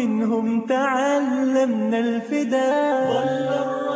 ومنهم تعلمنا الفداء ظل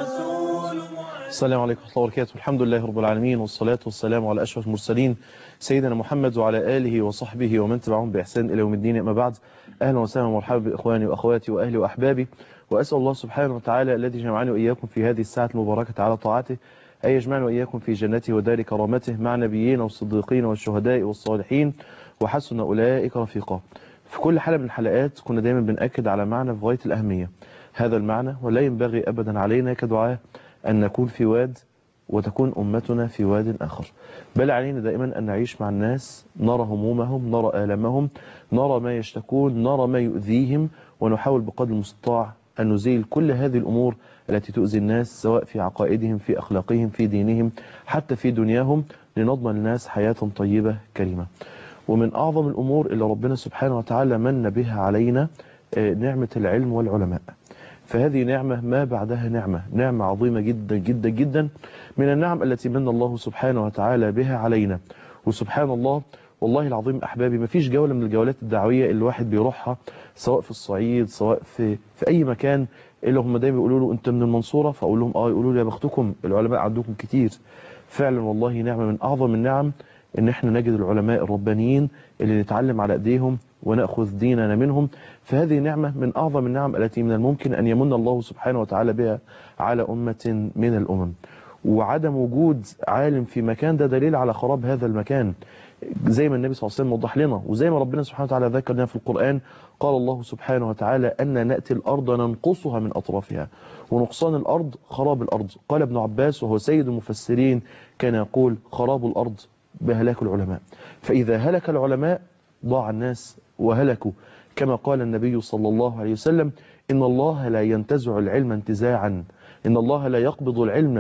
الرسول السلام عليكم ورحمة الله وبركاته الحمد لله رب العالمين والصلاة والسلام على أشرف المرسلين سيدنا محمد وعلى آله وصحبه ومن تبعهم بإحسان إلى يوم الدين أما بعد أهلا وسهلا ومرحبا بإخواني وأخواتي وأهلي وأحبابي وأسأل الله سبحانه وتعالى الذي جمعني وإياكم في هذه الساعة المباركة على طاعته أن يجمعنا وإياكم في جنته ودار كرامته مع نبيين والصديقين والشهداء والصالحين وحسن أولئك رفيقا في كل حلقة من الحلقات كنا دايما بنأكد على معنى في غاية الأهمية هذا المعنى ولا ينبغي أبدا علينا كدعاء أن نكون في واد وتكون أمتنا في واد آخر بل علينا دائما أن نعيش مع الناس نرى همومهم نرى آلامهم نرى ما يشتكون نرى ما يؤذيهم ونحاول بقدر المستطاع أن نزيل كل هذه الأمور التي تؤذي الناس سواء في عقائدهم في أخلاقهم في دينهم حتى في دنياهم لنضمن للناس حياة طيبة كريمة ومن أعظم الأمور اللي ربنا سبحانه وتعالى من بها علينا نعمة العلم والعلماء فهذه نعمة ما بعدها نعمة نعمة عظيمة جدا جدا جدا من النعم التي من الله سبحانه وتعالى بها علينا وسبحان الله والله العظيم أحبابي ما فيش جولة من الجولات الدعوية اللي الواحد بيروحها سواء في الصعيد سواء في, في أي مكان اللي هم دايما يقولوا له أنت من المنصورة فأقول لهم آه يقولوا لي يا بختكم العلماء عندكم كتير فعلا والله نعمة من أعظم النعم ان احنا نجد العلماء الربانيين اللي نتعلم على ايديهم ونأخذ ديننا منهم فهذه نعمة من أعظم النعم التي من الممكن أن يمن الله سبحانه وتعالى بها على أمة من الأمم وعدم وجود عالم في مكان ده دليل على خراب هذا المكان زي ما النبي صلى الله عليه وسلم وضح لنا وزي ما ربنا سبحانه وتعالى ذكر لنا في القرآن قال الله سبحانه وتعالى أن نأتي الأرض ننقصها من أطرافها ونقصان الأرض خراب الأرض قال ابن عباس وهو سيد المفسرين كان يقول خراب الأرض بهلاك العلماء فإذا هلك العلماء ضاع الناس وهلكوا كما قال النبي صلى الله عليه وسلم إن الله لا ينتزع العلم انتزاعا إن الله لا يقبض العلم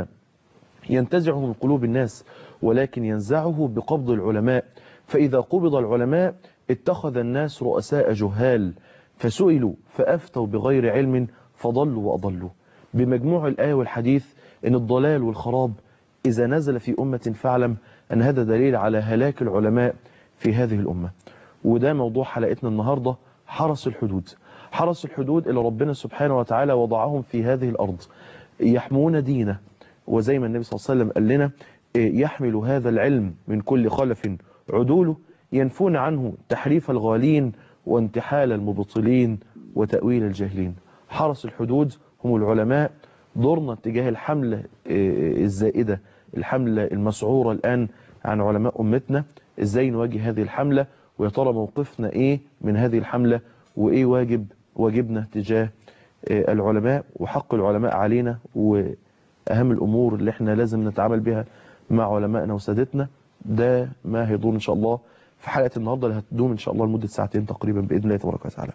ينتزعه من قلوب الناس ولكن ينزعه بقبض العلماء فإذا قبض العلماء اتخذ الناس رؤساء جهال فسئلوا فأفتوا بغير علم فضلوا وأضلوا بمجموع الآية والحديث إن الضلال والخراب إذا نزل في أمة فاعلم أن هذا دليل على هلاك العلماء في هذه الأمة وده موضوع حلقتنا النهاردة حرس الحدود حرس الحدود اللي ربنا سبحانه وتعالى وضعهم في هذه الأرض يحمون دينه وزي ما النبي صلى الله عليه وسلم قال لنا يحمل هذا العلم من كل خلف عدوله ينفون عنه تحريف الغالين وانتحال المبطلين وتأويل الجاهلين حرس الحدود هم العلماء دورنا اتجاه الحملة الزائدة الحملة المسعورة الآن عن علماء أمتنا إزاي نواجه هذه الحملة ويا ترى موقفنا إيه من هذه الحملة وإيه واجب واجبنا تجاه العلماء وحق العلماء علينا وأهم الأمور اللي احنا لازم نتعامل بها مع علمائنا وسادتنا ده ما هيدور إن شاء الله في حلقة النهاردة اللي هتدوم إن شاء الله لمدة ساعتين تقريبا بإذن الله تبارك وتعالى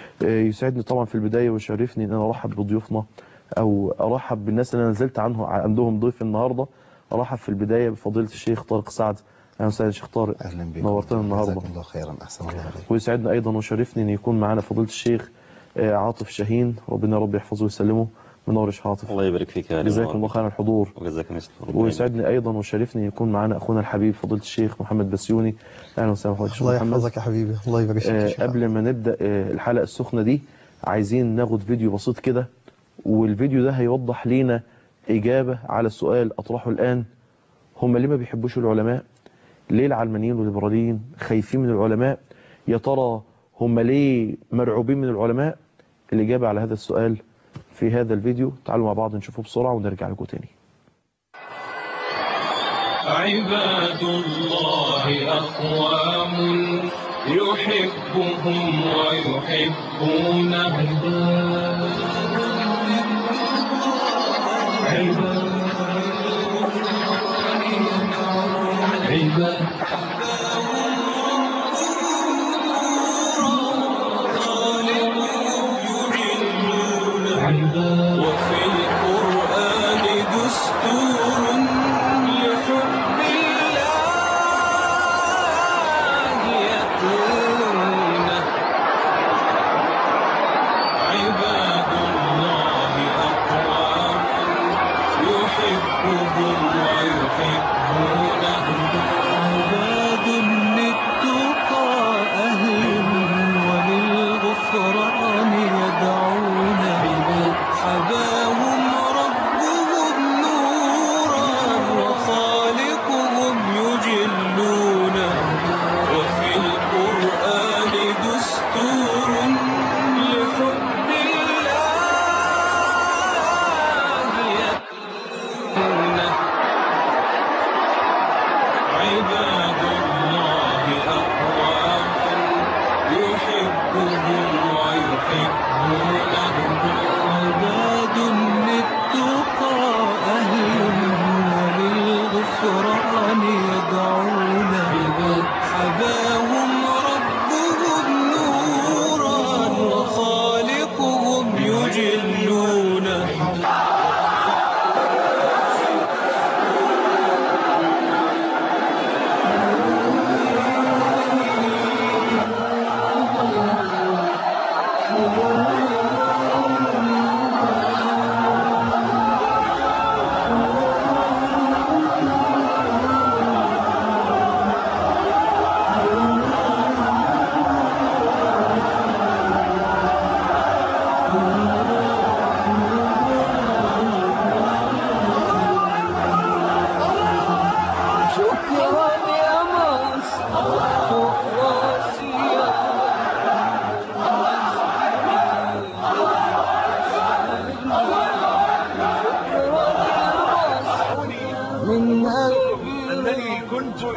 يسعدني طبعا في البداية ويشرفني أن أنا أرحب بضيوفنا أو أرحب بالناس اللي أنا نزلت عنه عندهم ضيف النهاردة أرحب في البداية بفضيلة الشيخ طارق سعد أهلا وسهلا شيخ طارق أهلا بك نورتنا النهاردة جزاكم الله خيرا أحسن الله عليك ويسعدنا أيضا وشرفني أن يكون معنا فضيلة الشيخ عاطف شاهين ربنا رب يحفظه ويسلمه منور يا شيخ عاطف الله يبارك فيك يا جزاكم الله خير الحضور وجزاك الله خير ويسعدني أيضا وشرفني يكون معنا أخونا الحبيب فضيلة الشيخ محمد بسيوني أهلا وسهلا فضيلة الله محمد يحفظك يا حبيبي الله يبارك فيك آه، يا شيخ. قبل ما نبدأ آه، الحلقة السخنة دي عايزين ناخد فيديو بسيط كده والفيديو ده هيوضح لينا إجابة على السؤال أطرحه الآن هم ليه ما بيحبوش العلماء ليه العلمانيين والليبراليين خايفين من العلماء يا ترى هم ليه مرعوبين من العلماء الإجابة على هذا السؤال في هذا الفيديو تعالوا مع بعض نشوفه بسرعة ونرجع لكم تاني عباد الله أقوام يحبهم ويحبونه عباد عباد وفي القرآن دستور لحب الله يتلونه عباد الله أقوام يحبهم ويحبونه عباد للتقى أهل وللغفران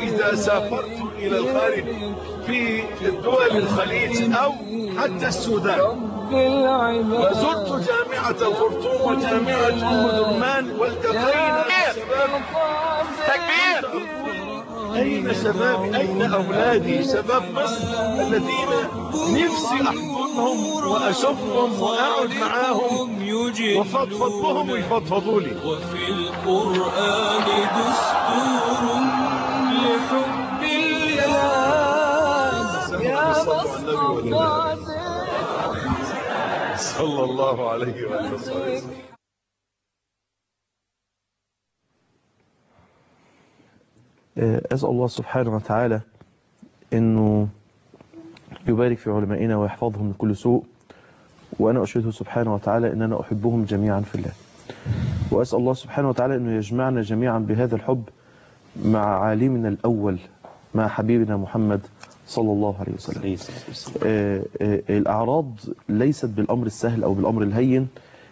إذا سافرت إلى الخارج في دول الخليج أو حتى السودان رب العباد وزرت جامعة الخرطوم وجامعة أم درمان والتقينا بشباب تكبير أين شبابي أين أولادي شباب مصر الذين نفسي أحضنهم وأشوفهم وأقعد معاهم يجدون وفضفض بهم ويفضفضوا لي وفي القرآن دستور لحب العباد يا صلوا على النبي ولا مصطفى صلى الله عليه وآله وسلم آه، أسأل الله سبحانه وتعالى أنه يبارك في علمائنا ويحفظهم من كل سوء وأنا أشهده سبحانه وتعالى أن أنا أحبهم جميعا في الله وأسأل الله سبحانه وتعالى أنه يجمعنا جميعا بهذا الحب مع عالمنا الأول مع حبيبنا محمد صلى الله عليه وسلم آه، آه، الأعراض ليست بالأمر السهل أو بالأمر الهين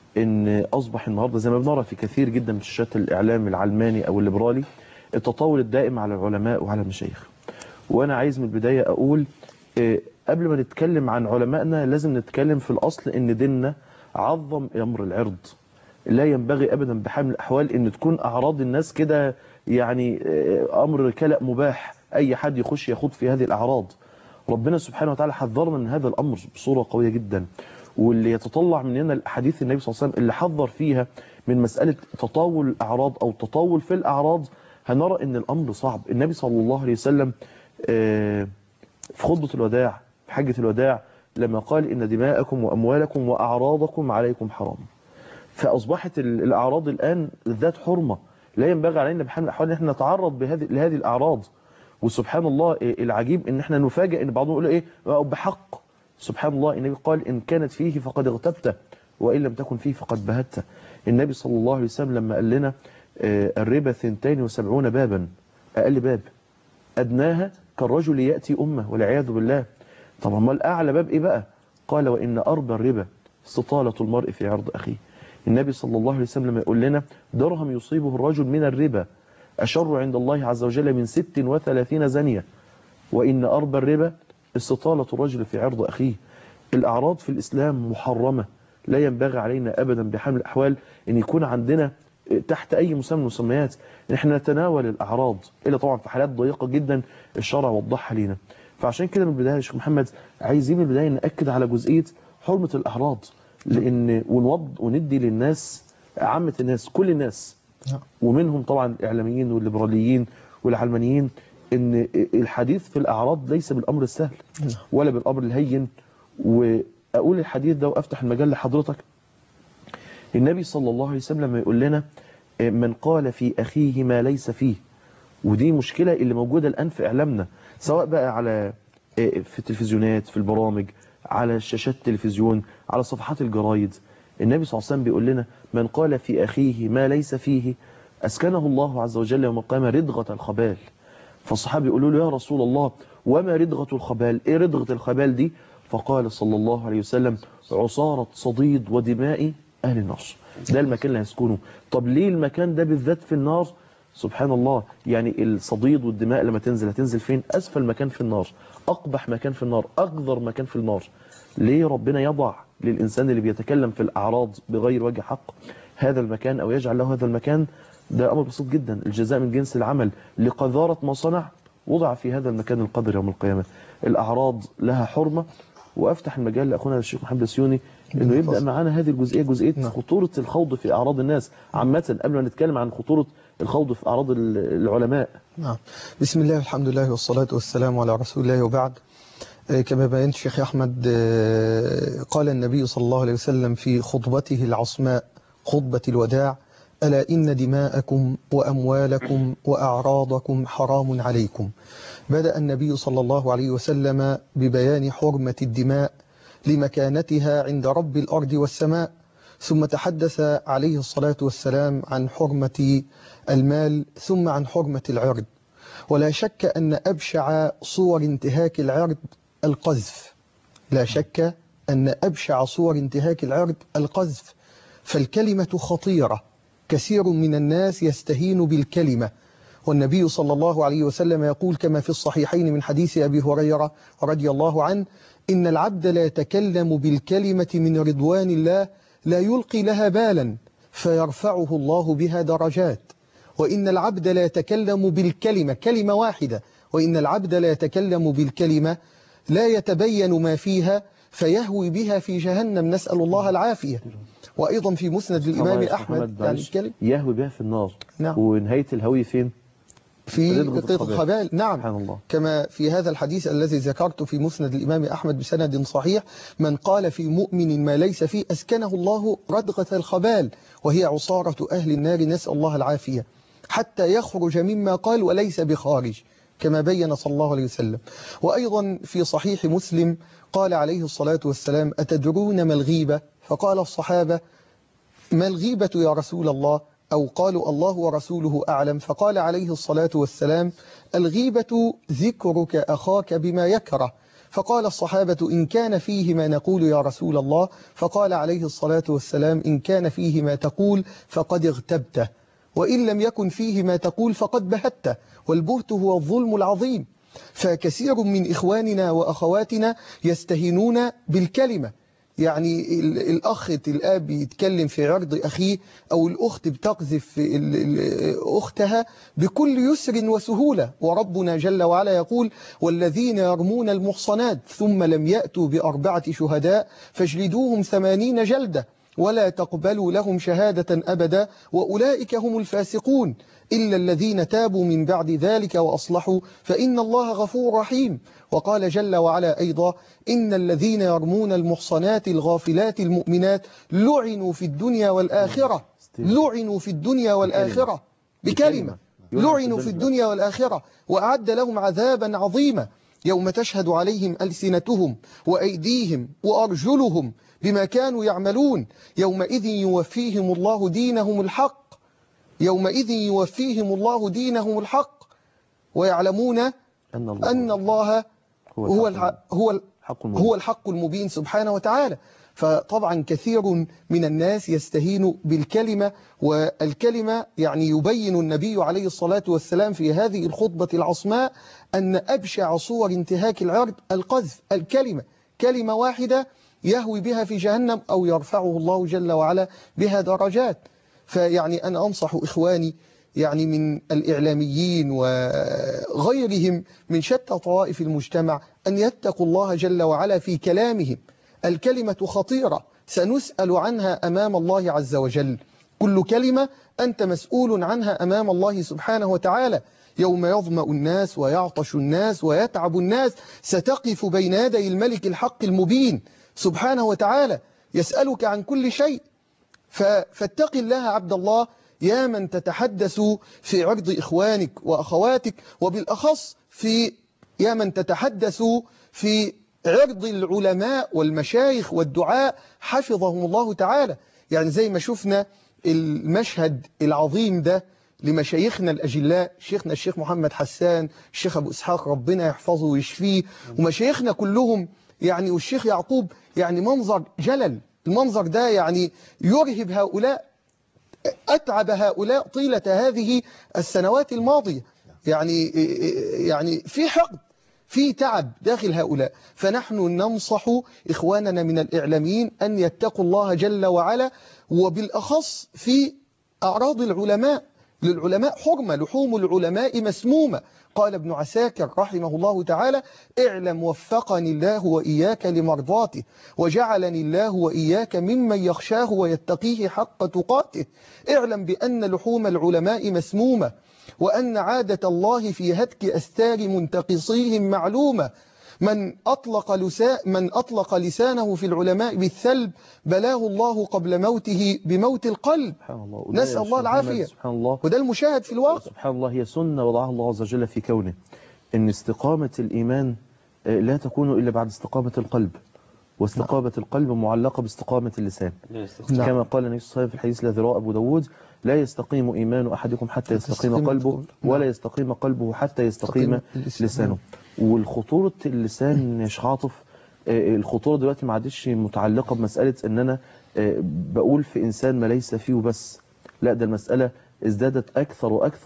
إن أصبح النهاردة زي ما بنرى في كثير جدا من شاشات الإعلام العلماني أو الليبرالي التطاول الدائم على العلماء وعلى المشايخ وأنا عايز من البداية أقول آه، قبل ما نتكلم عن علمائنا لازم نتكلم في الأصل إن ديننا عظم أمر العرض لا ينبغي أبدا بحال من الأحوال إن تكون أعراض الناس كده يعني آه، أمر كلأ مباح أي حد يخش يخوض في هذه الأعراض ربنا سبحانه وتعالى حذرنا من هذا الأمر بصورة قوية جدا واللي يتطلع مننا الأحاديث النبي صلى الله عليه وسلم اللي حذر فيها من مسألة تطاول الأعراض أو تطاول في الأعراض هنرى أن الأمر صعب النبي صلى الله عليه وسلم آه، في خطبة الوداع في حجة الوداع لما قال إن دماءكم وأموالكم وأعراضكم عليكم حرام فأصبحت ال- الأعراض الآن ذات حرمة لا ينبغي علينا بحال من الأحوال أن احنا نتعرض بهذه لهذه الأعراض وسبحان الله إيه العجيب ان احنا نفاجئ ان بعضهم يقول ايه آه، بحق سبحان الله النبي قال ان كانت فيه فقد اغتبته وان لم تكن فيه فقد بهته النبي صلى الله عليه وسلم لما قال لنا آه، الربا 72 بابا اقل باب ادناها كالرجل ياتي امه والعياذ بالله طب ما الاعلى باب ايه بقى قال وان اربى الربا استطاله المرء في عرض اخيه النبي صلى الله عليه وسلم يقول لنا درهم يصيبه الرجل من الربا أشر عند الله عز وجل من ست وثلاثين زنية وإن أربى الربا استطالة الرجل في عرض أخيه الأعراض في الإسلام محرمة لا ينبغي علينا أبدا بحال من الأحوال أن يكون عندنا تحت أي مسمى من المسميات إن احنا نتناول الأعراض إلا طبعا في حالات ضيقة جدا الشرع وضحها لنا فعشان كده من البداية يا شيخ محمد عايزين من البداية نأكد على جزئية حرمة الأعراض لأن ونوض وندي للناس عامة الناس كل الناس نعم. ومنهم طبعا الإعلاميين والليبراليين والعلمانيين ان الحديث في الأعراض ليس بالأمر السهل نعم. ولا بالأمر الهين وأقول الحديث ده وأفتح المجال لحضرتك النبي صلى الله عليه وسلم لما يقول لنا من قال في أخيه ما ليس فيه ودي مشكلة اللي موجودة الآن في إعلامنا سواء بقى على في التلفزيونات في البرامج على شاشات التلفزيون على صفحات الجرايد النبي صلى الله عليه وسلم بيقول لنا من قال في أخيه ما ليس فيه أسكنه الله عز وجل يوم القيامة ردغة الخبال فالصحابة يقولوا له يا رسول الله وما ردغة الخبال إيه ردغة الخبال دي فقال صلى الله عليه وسلم عصارة صديد ودماء أهل النار ده المكان اللي هيسكنه طب ليه المكان ده بالذات في النار سبحان الله يعني الصديد والدماء لما تنزل هتنزل فين أسفل مكان في النار أقبح مكان في النار أقذر مكان في النار ليه ربنا يضع للإنسان اللي بيتكلم في الأعراض بغير وجه حق هذا المكان أو يجعل له هذا المكان ده أمر بسيط جدا الجزاء من جنس العمل لقذارة ما صنع وضع في هذا المكان القدر يوم القيامة الأعراض لها حرمة وأفتح المجال لأخونا الشيخ محمد السيوني انه يبدا معانا هذه الجزئيه جزئيه نعم. خطوره الخوض في اعراض الناس عامه قبل ما نتكلم عن خطوره الخوض في اعراض ال- العلماء نعم بسم الله والحمد لله والصلاة والسلام على رسول الله وبعد آه، كما بينت شيخ أحمد آه، قال النبي صلى الله عليه وسلم في خطبته العصماء خطبة الوداع ألا إن دماءكم وأموالكم وأعراضكم حرام عليكم بدأ النبي صلى الله عليه وسلم ببيان حرمة الدماء لمكانتها عند رب الأرض والسماء ثم تحدث عليه الصلاة والسلام عن حرمة المال ثم عن حرمة العرض ولا شك أن أبشع صور انتهاك العرض القذف لا شك أن أبشع صور انتهاك العرض القذف فالكلمة خطيرة كثير من الناس يستهين بالكلمة والنبي صلى الله عليه وسلم يقول كما في الصحيحين من حديث أبي هريرة رضي الله عنه إن العبد لا يتكلم بالكلمة من رضوان الله لا يلقي لها بالا فيرفعه الله بها درجات وإن العبد لا يتكلم بالكلمة كلمة واحدة وإن العبد لا يتكلم بالكلمة لا يتبين ما فيها فيهوي بها في جهنم نسأل الله العافية وأيضا في مسند الإمام الله يا أحمد محمد يعني معلش. الكلمة يهوي بها في النار نعم. ونهاية الهوي فين في رضغة قطة الخبال. الخبال نعم سبحان الله كما في هذا الحديث الذي ذكرت في مسند الإمام أحمد بسند صحيح من قال في مؤمن ما ليس فيه أسكنه الله ردغة الخبال وهي عصارة أهل النار نسأل الله العافية حتى يخرج مما قال وليس بخارج كما بين صلى الله عليه وسلم وأيضا في صحيح مسلم قال عليه الصلاة والسلام أتدرون ما الغيبة فقال الصحابة ما الغيبة يا رسول الله أو قالوا الله ورسوله أعلم فقال عليه الصلاة والسلام الغيبة ذكرك أخاك بما يكره فقال الصحابة إن كان فيه ما نقول يا رسول الله فقال عليه الصلاة والسلام إن كان فيه ما تقول فقد اغتبته وإن لم يكن فيه ما تقول فقد بهته والبهت هو الظلم العظيم فكثير من إخواننا وأخواتنا يستهينون بالكلمة يعني ال- الأخ الآب يتكلم في عرض أخيه أو الأخت بتقذف ال- ال- أختها بكل يسر وسهولة وربنا جل وعلا يقول والذين يرمون المحصنات ثم لم يأتوا بأربعة شهداء فاجلدوهم ثمانين جلدة ولا تقبلوا لهم شهادة أبدا وأولئك هم الفاسقون إلا الذين تابوا من بعد ذلك وأصلحوا فإن الله غفور رحيم وقال جل وعلا أيضا إن الذين يرمون المحصنات الغافلات المؤمنات لعنوا في الدنيا والآخرة لعنوا في الدنيا والآخرة بكلمة لعنوا في الدنيا والآخرة وأعد لهم عذابا عظيما يوم تشهد عليهم ألسنتهم وأيديهم وأرجلهم بما كانوا يعملون يومئذ يوفيهم الله دينهم الحق يومئذ يوفيهم الله دينهم الحق ويعلمون أن الله أن الله هو الحق هو ال- حق المبين. هو الحق المبين سبحانه وتعالى فطبعا كثير من الناس يستهين بالكلمة والكلمة يعني يبين النبي عليه الصلاة والسلام في هذه الخطبة العصماء أن أبشع صور انتهاك العرض القذف الكلمة كلمة واحدة يهوي بها في جهنم أو يرفعه الله جل وعلا بها درجات فيعني أنا أنصح إخواني يعني من الإعلاميين وغيرهم من شتى طوائف المجتمع أن يتقوا الله جل وعلا في كلامهم الكلمة خطيرة سنسأل عنها أمام الله عز وجل كل كلمة أنت مسؤول عنها أمام الله سبحانه وتعالى يوم يظمأ الناس ويعطش الناس ويتعب الناس ستقف بين يدي الملك الحق المبين سبحانه وتعالى يسألك عن كل شيء ف- فاتق الله عبد الله يا من تتحدث في عرض إخوانك وأخواتك وبالأخص في يا من تتحدث في عرض العلماء والمشايخ والدعاء حفظهم الله تعالى يعني زي ما شفنا المشهد العظيم ده لمشايخنا الأجلاء شيخنا الشيخ محمد حسان الشيخ أبو إسحاق ربنا يحفظه ويشفيه ومشايخنا كلهم يعني والشيخ يعقوب يعني منظر جلل المنظر ده يعني يرهب هؤلاء أتعب هؤلاء طيلة هذه السنوات الماضية يعني يعني في حقد في تعب داخل هؤلاء فنحن ننصح إخواننا من الإعلاميين أن يتقوا الله جل وعلا وبالأخص في أعراض العلماء للعلماء حرمة لحوم العلماء مسمومة قال ابن عساكر رحمه الله تعالى اعلم وفقني الله وإياك لمرضاته وجعلني الله وإياك ممن يخشاه ويتقيه حق تقاته اعلم بأن لحوم العلماء مسمومة وأن عادة الله في هتك أستار منتقصيهم معلومة من أطلق, لسا من أطلق لسانه في العلماء بالثلب بلاه الله قبل موته بموت القلب سبحان الله وده يا نسأل الله شيخ محمد العافية سبحان الله وده المشاهد في الواقع سبحان الله هي سنة وضعها الله عز وجل في كونه إن استقامة الإيمان آه، لا تكون إلا بعد استقامة القلب واستقامة القلب معلقة باستقامة اللسان نعم. كما قال النبي صلى الله عليه وسلم في الحديث الذي رواه أبو داود لا يستقيم إيمان أحدكم حتى يستقيم تستقيم قلبه القلب. ولا نعم. يستقيم قلبه حتى يستقيم يستقيم اللسان. لسانه والخطورة اللسان يا شيخ عاطف آه، الخطورة دلوقتي ما عادش متعلقة بمسألة إن أنا آه، بقول في إنسان ما ليس فيه بس لا ده المسألة ازدادت أكثر وأكثر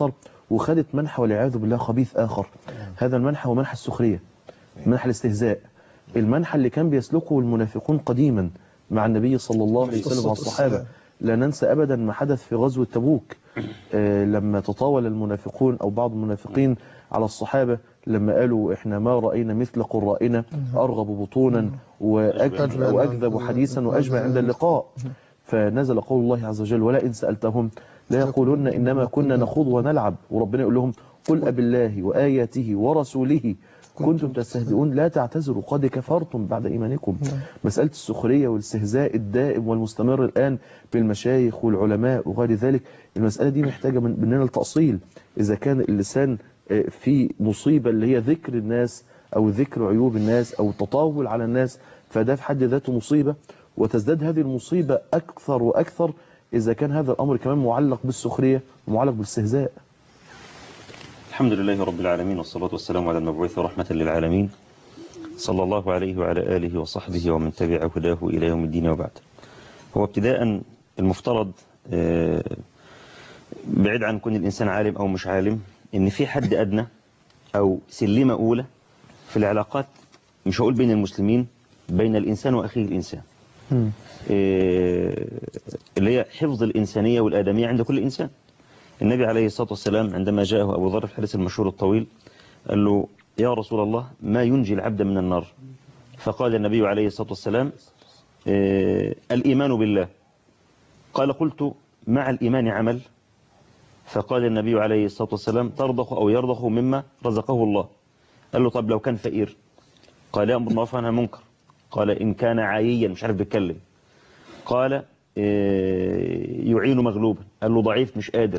وخدت منحى والعياذ بالله خبيث آخر هذا المنحى هو منحى السخرية منحى الاستهزاء المنحى اللي كان بيسلكه المنافقون قديما مع النبي صلى الله عليه وسلم والصحابة لا ننسى أبدا ما حدث في غزوة تبوك آه، لما تطاول المنافقون أو بعض المنافقين على الصحابة لما قالوا إحنا ما رأينا مثل قرائنا أرغب بطونا وأكذب, وأكذب حديثا وأجمع عند اللقاء فنزل قول الله عز وجل ولا إن سألتهم لا يقولون إنما كنا نخوض ونلعب وربنا يقول لهم قل أبالله وآياته ورسوله كنتم تستهزئون لا تعتذروا قد كفرتم بعد إيمانكم مسألة السخرية والاستهزاء الدائم والمستمر الآن بالمشايخ والعلماء وغير ذلك المسألة دي محتاجة من- مننا التأصيل إذا كان اللسان آه، في مصيبة اللي هي ذكر الناس أو ذكر عيوب الناس أو التطاول على الناس فده في حد ذاته مصيبة وتزداد هذه المصيبة أكثر وأكثر إذا كان هذا الأمر كمان معلق بالسخرية ومعلق بالاستهزاء الحمد لله رب العالمين والصلاة والسلام على المبعوث رحمة للعالمين صلى الله عليه وعلى آله وصحبه ومن تبع هداه إلى يوم الدين وبعد هو ابتداء المفترض آه، بعيد عن كون الإنسان عالم أو مش عالم إن في حد أدنى أو سلمة أولى في العلاقات مش هقول بين المسلمين بين الإنسان وأخيه الإنسان آه، اللي هي حفظ الإنسانية والآدمية عند كل إنسان النبي عليه الصلاة والسلام عندما جاءه أبو ذر في الحديث المشهور الطويل قال له يا رسول الله ما ينجي العبد من النار فقال النبي عليه الصلاة والسلام آه، الإيمان بالله قال قلت مع الإيمان عمل فقال النبي عليه الصلاة والسلام ترضخ أو يرضخ مما رزقه الله قال له طب لو كان فقير قال يأمر بالمعروف عنها منكر قال إن كان عاييا مش عارف بيتكلم قال آه، يعين مغلوبا قال له ضعيف مش قادر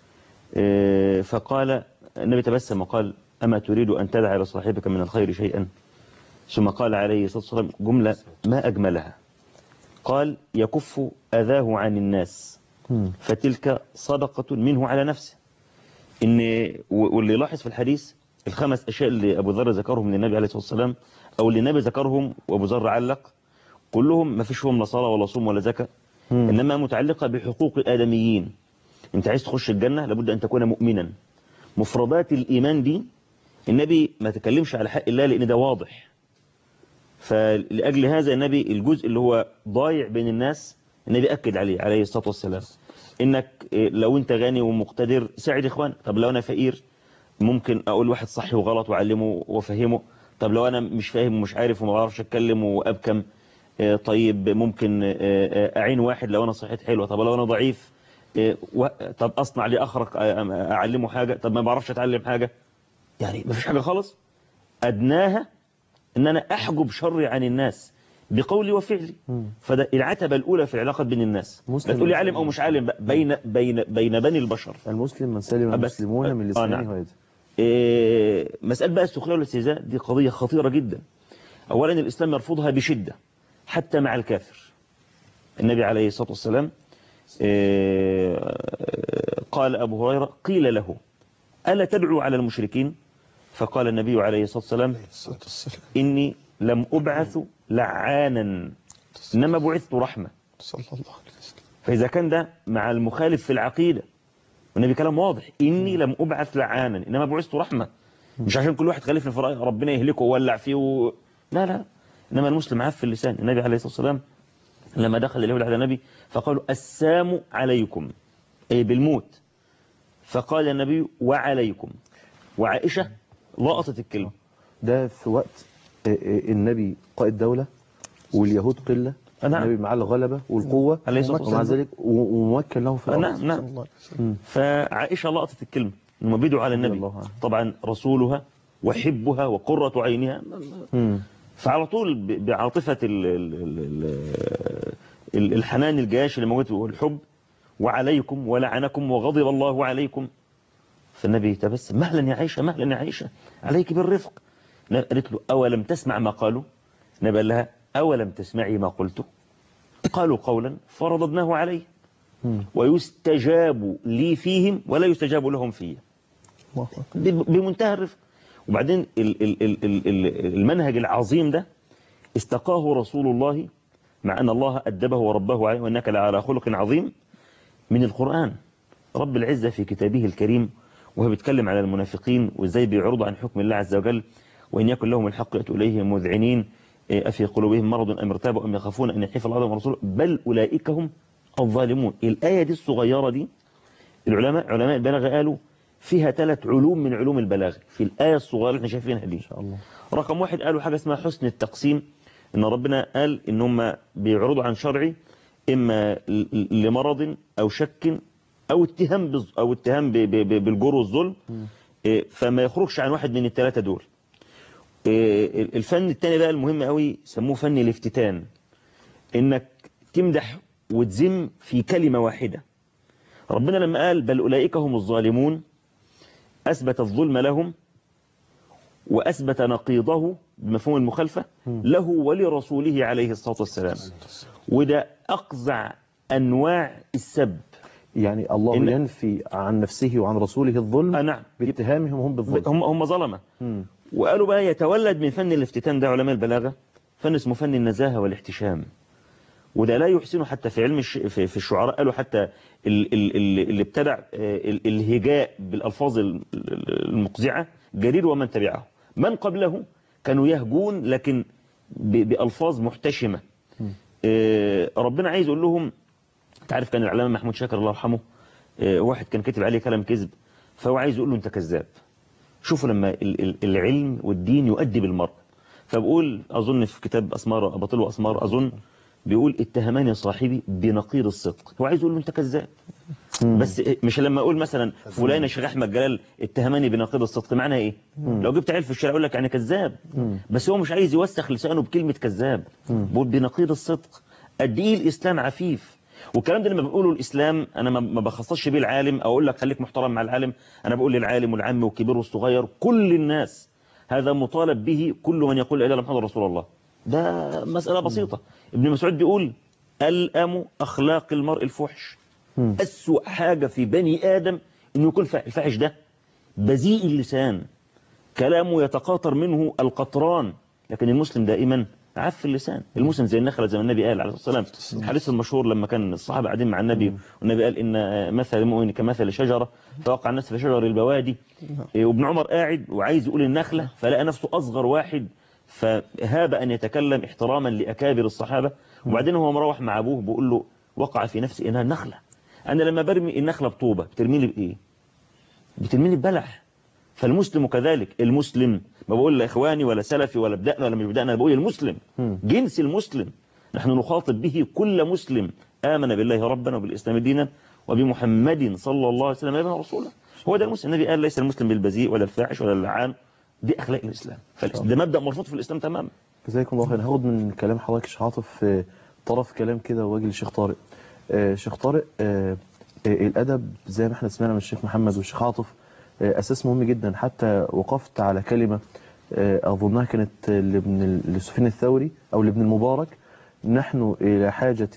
آه، فقال النبي تبسم وقال أما تريد أن تدعى لصاحبك من الخير شيئا ثم قال عليه الصلاة والسلام جملة ما أجملها قال يكف أذاه عن الناس فتلك صدقة منه على نفسه إن واللي لاحظ في الحديث الخمس أشياء اللي أبو ذر ذكرهم من النبي عليه الصلاة والسلام أو اللي النبي ذكرهم وأبو ذر علق كلهم ما فيش فيهم لا صلاة ولا صوم ولا زكاة إنما متعلقة بحقوق الآدميين أنت عايز تخش الجنة لابد أن تكون مؤمنا مفردات الإيمان دي النبي ما تكلمش على حق الله لأن ده واضح فلأجل هذا النبي الجزء اللي هو ضايع بين الناس النبي أكد عليه عليه الصلاة والسلام إنك إيه، لو أنت غني ومقتدر ساعد إخوانك طب لو أنا فقير ممكن أقول واحد صحي وغلط وأعلمه وأفهمه طب لو أنا مش فاهم ومش عارف وما بعرفش أتكلم وأبكم آه، طيب ممكن آه، آه، أعين واحد لو أنا صحيت حلوة طب لو أنا ضعيف آه، و- طب أصنع لي أخرق آه، أعلمه حاجة طب ما بعرفش أتعلم حاجة يعني ما فيش حاجة خالص أدناها ان انا احجب شري عن الناس بقولي وفعلي فده العتبة الاولى في العلاقة بين الناس مسلم لا تقولي عالم او مش عالم بقى بين بين بين بني البشر المسلم من سلم بس- المسلمون من آه، لسانه نعم. ويده إيه مسألة بقى السخرية والاستهزاء دي قضية خطيرة جدا اولا الاسلام يرفضها بشدة حتى مع الكافر النبي عليه الصلاة والسلام إيه قال ابو هريرة قيل له ألا تدعو على المشركين فقال النبي عليه الصلاة والسلام الصلاة والسلام إني لم أبعث لعانا إنما بعثت رحمة صلى الله عليه وسلم فإذا كان ده مع المخالف في العقيدة والنبي كلام واضح إني لم أبعث لعانا إنما بعثت رحمة مش عشان كل واحد خالفني في رأي ربنا يهلكه وولع فيه و... لا لا إنما المسلم عاف في اللسان النبي عليه الصلاة والسلام لما دخل اليهود على النبي فقالوا السام عليكم أي بالموت فقال النبي وعليكم وعائشة لقطت الكلمة ده في وقت آه، آه، النبي قائد دولة واليهود قلة نعم. النبي معاه الغلبة والقوة عليه الصلاة ومع والسلام. ذلك و- وموكل له في الأرض نعم صلى نعم الله عليه وسلم فعائشة لقطت الكلمة انهم بيدعوا على رضي النبي الله عنها. طبعا رسولها وحبها وقرة عينها مم. فعلى طول ب- بعاطفة ال- ال- ال- ال- الحنان الجياش اللي موجود والحب وعليكم ولعنكم وغضب الله عليكم فالنبي تبسم مهلا يا عائشة مهلا يا عائشة عليك بالرفق قالت له أولم تسمع ما قالوا النبي قال لها أولم تسمعي ما قلت قالوا قولا فرضناه عليه مم. ويستجاب لي فيهم ولا يستجاب لهم فيه الله أكبر. ب- بمنتهى الرفق وبعدين ال- ال- ال- ال- ال- المنهج العظيم ده استقاه رسول الله مع أن الله أدبه ورباه عليه وأنك لعلى خلق عظيم من القرآن رب العزة في كتابه الكريم وهو بيتكلم على المنافقين وازاي بيعرضوا عن حكم الله عز وجل وإن يكن لهم الحق يأتوا إليه مذعنين إيه، أفي قلوبهم مرض أم ارتابوا أم يخافون أن يحيف الله ورسوله بل أولئك هم الظالمون الآية دي الصغيرة دي العلماء علماء البلاغة قالوا فيها ثلاث علوم من علوم البلاغة في الآية الصغيرة اللي احنا شايفينها دي إن شاء الله رقم واحد قالوا حاجة اسمها حسن التقسيم ان ربنا قال ان هم بيعرضوا عن شرعي اما ل- لمرض او شك او اتهام بز- او اتهام ب- ب- ب- بالجور والظلم إيه، فما يخرجش عن واحد من الثلاثة دول إيه، الفن الثاني بقى المهم قوي سموه فن الافتتان انك تمدح وتذم في كلمة واحدة ربنا لما قال بل أولئك هم الظالمون أثبت الظلم لهم وأثبت نقيضه بمفهوم المخالفة له ولرسوله عليه الصلاة والسلام وده أقزع أنواع السب يعني الله إن- ينفي عن نفسه وعن رسوله الظلم آه نعم باتهامهم هم بالظلم هم هم ظلمة مم. وقالوا بقى يتولد من فن الافتتان ده علماء البلاغة فن اسمه فن النزاهة والاحتشام وده لا يحسنه حتى في علم الش... في, في الشعراء قالوا حتى ال... ال... ال... اللي ابتدع آه، ال... الهجاء بالألفاظ ال- ال- المقزعة جرير ومن تبعه من قبله كانوا يهجون لكن ب... بألفاظ محتشمة آه، ربنا عايز يقول لهم تعرف كان العلامة محمود شاكر الله يرحمه آه، واحد كان كاتب عليه كلام كذب فهو عايز يقول له انت كذاب شوفوا لما ال- ال- العلم والدين يؤدي بالمرء فبقول أظن في كتاب أسمار أباطيل وأسمار أظن بيقول اتهماني صاحبي بنقيض الصدق هو عايز يقول له أنت كذاب بس إيه- مش لما أقول مثلا فلان يا شيخ أحمد جلال اتهماني بنقيض الصدق معناها إيه لو جبت عيل في الشارع يقول لك يعني كذاب بس هو مش عايز يوسخ لسانه بكلمة كذاب بيقول بنقيض الصدق قد إيه الإسلام عفيف والكلام ده لما بقوله الإسلام أنا ما- ما بخصصش بيه العالم أو أقول لك خليك محترم مع العالم أنا بقول للعالم والعام والكبير والصغير كل الناس هذا مطالب به كل من يقول لا إله إلا محمد رسول الله ده مسألة بسيطة ابن مسعود بيقول الأم أخلاق المرء الفحش مم. أسوأ حاجة في بني آدم إنه يكون فاحش الفاحش ده بذيء اللسان كلامه يتقاطر منه القطران لكن المسلم دائما عف اللسان المسلم زي النخلة زي ما النبي قال عليه الصلاة والسلام الحديث المشهور لما كان الصحابة قاعدين مع النبي والنبي قال إن مثل المؤمن كمثل شجرة فوقع الناس في شجر البوادي إيه، وابن عمر قاعد وعايز يقول النخلة فلقى نفسه أصغر واحد فهاب أن يتكلم احتراما لأكابر الصحابة وبعدين هو مروح مع أبوه بيقول له وقع في نفسي إنها نخلة أنا لما برمي النخلة بطوبة بترميني بإيه بترميني ببلح فالمسلم كذلك المسلم ما بقول لا إخواني ولا سلفي ولا بدأنا ولا مش بدأنا أنا بقول المسلم مم. جنس المسلم نحن نخاطب به كل مسلم آمن بالله ربنا وبالإسلام دينا وبمحمد صلى الله عليه وسلم نبينا رسولا هو ده المسلم النبي قال ليس المسلم بالبذيء ولا الفاحش ولا اللعان دي أخلاق الإسلام فده مبدأ مرفوض في الإسلام تماما جزاكم الله خير هاخد من كلام حضرتك يا شيخ عاطف آه، طرف كلام كده واجي للشيخ طارق آه، شيخ طارق آه، آه، الادب زي ما احنا سمعنا من الشيخ محمد والشيخ عاطف آه، اساس مهم جدا حتى وقفت على كلمه آه، اظنها كانت لابن ال- لسفيان الثوري او لابن المبارك نحن الى حاجه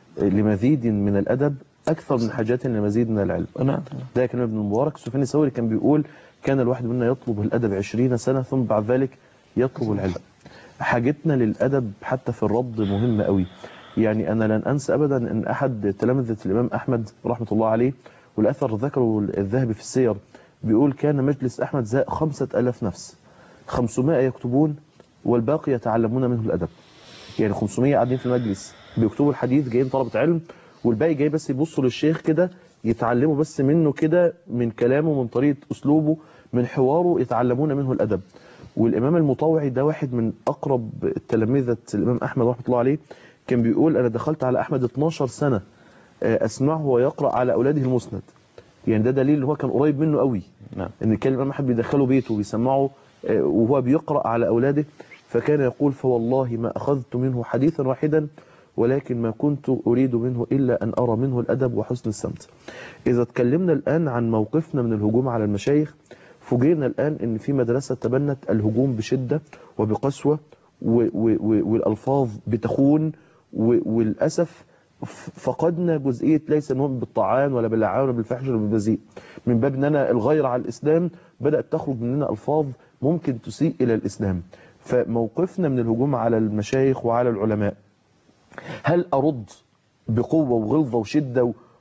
لمزيد من الادب اكثر من حاجات لمزيد من العلم نعم ده كان ابن المبارك سفيان الثوري كان بيقول كان الواحد منا يطلب الأدب عشرين سنة ثم بعد ذلك يطلب العلم حاجتنا للأدب حتى في الرد مهمة قوي يعني أنا لن أنسى أبدا أن أحد تلامذة الإمام أحمد رحمة الله عليه والأثر ذكره الذهبي في السير بيقول كان مجلس أحمد زاء خمسة ألاف نفس خمسمائة يكتبون والباقي يتعلمون منه الأدب يعني 500 قاعدين في المجلس بيكتبوا الحديث جايين طلبة علم والباقي جاي بس يبصوا للشيخ كده يتعلموا بس منه كده من كلامه من طريقة أسلوبه من حواره يتعلمون منه الأدب والإمام المطوعي ده واحد من أقرب تلامذة الإمام أحمد رحمة الله عليه كان بيقول أنا دخلت على أحمد 12 سنة آه، أسمعه ويقرأ على أولاده المسند يعني ده دليل هو كان قريب منه قوي نعم ان كان الامام احمد بيدخله بيته وبيسمعه آه، وهو بيقرا على اولاده فكان يقول فوالله ما اخذت منه حديثا واحدا ولكن ما كنت اريد منه الا ان ارى منه الادب وحسن السمت. اذا اتكلمنا الان عن موقفنا من الهجوم على المشايخ فوجئنا الان ان في مدرسه تبنت الهجوم بشده وبقسوه و- و- و- والالفاظ بتخون و- وللاسف ف- فقدنا جزئيه ليس المهم بالطعان ولا باللعان ولا بالفحش ولا بالبذيء من باب ان انا الغير على الاسلام بدات تخرج مننا الفاظ ممكن تسيء الى الاسلام فموقفنا من الهجوم على المشايخ وعلى العلماء هل ارد بقوه وغلظه وشده و-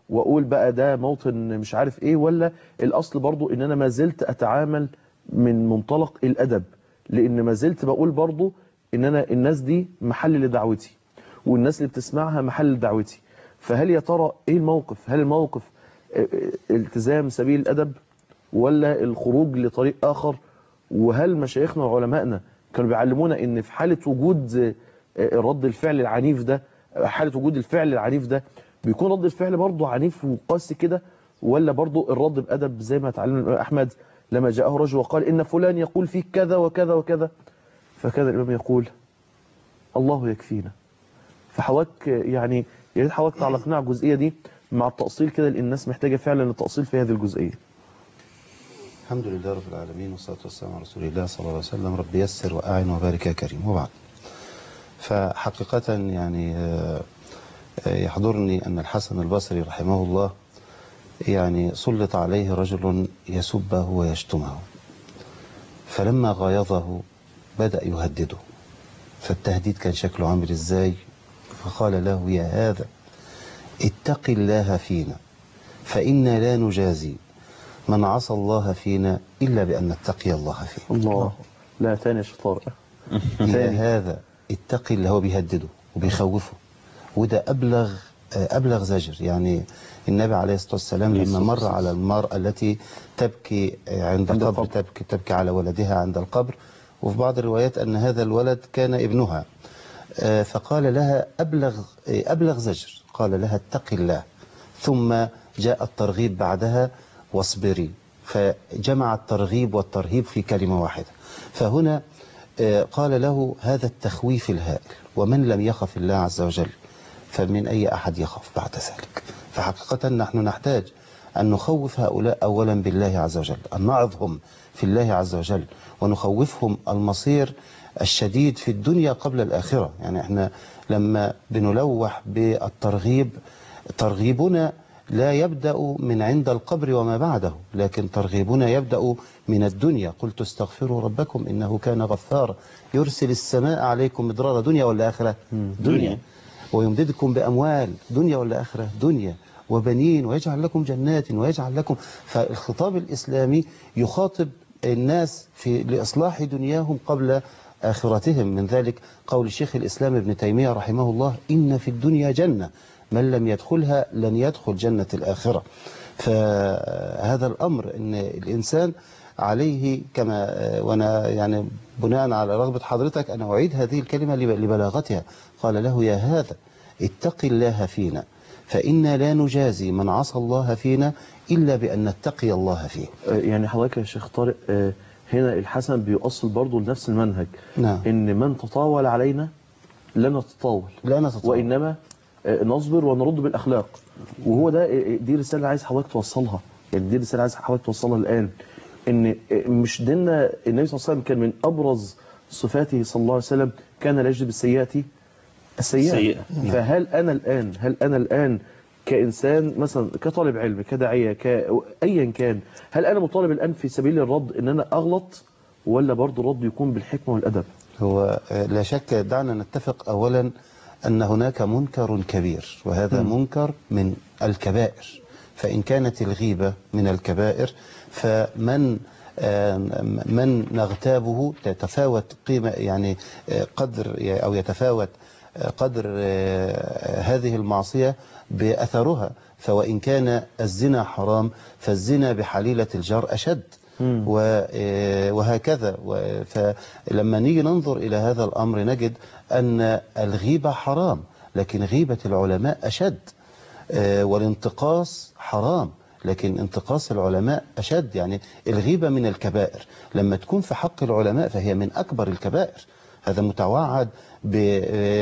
واقول بقى ده موطن مش عارف ايه ولا الاصل برضو ان انا ما زلت اتعامل من منطلق الادب لان ما زلت بقول برضو ان انا الناس دي محل لدعوتي والناس اللي بتسمعها محل لدعوتي فهل يا ترى ايه الموقف هل الموقف اه، اه، التزام سبيل الادب ولا الخروج لطريق اخر وهل مشايخنا وعلمائنا كانوا بيعلمونا ان في حالة وجود اه، اه، رد الفعل العنيف ده حالة وجود الفعل العنيف ده بيكون رد الفعل برضه عنيف وقاسي كده ولا برضه الرد بأدب زي ما تعلمنا الإمام أحمد لما جاءه رجل وقال إن فلان يقول فيك كذا وكذا وكذا فكان الإمام يقول الله يكفينا فحواك يعني يا ريت حواك تعلقنا على الجزئية دي مع التأصيل كده لأن الناس محتاجة فعلا التأصيل في هذه الجزئية الحمد لله رب العالمين والصلاة والسلام على رسول الله صلى الله عليه وسلم رب يسر وأعن وبارك يا كريم وبعد فحقيقة يعني آه، آه، يحضرني أن الحسن البصري رحمه الله يعني سلط عليه رجل يسبه ويشتمه فلما غايظه بدأ يهدده فالتهديد كان شكله عامل ازاي فقال له يا هذا اتق الله فينا فإنا لا نجازي من عصى الله فينا إلا بأن نتقي الله فيه الله لا ثاني يا شطار يا ثاني هذا اتقي اللي هو بيهدده وبيخوفه وده أبلغ أبلغ زجر يعني النبي عليه الصلاة والسلام لما مر على المرأة التي تبكي عند عند قبر القبر. تبكي, تبكي على ولدها عند القبر وفي بعض الروايات أن هذا الولد كان ابنها آه، فقال لها أبلغ آه، أبلغ زجر قال لها اتقي الله ثم جاء الترغيب بعدها واصبري فجمع الترغيب والترهيب في كلمة واحدة فهنا آه، قال له هذا التخويف الهائل ومن لم يخف الله عز وجل فمن أي أحد يخاف بعد ذلك فحقيقة نحن نحتاج أن نخوف هؤلاء أولا بالله عز وجل أن نعظهم في الله عز وجل ونخوفهم المصير الشديد في الدنيا قبل الآخرة يعني احنا لما بنلوح بالترغيب ترغيبنا لا يبدأ من عند القبر وما بعده لكن ترغيبنا يبدأ من الدنيا قلت استغفروا ربكم إنه كان غفارا يرسل السماء عليكم مدرارا دنيا ولا آخرة دنيا ويمددكم بأموال دنيا ولا آخرة دنيا وبنين ويجعل لكم جنات ويجعل لكم فالخطاب الإسلامي يخاطب الناس في لإصلاح دنياهم قبل آخرتهم من ذلك قول الشيخ الإسلام ابن تيمية رحمه الله إن في الدنيا جنة من لم يدخلها لن يدخل جنة الآخرة فهذا الأمر أن الإنسان عليه كما وأنا يعني بناء على رغبة حضرتك أنا أعيد هذه الكلمة لب- لبلاغتها قال له يا هذا اتق الله فينا فإنا لا نجازي من عصى الله فينا إلا بأن نتقي الله فيه آه، يعني حضرتك يا شيخ طارق آه، هنا الحسن بيؤصل برضه لنفس المنهج نعم ان من تطاول علينا لا نتطاول لا نستطيع وانما آه، نصبر ونرد بالاخلاق وهو ده آه، دي رساله عايز حضرتك توصلها يعني دي رساله عايز حضرتك توصلها الان ان آه، مش ديننا النبي صلى الله عليه وسلم كان من ابرز صفاته صلى الله عليه وسلم كان لا يجد بالسيئات السيئه السيئة. فهل انا الان هل انا الان كانسان مثلا كطالب علم كداعيه كايا كان هل انا مطالب الان في سبيل الرد ان انا اغلط ولا برضه الرد يكون بالحكمه والادب هو آه، لا شك دعنا نتفق أولا أن هناك منكر كبير وهذا مم. منكر من الكبائر فإن كانت الغيبة من الكبائر فمن آه، من نغتابه تتفاوت قيمة يعني آه، قدر أو يتفاوت آه، قدر آه، هذه المعصية بأثرها فوإن كان الزنا حرام فالزنا بحليلة الجار أشد مم. و- آه، وهكذا و- فلما نيجي ننظر إلى هذا الأمر نجد أن الغيبة حرام لكن غيبة العلماء أشد آه، والانتقاص حرام لكن انتقاص العلماء أشد يعني الغيبة من الكبائر لما تكون في حق العلماء فهي من أكبر الكبائر هذا متوعد ب-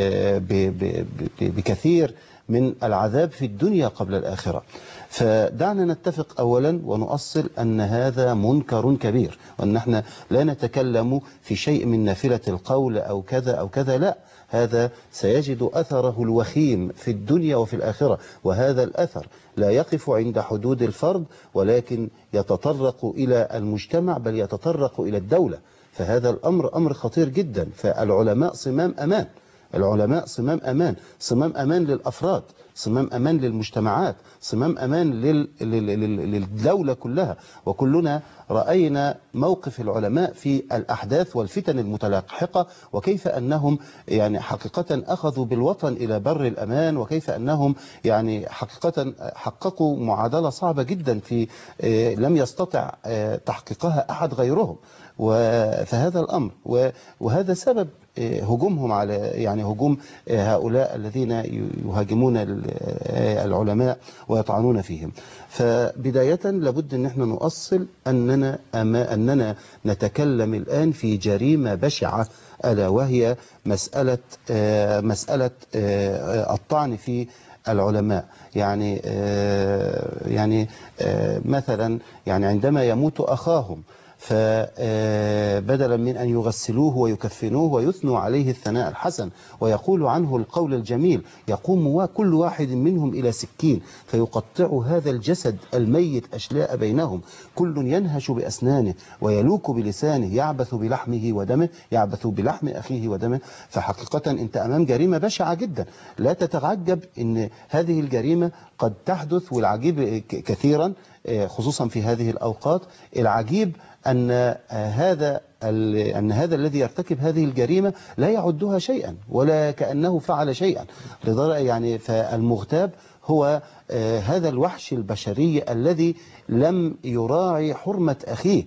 ب- ب- ب- بكثير من العذاب في الدنيا قبل الآخرة فدعنا نتفق أولا ونؤصل أن هذا منكر كبير وأن احنا لا نتكلم في شيء من نافلة القول أو كذا أو كذا لا هذا سيجد أثره الوخيم في الدنيا وفي الآخرة وهذا الأثر لا يقف عند حدود الفرد ولكن يتطرق إلى المجتمع بل يتطرق إلى الدولة فهذا الأمر أمر خطير جدا فالعلماء صمام أمان العلماء صمام أمان صمام أمان للأفراد صمام أمان للمجتمعات صمام أمان لل... لل... لل... للدولة كلها وكلنا رأينا موقف العلماء في الأحداث والفتن المتلاحقة وكيف أنهم يعني حقيقة أخذوا بالوطن إلى بر الأمان وكيف أنهم يعني حقيقة حققوا معادلة صعبة جدا في آه، لم يستطع آه، تحقيقها أحد غيرهم و- فهذا الأمر و- وهذا سبب آه، هجومهم على يعني هجوم آه، هؤلاء الذين ي- يهاجمون ال- آه، العلماء ويطعنون فيهم فبداية لابد أن احنا نؤصل أننا أما أننا نتكلم الآن في جريمة بشعة ألا وهي مسألة آه، مسألة آه، الطعن في العلماء يعني آه، يعني آه، مثلا يعني عندما يموت أخاهم فبدلا من أن يغسلوه ويكفنوه ويثنوا عليه الثناء الحسن ويقول عنه القول الجميل يقوم وا- كل واحد منهم إلى سكين فيقطع هذا الجسد الميت أشلاء بينهم كل ينهش بأسنانه ويلوك بلسانه يعبث بلحمه ودمه يعبث بلحم أخيه ودمه فحقيقة أنت أمام جريمة بشعة جدا لا تتعجب أن هذه الجريمة قد تحدث والعجيب ك- كثيرا آه، خصوصا في هذه الأوقات العجيب أن آه، هذا ال- أن هذا الذي يرتكب هذه الجريمة لا يعدها شيئا ولا كأنه فعل شيئا لدرجة يعني فالمغتاب هو آه، هذا الوحش البشري الذي لم يراعي حرمة أخيه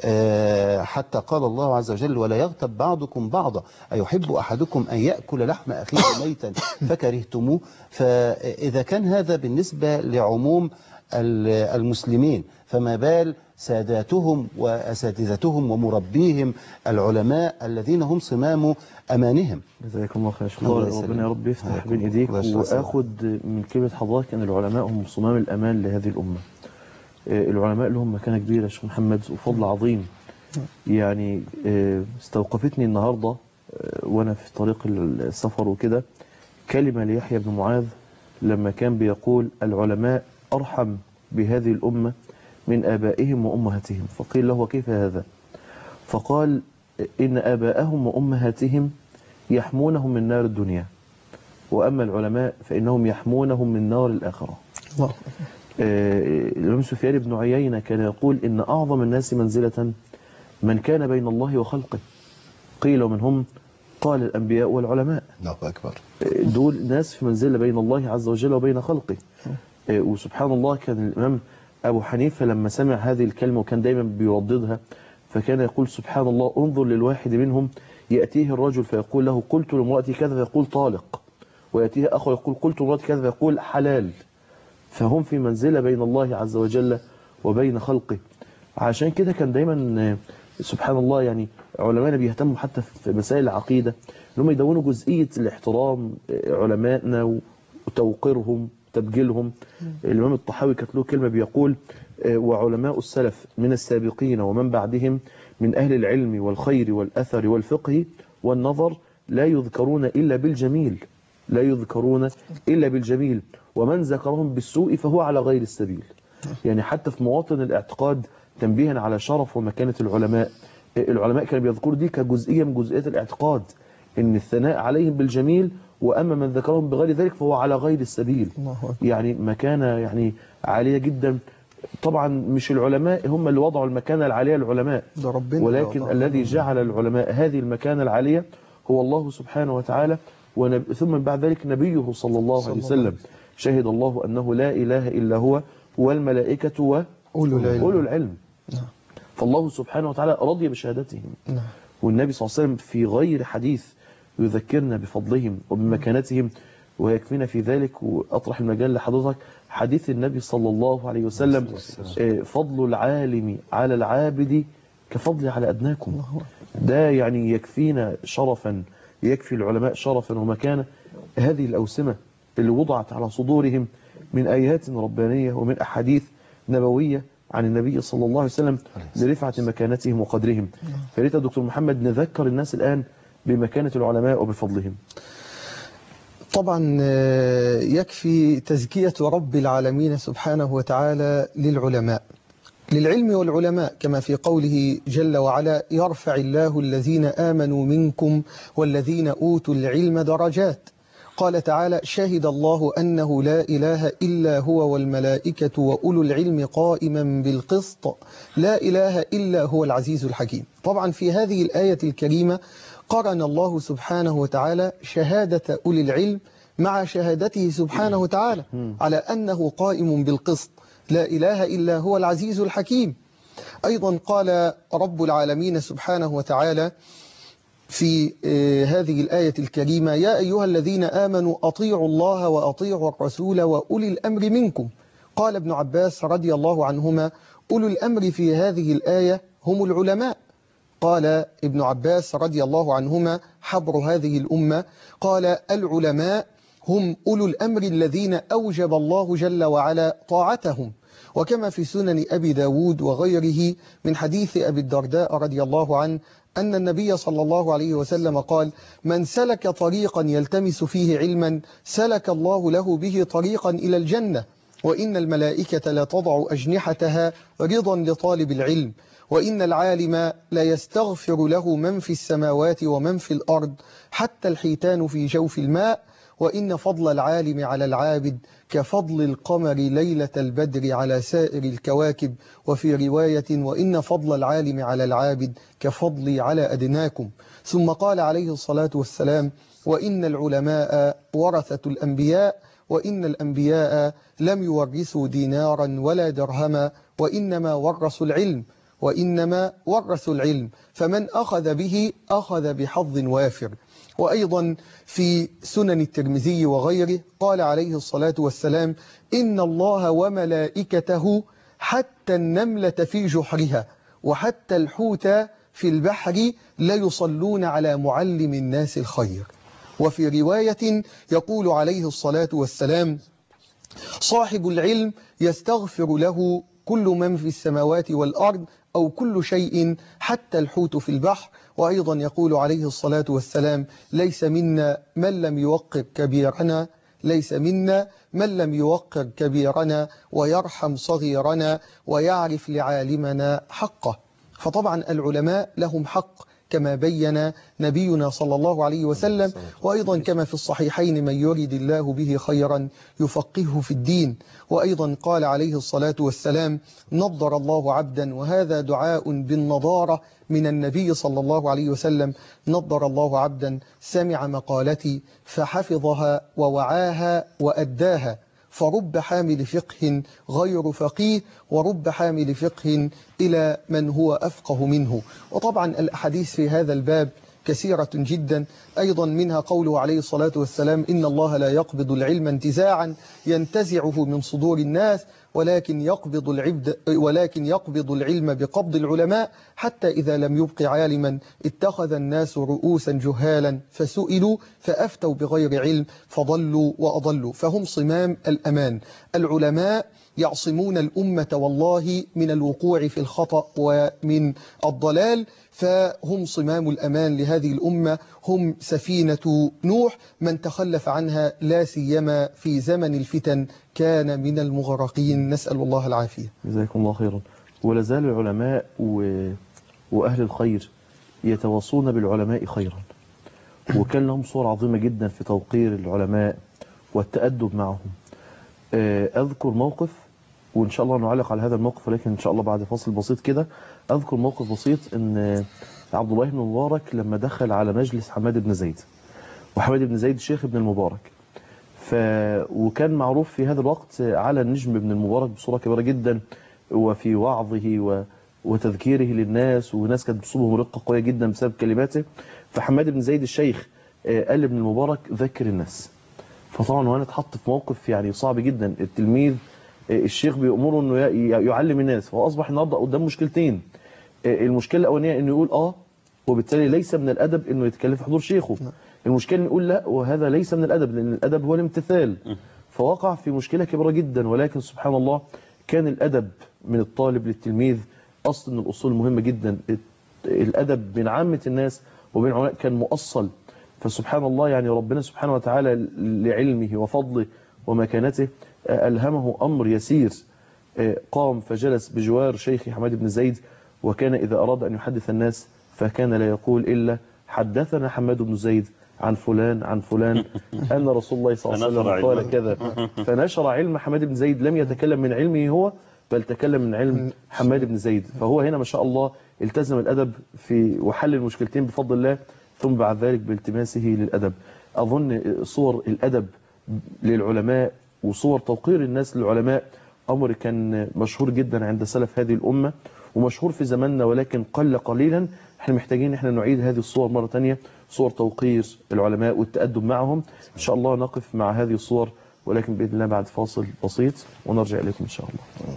آه، حتى قال الله عز وجل ولا يغتب بعضكم بعضا أيحب أحدكم أن يأكل لحم أخيه ميتا فكرهتموه فإذا كان هذا بالنسبة لعموم ال- المسلمين فما بال ساداتهم وأساتذتهم ومربيهم العلماء الذين هم صمام أمانهم جزاكم الله خير شكرا الله ربنا يسلمك. يا رب يفتح حياكم بين الله. ايديك الله يشفع صدرك. واخد من كلمه حضرتك ان العلماء هم صمام الامان لهذه الامه آه، العلماء لهم مكانه كبيره يا شيخ محمد وفضل عظيم يعني آه، استوقفتني النهارده آه، وانا في طريق السفر وكده كلمه ليحيى بن معاذ لما كان بيقول العلماء ارحم بهذه الامه من ابائهم وامهاتهم فقيل له وكيف هذا فقال إن آباءهم وأمهاتهم يحمونهم من نار الدنيا وأما العلماء فإنهم يحمونهم من نار الآخرة الله آه، الإمام سفيان بن عيينة كان يقول إن أعظم الناس منزلة من كان بين الله وخلقه قيل ومن هم قال الأنبياء والعلماء الله أكبر آه، دول ناس في منزلة بين الله عز وجل وبين خلقه آه، وسبحان الله كان الإمام أبو حنيفة لما سمع هذه الكلمة وكان دايما بيرددها فكان يقول سبحان الله انظر للواحد منهم يأتيه الرجل فيقول له قلت لامرأتي كذا فيقول طالق ويأتيه أخر يقول قلت لامرأتي كذا فيقول حلال فهم في منزلة بين الله عز وجل وبين خلقه عشان كده كان دايما آه، سبحان الله يعني علماءنا بيهتموا حتى في مسائل العقيدة انهم يدونوا جزئية الاحترام آه، علمائنا وتوقيرهم تبجيلهم الإمام الطحاوي كانت له كلمة بيقول آه، وعلماء السلف من السابقين ومن بعدهم من أهل العلم والخير والأثر والفقه والنظر لا يذكرون إلا بالجميل لا يذكرون إلا بالجميل ومن ذكرهم بالسوء فهو على غير السبيل يعني حتى في مواطن الاعتقاد تنبيها على شرف ومكانة العلماء العلماء كانوا بيذكروا دي كجزئية من جزئيات الاعتقاد ان الثناء عليهم بالجميل واما من ذكرهم بغير ذلك فهو على غير السبيل الله أكبر يعني مكانة يعني عالية جدا طبعا مش العلماء هم اللي وضعوا المكانة العالية للعلماء ده ربنا ولكن وضعها. الذي جعل العلماء هذه المكانة العالية هو الله سبحانه وتعالى ونب... ثم بعد ذلك نبيه صلى الله عليه صلى الله وسلم شهد الله أنه لا إله إلا هو والملائكة و... أولو العلم أولو العلم نعم. فالله سبحانه وتعالى رضي بشهادتهم نعم والنبي صلى الله عليه وسلم في غير حديث يذكرنا بفضلهم وبمكانتهم ويكفينا في ذلك وأطرح المجال لحضرتك حديث النبي صلى الله عليه وسلم آه، فضل العالم على العابد كفضل على أدناكم ده يعني يكفينا شرفا يكفي العلماء شرفا ومكانة هذه الأوسمة اللي وضعت على صدورهم من آيات ربانية ومن أحاديث نبوية عن النبي صلى الله عليه وسلم لرفعة مكانتهم وقدرهم فريت يا دكتور محمد نذكر الناس الآن بمكانة العلماء وبفضلهم طبعا آه، يكفي تزكية رب العالمين سبحانه وتعالى للعلماء للعلم والعلماء كما في قوله جل وعلا يرفع الله الذين آمنوا منكم والذين أوتوا العلم درجات قال تعالى شهد الله أنه لا إله إلا هو والملائكة وأولو العلم قائما بالقسط لا إله إلا هو العزيز الحكيم طبعا في هذه الآية الكريمة قرن الله سبحانه وتعالى شهادة أولي العلم مع شهادته سبحانه وتعالى على أنه قائم بالقسط لا إله إلا هو العزيز الحكيم أيضا قال رب العالمين سبحانه وتعالى في آه، هذه الآية الكريمة يا أيها الذين آمنوا أطيعوا الله وأطيعوا الرسول وأولي الأمر منكم قال ابن عباس رضي الله عنهما أولو الأمر في هذه الآية هم العلماء قال ابن عباس رضي الله عنهما حبر هذه الأمة قال العلماء هم أولو الأمر الذين أوجب الله جل وعلا طاعتهم وكما في سنن أبي داود وغيره من حديث أبي الدرداء رضي الله عنه أن النبي صلى الله عليه وسلم قال من سلك طريقا يلتمس فيه علما سلك الله له به طريقا إلى الجنة وإن الملائكة لا تضع أجنحتها رضا لطالب العلم وإن العالم لا يستغفر له من في السماوات ومن في الأرض حتى الحيتان في جوف الماء وإن فضل العالم على العابد كفضل القمر ليلة البدر على سائر الكواكب وفي رواية وإن فضل العالم على العابد كفضلي على أدناكم ثم قال عليه الصلاة والسلام وإن العلماء ورثة الأنبياء وإن الأنبياء لم يورثوا دينارا ولا درهما وإنما ورثوا العلم وإنما ورثوا العلم فمن أخذ به أخذ بحظ وافر وأيضا في سنن الترمذي وغيره قال عليه الصلاة والسلام إن الله وملائكته حتى النملة في جحرها وحتى الحوت في البحر ليصلون على معلم الناس الخير وفي رواية يقول عليه الصلاة والسلام صاحب العلم يستغفر له كل من في السماوات والأرض أو كل شيء حتى الحوت في البحر وأيضا يقول عليه الصلاة والسلام ليس منا من لم يوقر كبيرنا ليس منا من لم يوقر كبيرنا ويرحم صغيرنا ويعرف لعالمنا حقه فطبعا العلماء لهم حق كما بين نبينا صلى الله عليه وسلم وأيضا كما في الصحيحين من يريد الله به خيرا يفقهه في الدين وأيضا قال عليه الصلاة والسلام نضر الله عبدا وهذا دعاء بالنضارة من النبي صلى الله عليه وسلم نضر الله عبدا سمع مقالتي فحفظها ووعاها وأداها فرب حامل فقه غير فقيه ورب حامل فقه إلى من هو أفقه منه وطبعا الأحاديث في هذا الباب كثيرة جدا أيضا منها قوله عليه الصلاة والسلام إن الله لا يقبض العلم انتزاعا ينتزعه من صدور الناس ولكن يقبض العبد ولكن يقبض العلم بقبض العلماء حتى إذا لم يبق عالما اتخذ الناس رؤوسا جهالا فسئلوا فأفتوا بغير علم فضلوا وأضلوا فهم صمام الأمان العلماء يعصمون الأمة والله من الوقوع في الخطأ ومن الضلال فهم صمام الأمان لهذه الأمة هم سفينة نوح من تخلف عنها لا سيما في زمن الفتن كان من المغرقين نسأل الله العافية جزاكم الله خيرا ولا زال العلماء و... وأهل الخير يتواصون بالعلماء خيرا وكان لهم صور عظيمة جدا في توقير العلماء والتأدب معهم آه، أذكر موقف وإن شاء الله نعلق على هذا الموقف ولكن إن شاء الله بعد فاصل بسيط كده أذكر موقف بسيط إن عبد الله بن المبارك لما دخل على مجلس حماد بن زيد وحماد بن زيد شيخ ابن المبارك ف... وكان معروف في هذا الوقت على النجم ابن المبارك بصورة كبيرة جدا وفي وعظه و... وتذكيره للناس وناس كانت بتصيبهم رقة قوية جدا بسبب كلماته فحماد بن زيد الشيخ آه، قال لابن المبارك ذكر الناس فطبعا وانا اتحط في موقف يعني صعب جدا التلميذ آه، الشيخ بيأمره انه ي- يعلم الناس فهو اصبح النهارده قدام مشكلتين آه، المشكله الاولانيه انه يقول اه وبالتالي ليس من الادب انه يتكلم في حضور شيخه المشكله انه يقول لا وهذا ليس من الادب لان الادب هو الامتثال فوقع في مشكله كبيره جدا ولكن سبحان الله كان الادب من الطالب للتلميذ اصل من الاصول المهمه جدا الادب بين عامه الناس وبين العلماء كان مؤصل فسبحان الله يعني ربنا سبحانه وتعالى لعلمه وفضله ومكانته آه، ألهمه أمر يسير آه، قام فجلس بجوار شيخ حماد بن زيد وكان إذا أراد أن يحدث الناس فكان لا يقول إلا حدثنا حماد بن زيد عن فلان عن فلان أن رسول الله صلى الله عليه فنشر وسلم قال علمه. كذا فنشر علم حماد بن زيد لم يتكلم من علمه هو بل تكلم من علم حماد بن زيد فهو هنا ما شاء الله التزم الأدب في وحل المشكلتين بفضل الله ثم بعد ذلك بالتماسه للأدب أظن صور الأدب للعلماء وصور توقير الناس للعلماء أمر كان مشهور جدا عند سلف هذه الأمة ومشهور في زماننا ولكن قل قليلا احنا محتاجين ان احنا نعيد هذه الصور مرة تانية صور توقير العلماء والتأدب معهم ان شاء الله نقف مع هذه الصور ولكن بإذن الله بعد فاصل بسيط ونرجع إليكم إن شاء الله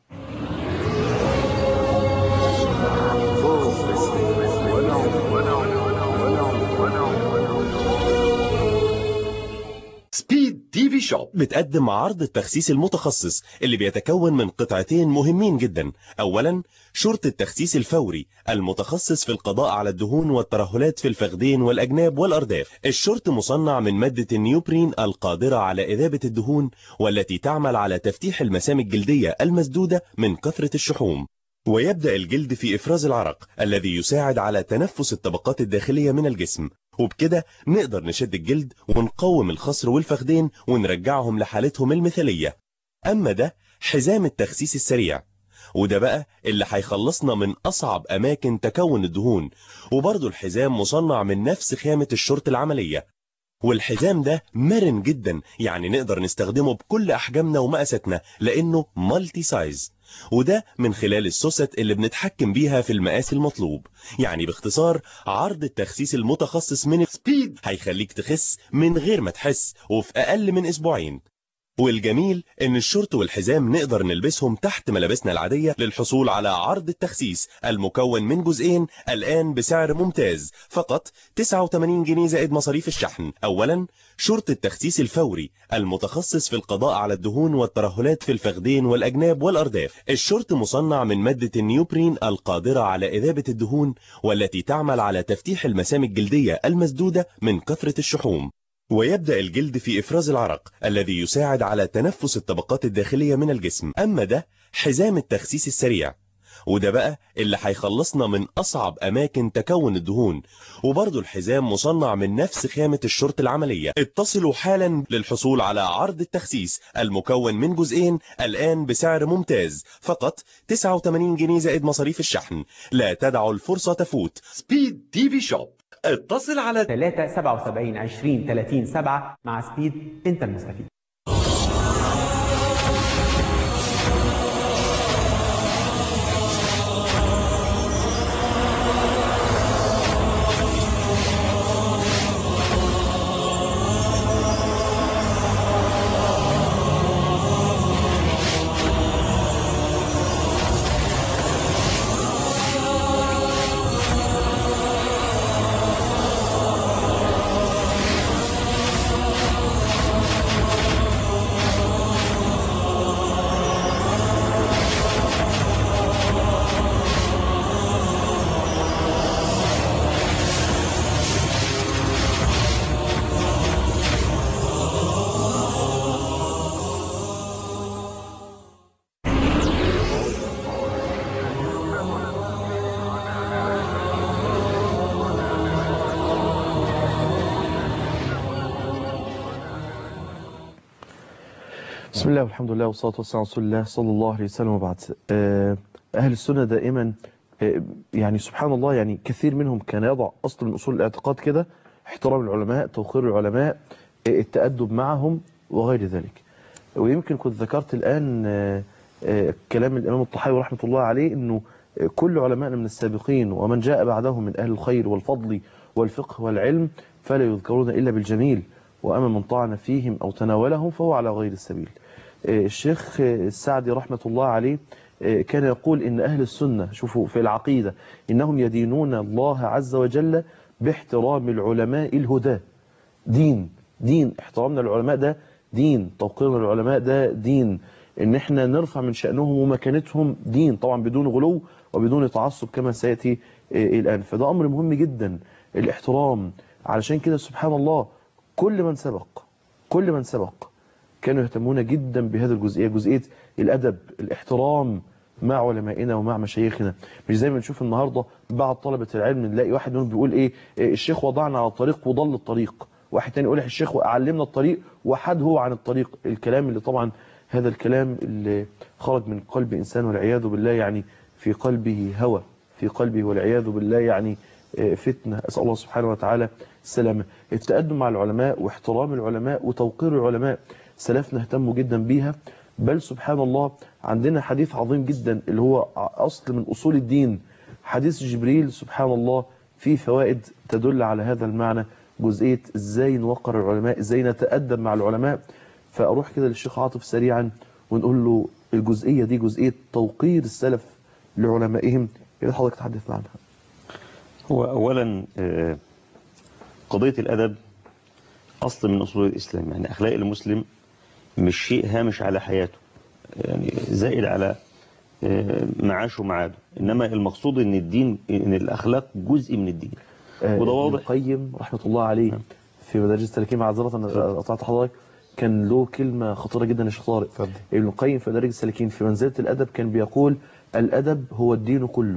سبيد تي في شوب بتقدم عرض التخسيس المتخصص اللي بيتكون من قطعتين مهمين جدا اولا شرط التخسيس الفوري المتخصص في القضاء على الدهون والترهلات في الفخذين والاجناب والارداف الشرط مصنع من مادة النيوبرين القادرة على اذابة الدهون والتي تعمل على تفتيح المسام الجلدية المسدودة من كثرة الشحوم ويبدأ الجلد في إفراز العرق الذي يساعد على تنفس الطبقات الداخلية من الجسم وبكده نقدر نشد الجلد ونقوم الخصر والفخدين ونرجعهم لحالتهم المثالية أما ده حزام التخسيس السريع وده بقى اللي هيخلصنا من أصعب أماكن تكون الدهون وبرضه الحزام مصنع من نفس خامة الشرط العملية والحزام ده مرن جدا يعني نقدر نستخدمه بكل أحجامنا ومقاساتنا لأنه مالتي سايز وده من خلال السوست اللي بنتحكم بيها في المقاس المطلوب يعني باختصار عرض التخسيس المتخصص من سبيد هيخليك تخس من غير ما تحس وفي أقل من أسبوعين والجميل ان الشورت والحزام نقدر نلبسهم تحت ملابسنا العادية للحصول على عرض التخسيس المكون من جزئين الآن بسعر ممتاز فقط 89 جنيه زائد مصاريف الشحن اولا شورت التخسيس الفوري المتخصص في القضاء على الدهون والترهلات في الفخذين والأجناب والأرداف الشورت مصنع من مادة النيوبرين القادرة على إذابة الدهون والتي تعمل على تفتيح المسام الجلدية المسدودة من كثرة الشحوم ويبدأ الجلد في إفراز العرق الذي يساعد على تنفس الطبقات الداخلية من الجسم أما ده حزام التخسيس السريع وده بقى اللي هيخلصنا من أصعب أماكن تكون الدهون وبرضه الحزام مصنع من نفس خامة الشرط العملية اتصلوا حالا للحصول على عرض التخسيس المكون من جزئين الآن بسعر ممتاز فقط 89 جنيه زائد مصاريف الشحن لا تدعوا الفرصة تفوت سبيد تي في شوب اتصل على 3 77 20 30 7 مع سبيد انت المستفيد بسم الله والحمد لله والصلاة والسلام على رسول الله صلى الله عليه وسلم وبعد آه، أهل السنة دائما آه، يعني سبحان الله يعني كثير منهم كان يضع أصل من أصول الاعتقاد كده احترام العلماء توقير العلماء آه، التأدب معهم وغير ذلك ويمكن كنت ذكرت الآن آه، آه، كلام الإمام الطحاوي رحمة الله عليه أنه آه، كل علمائنا من السابقين ومن جاء بعدهم من أهل الخير والفضل والفقه والعلم فلا يذكرون إلا بالجميل وأما من طعن فيهم أو تناولهم فهو على غير السبيل الشيخ السعدي رحمة الله عليه كان يقول إن أهل السنة شوفوا في العقيدة إنهم يدينون الله عز وجل باحترام العلماء الهدى دين دين احترامنا العلماء ده دين توقيرنا العلماء ده دين ان احنا نرفع من شأنهم ومكانتهم دين طبعا بدون غلو وبدون تعصب كما سيأتي الآن فده أمر مهم جدا الاحترام علشان كده سبحان الله كل من سبق كل من سبق كانوا يهتمون جدا بهذه الجزئية جزئية الأدب الاحترام مع علمائنا ومع مشايخنا مش زي ما نشوف النهارده بعض طلبه العلم نلاقي واحد منهم بيقول ايه إيه، الشيخ وضعنا على الطريق وضل الطريق واحد تاني يقول الشيخ علمنا الطريق وحد هو عن الطريق الكلام اللي طبعا هذا الكلام اللي خرج من قلب انسان والعياذ بالله يعني في قلبه هوى في قلبه والعياذ بالله يعني آه، فتنة أسأل الله سبحانه وتعالى السلامة التقدم مع العلماء واحترام العلماء وتوقير العلماء سلفنا اهتموا جدا بيها بل سبحان الله عندنا حديث عظيم جدا اللي هو أصل من أصول الدين حديث جبريل سبحان الله فيه فوائد تدل على هذا المعنى جزئية ازاي نوقر العلماء ازاي نتأدب مع العلماء فأروح كده للشيخ عاطف سريعا ونقول له الجزئية دي جزئية توقير السلف لعلمائهم إذا حضرتك تحدثنا عنها هو أولا آه، قضية الأدب أصل من أصول الإسلام يعني أخلاق المسلم مش شيء هامش على حياته يعني زائد على آه، معاشه ومعاده إنما المقصود إن الدين إن الأخلاق جزء من الدين آه، وده ابن واضح. القيم رحمة الله عليه في مدارج السالكين معذرة أنا قطعت حضرتك كان له كلمة خطيرة جدا يا شيخ طارق اتفضل. ابن القيم في مدارج السالكين في منزلة الأدب كان بيقول الأدب هو الدين كله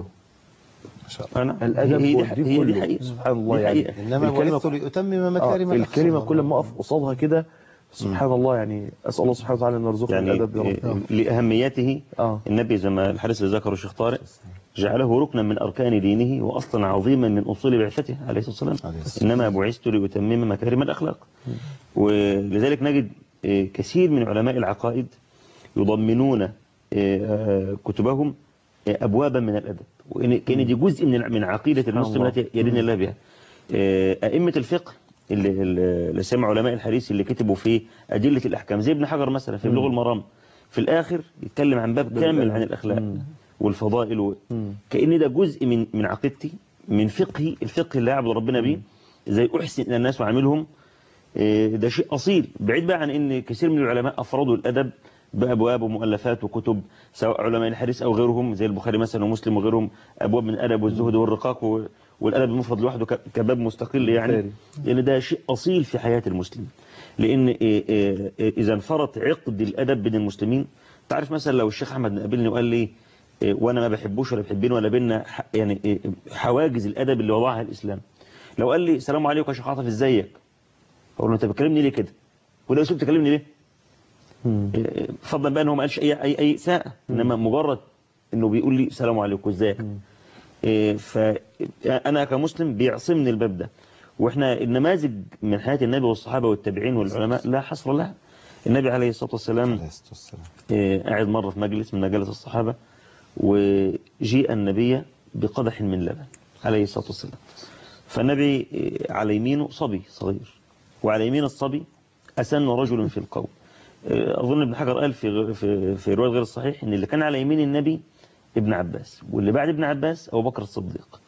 أنا الأدب هي هو دي- الدين هي دي كله حقيقة. سبحان الله دي يعني حقيقة. إنما الكلمة بعثت لأتمم مكارم آه الأخلاق الكلمة كل ما أقف قصادها كده سبحان الله يعني أسأل الله سبحانه وتعالى أن يرزقنا يعني الأدب يا رب آه، لأهميته آه. النبي زي ما الحديث اللي ذكره الشيخ طارق جعله ركنا من أركان دينه وأصلا عظيما من أصول بعثته عليه الصلاة والسلام عليه الصلاة إنما بعثت لأتمم مكارم الأخلاق ولذلك نجد آه، كثير من علماء العقائد يضمنون آه، آه، كتبهم آه، أبوابا من الأدب وإن كان دي جزء من من عقيدة المسلم الله. التي يدين الله بها آه، أئمة الفقه اللي, اللي سمع علماء الحديث اللي كتبوا في أدلة الأحكام زي ابن حجر مثلا في بلوغ المرام في الآخر يتكلم عن باب كامل عن الأخلاق مم. والفضائل و... مم. كأن ده جزء من من عقيدتي من فقهي الفقه اللي يعبد ربنا بيه ازاي أحسن إلى الناس وعاملهم آه، ده شيء أصيل بعيد بقى عن إن كثير من العلماء أفرادوا الأدب بأبواب ومؤلفات وكتب سواء علماء الحديث أو غيرهم زي البخاري مثلا ومسلم وغيرهم أبواب من الأدب والزهد والرقاق و- والأدب المفرد لوحده ك- كباب مستقل يعني البخاري. لأن ده شيء أصيل في حياة المسلم لأن آه، آه، آه، إذا انفرط عقد الأدب بين المسلمين تعرف مثلا لو الشيخ أحمد قابلني وقال لي آه، وأنا ما بحبوش ولا بحبين ولا بينا ح- يعني آه، حواجز الأدب اللي وضعها الإسلام لو قال لي السلام عليكم يا شيخ عاطف ازيك اقول له انت بتكلمني ليه كده وده اسلوب تكلمني ليه مم. إيه، فضلا بقى ان هو ما قالش اي اي اي ساعه انما مجرد انه بيقول لي السلام عليكم ازيك إيه، فانا كمسلم بيعصمني الباب ده واحنا النماذج من حياه النبي والصحابه والتابعين والعلماء لا حصر لها النبي عليه الصلاه والسلام عليه الصلاة والسلام إيه، قاعد مره في مجلس من مجالس الصحابه وجيء النبي بقدح من لبن عليه الصلاه والسلام فالنبي إيه، على يمينه صبي صغير وعلى يمين الصبي أسن رجل في القوم إيه، أظن ابن حجر قال في في في رواية غير الصحيح إن اللي كان على يمين النبي ابن عباس واللي بعد ابن عباس أبو بكر الصديق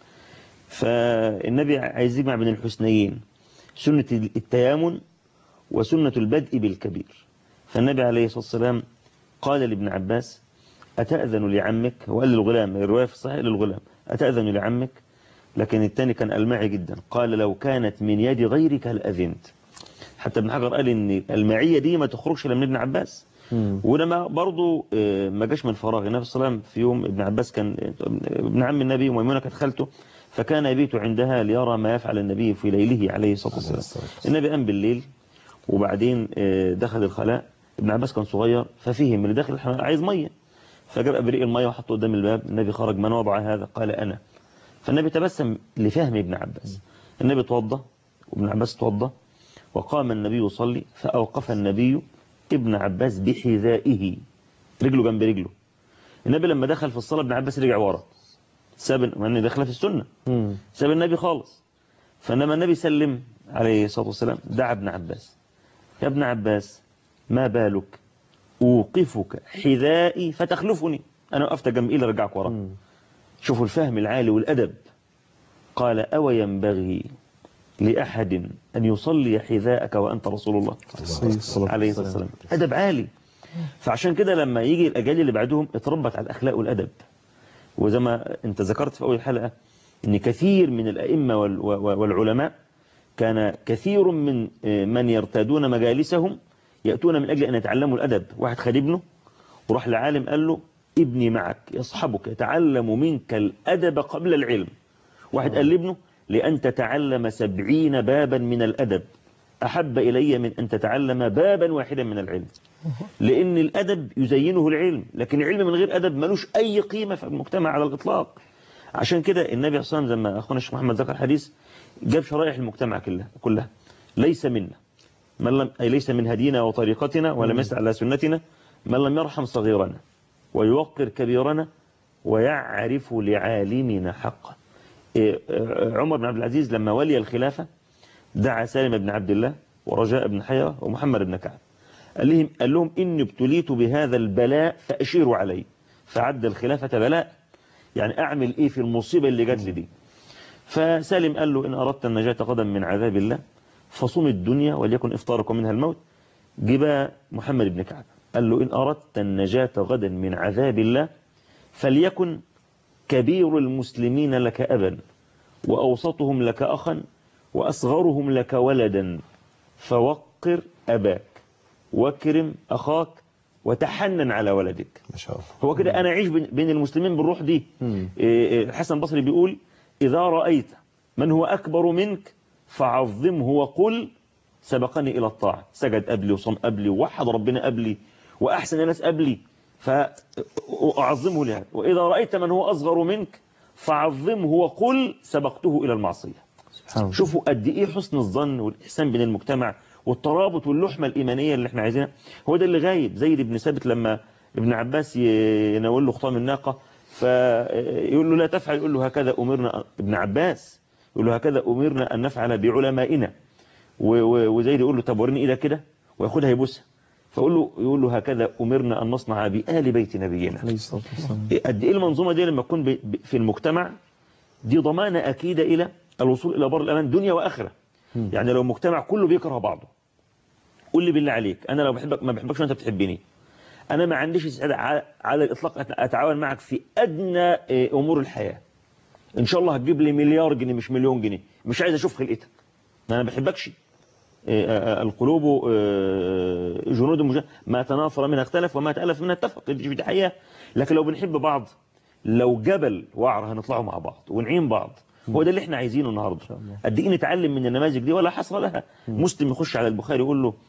فالنبي عايز يجمع بين الحسنيين سنة التيامن وسنة البدء بالكبير فالنبي عليه الصلاة والسلام قال لابن عباس أتأذن لعمك وقال للغلام الرواية في الصحيح للغلام أتأذن لعمك لكن الثاني كان ألمعي جدا قال لو كانت من يد غيرك لأذنت حتى ابن حجر قال ان المعية دي ما تخرجش الا من ابن عباس مم. ولما برضه آه، ما جاش من فراغ النبي صلى الله عليه وسلم في يوم ابن عباس كان ابن عم النبي وميمونة كانت خالته فكان يبيت عندها ليرى ما يفعل النبي في ليله عليه الصلاة والسلام النبي قام بالليل وبعدين آه، دخل الخلاء ابن عباس كان صغير ففهم اللي داخل الحمام عايز مية فجاب ابريق المية وحطه قدام الباب النبي خرج من وضع هذا قال أنا فالنبي تبسم لفهم ابن عباس النبي توضى وابن عباس توضى وقام النبي يصلي فأوقف النبي ابن عباس بحذائه رجله جنب رجله النبي لما دخل في الصلاة ابن عباس رجع ورا ساب مع ان داخله في السنة مم. ساب النبي خالص فإنما النبي سلم عليه الصلاة والسلام دعا ابن عباس يا ابن عباس ما بالك أوقفك حذائي فتخلفني أنا وقفت جنب إيه رجعك ورا مم. شوفوا الفهم العالي والأدب قال أو ينبغي لأحد أن يصلي حذاءك وأنت رسول الله عليه الصلاة عليه الصلاة والسلام أدب عالي فعشان كده لما يجي الأجيال اللي بعدهم اتربت على الأخلاق والأدب وزي ما أنت ذكرت في أول حلقة أن كثير من الأئمة وال- و- والعلماء كان كثير من آه، من يرتادون مجالسهم يأتون من أجل أن يتعلموا الأدب واحد خد ابنه وراح لعالم قال له ابني معك يصحبك يتعلم منك الأدب قبل العلم واحد قال لابنه لأن تتعلم سبعين بابا من الأدب أحب إلي من أن تتعلم بابا واحدا من العلم لأن الأدب يزينه العلم لكن العلم من غير أدب ملوش أي قيمة في المجتمع على الإطلاق عشان كده النبي صلى الله عليه وسلم لما أخونا الشيخ محمد ذكر حديث جاب شرائح المجتمع كلها كلها ليس منا من لم أي ليس من هدينا وطريقتنا ولم يسع على سنتنا من لم يرحم صغيرنا ويوقر كبيرنا ويعرف لعالمنا حقا إيه، آه، عمر بن عبد العزيز لما ولي الخلافة دعا سالم بن عبد الله ورجاء بن حيرة ومحمد بن كعب قال لهم, قال لهم إني ابتليت بهذا البلاء فأشيروا علي فعد الخلافة بلاء يعني أعمل إيه في المصيبة اللي جات لي دي فسالم قال له إن أردت النجاة غدا من عذاب الله فصوم الدنيا وليكن إفطاركم منها الموت جبا محمد بن كعب قال له إن أردت النجاة غدا من عذاب الله فليكن كبير المسلمين لك أبا وأوسطهم لك أخا وأصغرهم لك ولدا فوقر أباك واكرم أخاك وتحنن على ولدك ما شاء الله هو كده أنا أعيش بين بين المسلمين بالروح دي إيه، إيه، الحسن البصري بيقول إذا رأيت من هو أكبر منك فعظمه وقل سبقني إلى الطاعة سجد قبلي وصم قبلي ووحد ربنا قبلي وأحسن الناس قبلي فأعظمه لهذا وإذا رأيت من هو أصغر منك فعظمه وقل سبقته إلى المعصية سبحان الله شوفوا قد ايه حسن الظن والإحسان بين المجتمع والترابط واللحمة الإيمانية اللي احنا عايزينها هو ده اللي غايب زيد بن ثابت لما ابن عباس يناول له خطام الناقة فيقول له لا تفعل يقول له هكذا أمرنا ابن عباس يقول له هكذا أمرنا أن نفعل بعلمائنا و- و- وزيد يقول له طب وريني إيدك كده وياخدها يبوسها فيقول له يقول له هكذا أمرنا أن نصنع بآل بيت نبينا عليه الصلاة والسلام قد ايه المنظومه دي لما تكون ب- ب- في المجتمع دي ضمانه اكيده الى الوصول الى بر الامان دنيا واخره يعني لو المجتمع كله بيكره بعضه قول لي بالله عليك انا لو بحبك ما بحبكش وانت بتحبني انا ما عنديش استعداد على- على الاطلاق أت- اتعاون معك في ادنى إيه، امور الحياه ان شاء الله هتجيب لي مليار جنيه مش مليون جنيه مش عايز اشوف خلقتك انا ما بحبكش إيه، آه، آه، القلوب آه، جنود مج... ما تناصر منها اختلف وما تألف منها اتفق دي دي حقيقة لكن لو بنحب بعض لو جبل وعر هنطلعوا مع بعض ونعين بعض هو ده اللي احنا عايزينه النهارده قد ايه نتعلم من النماذج دي ولا حصر لها مسلم يخش على البخاري يقول له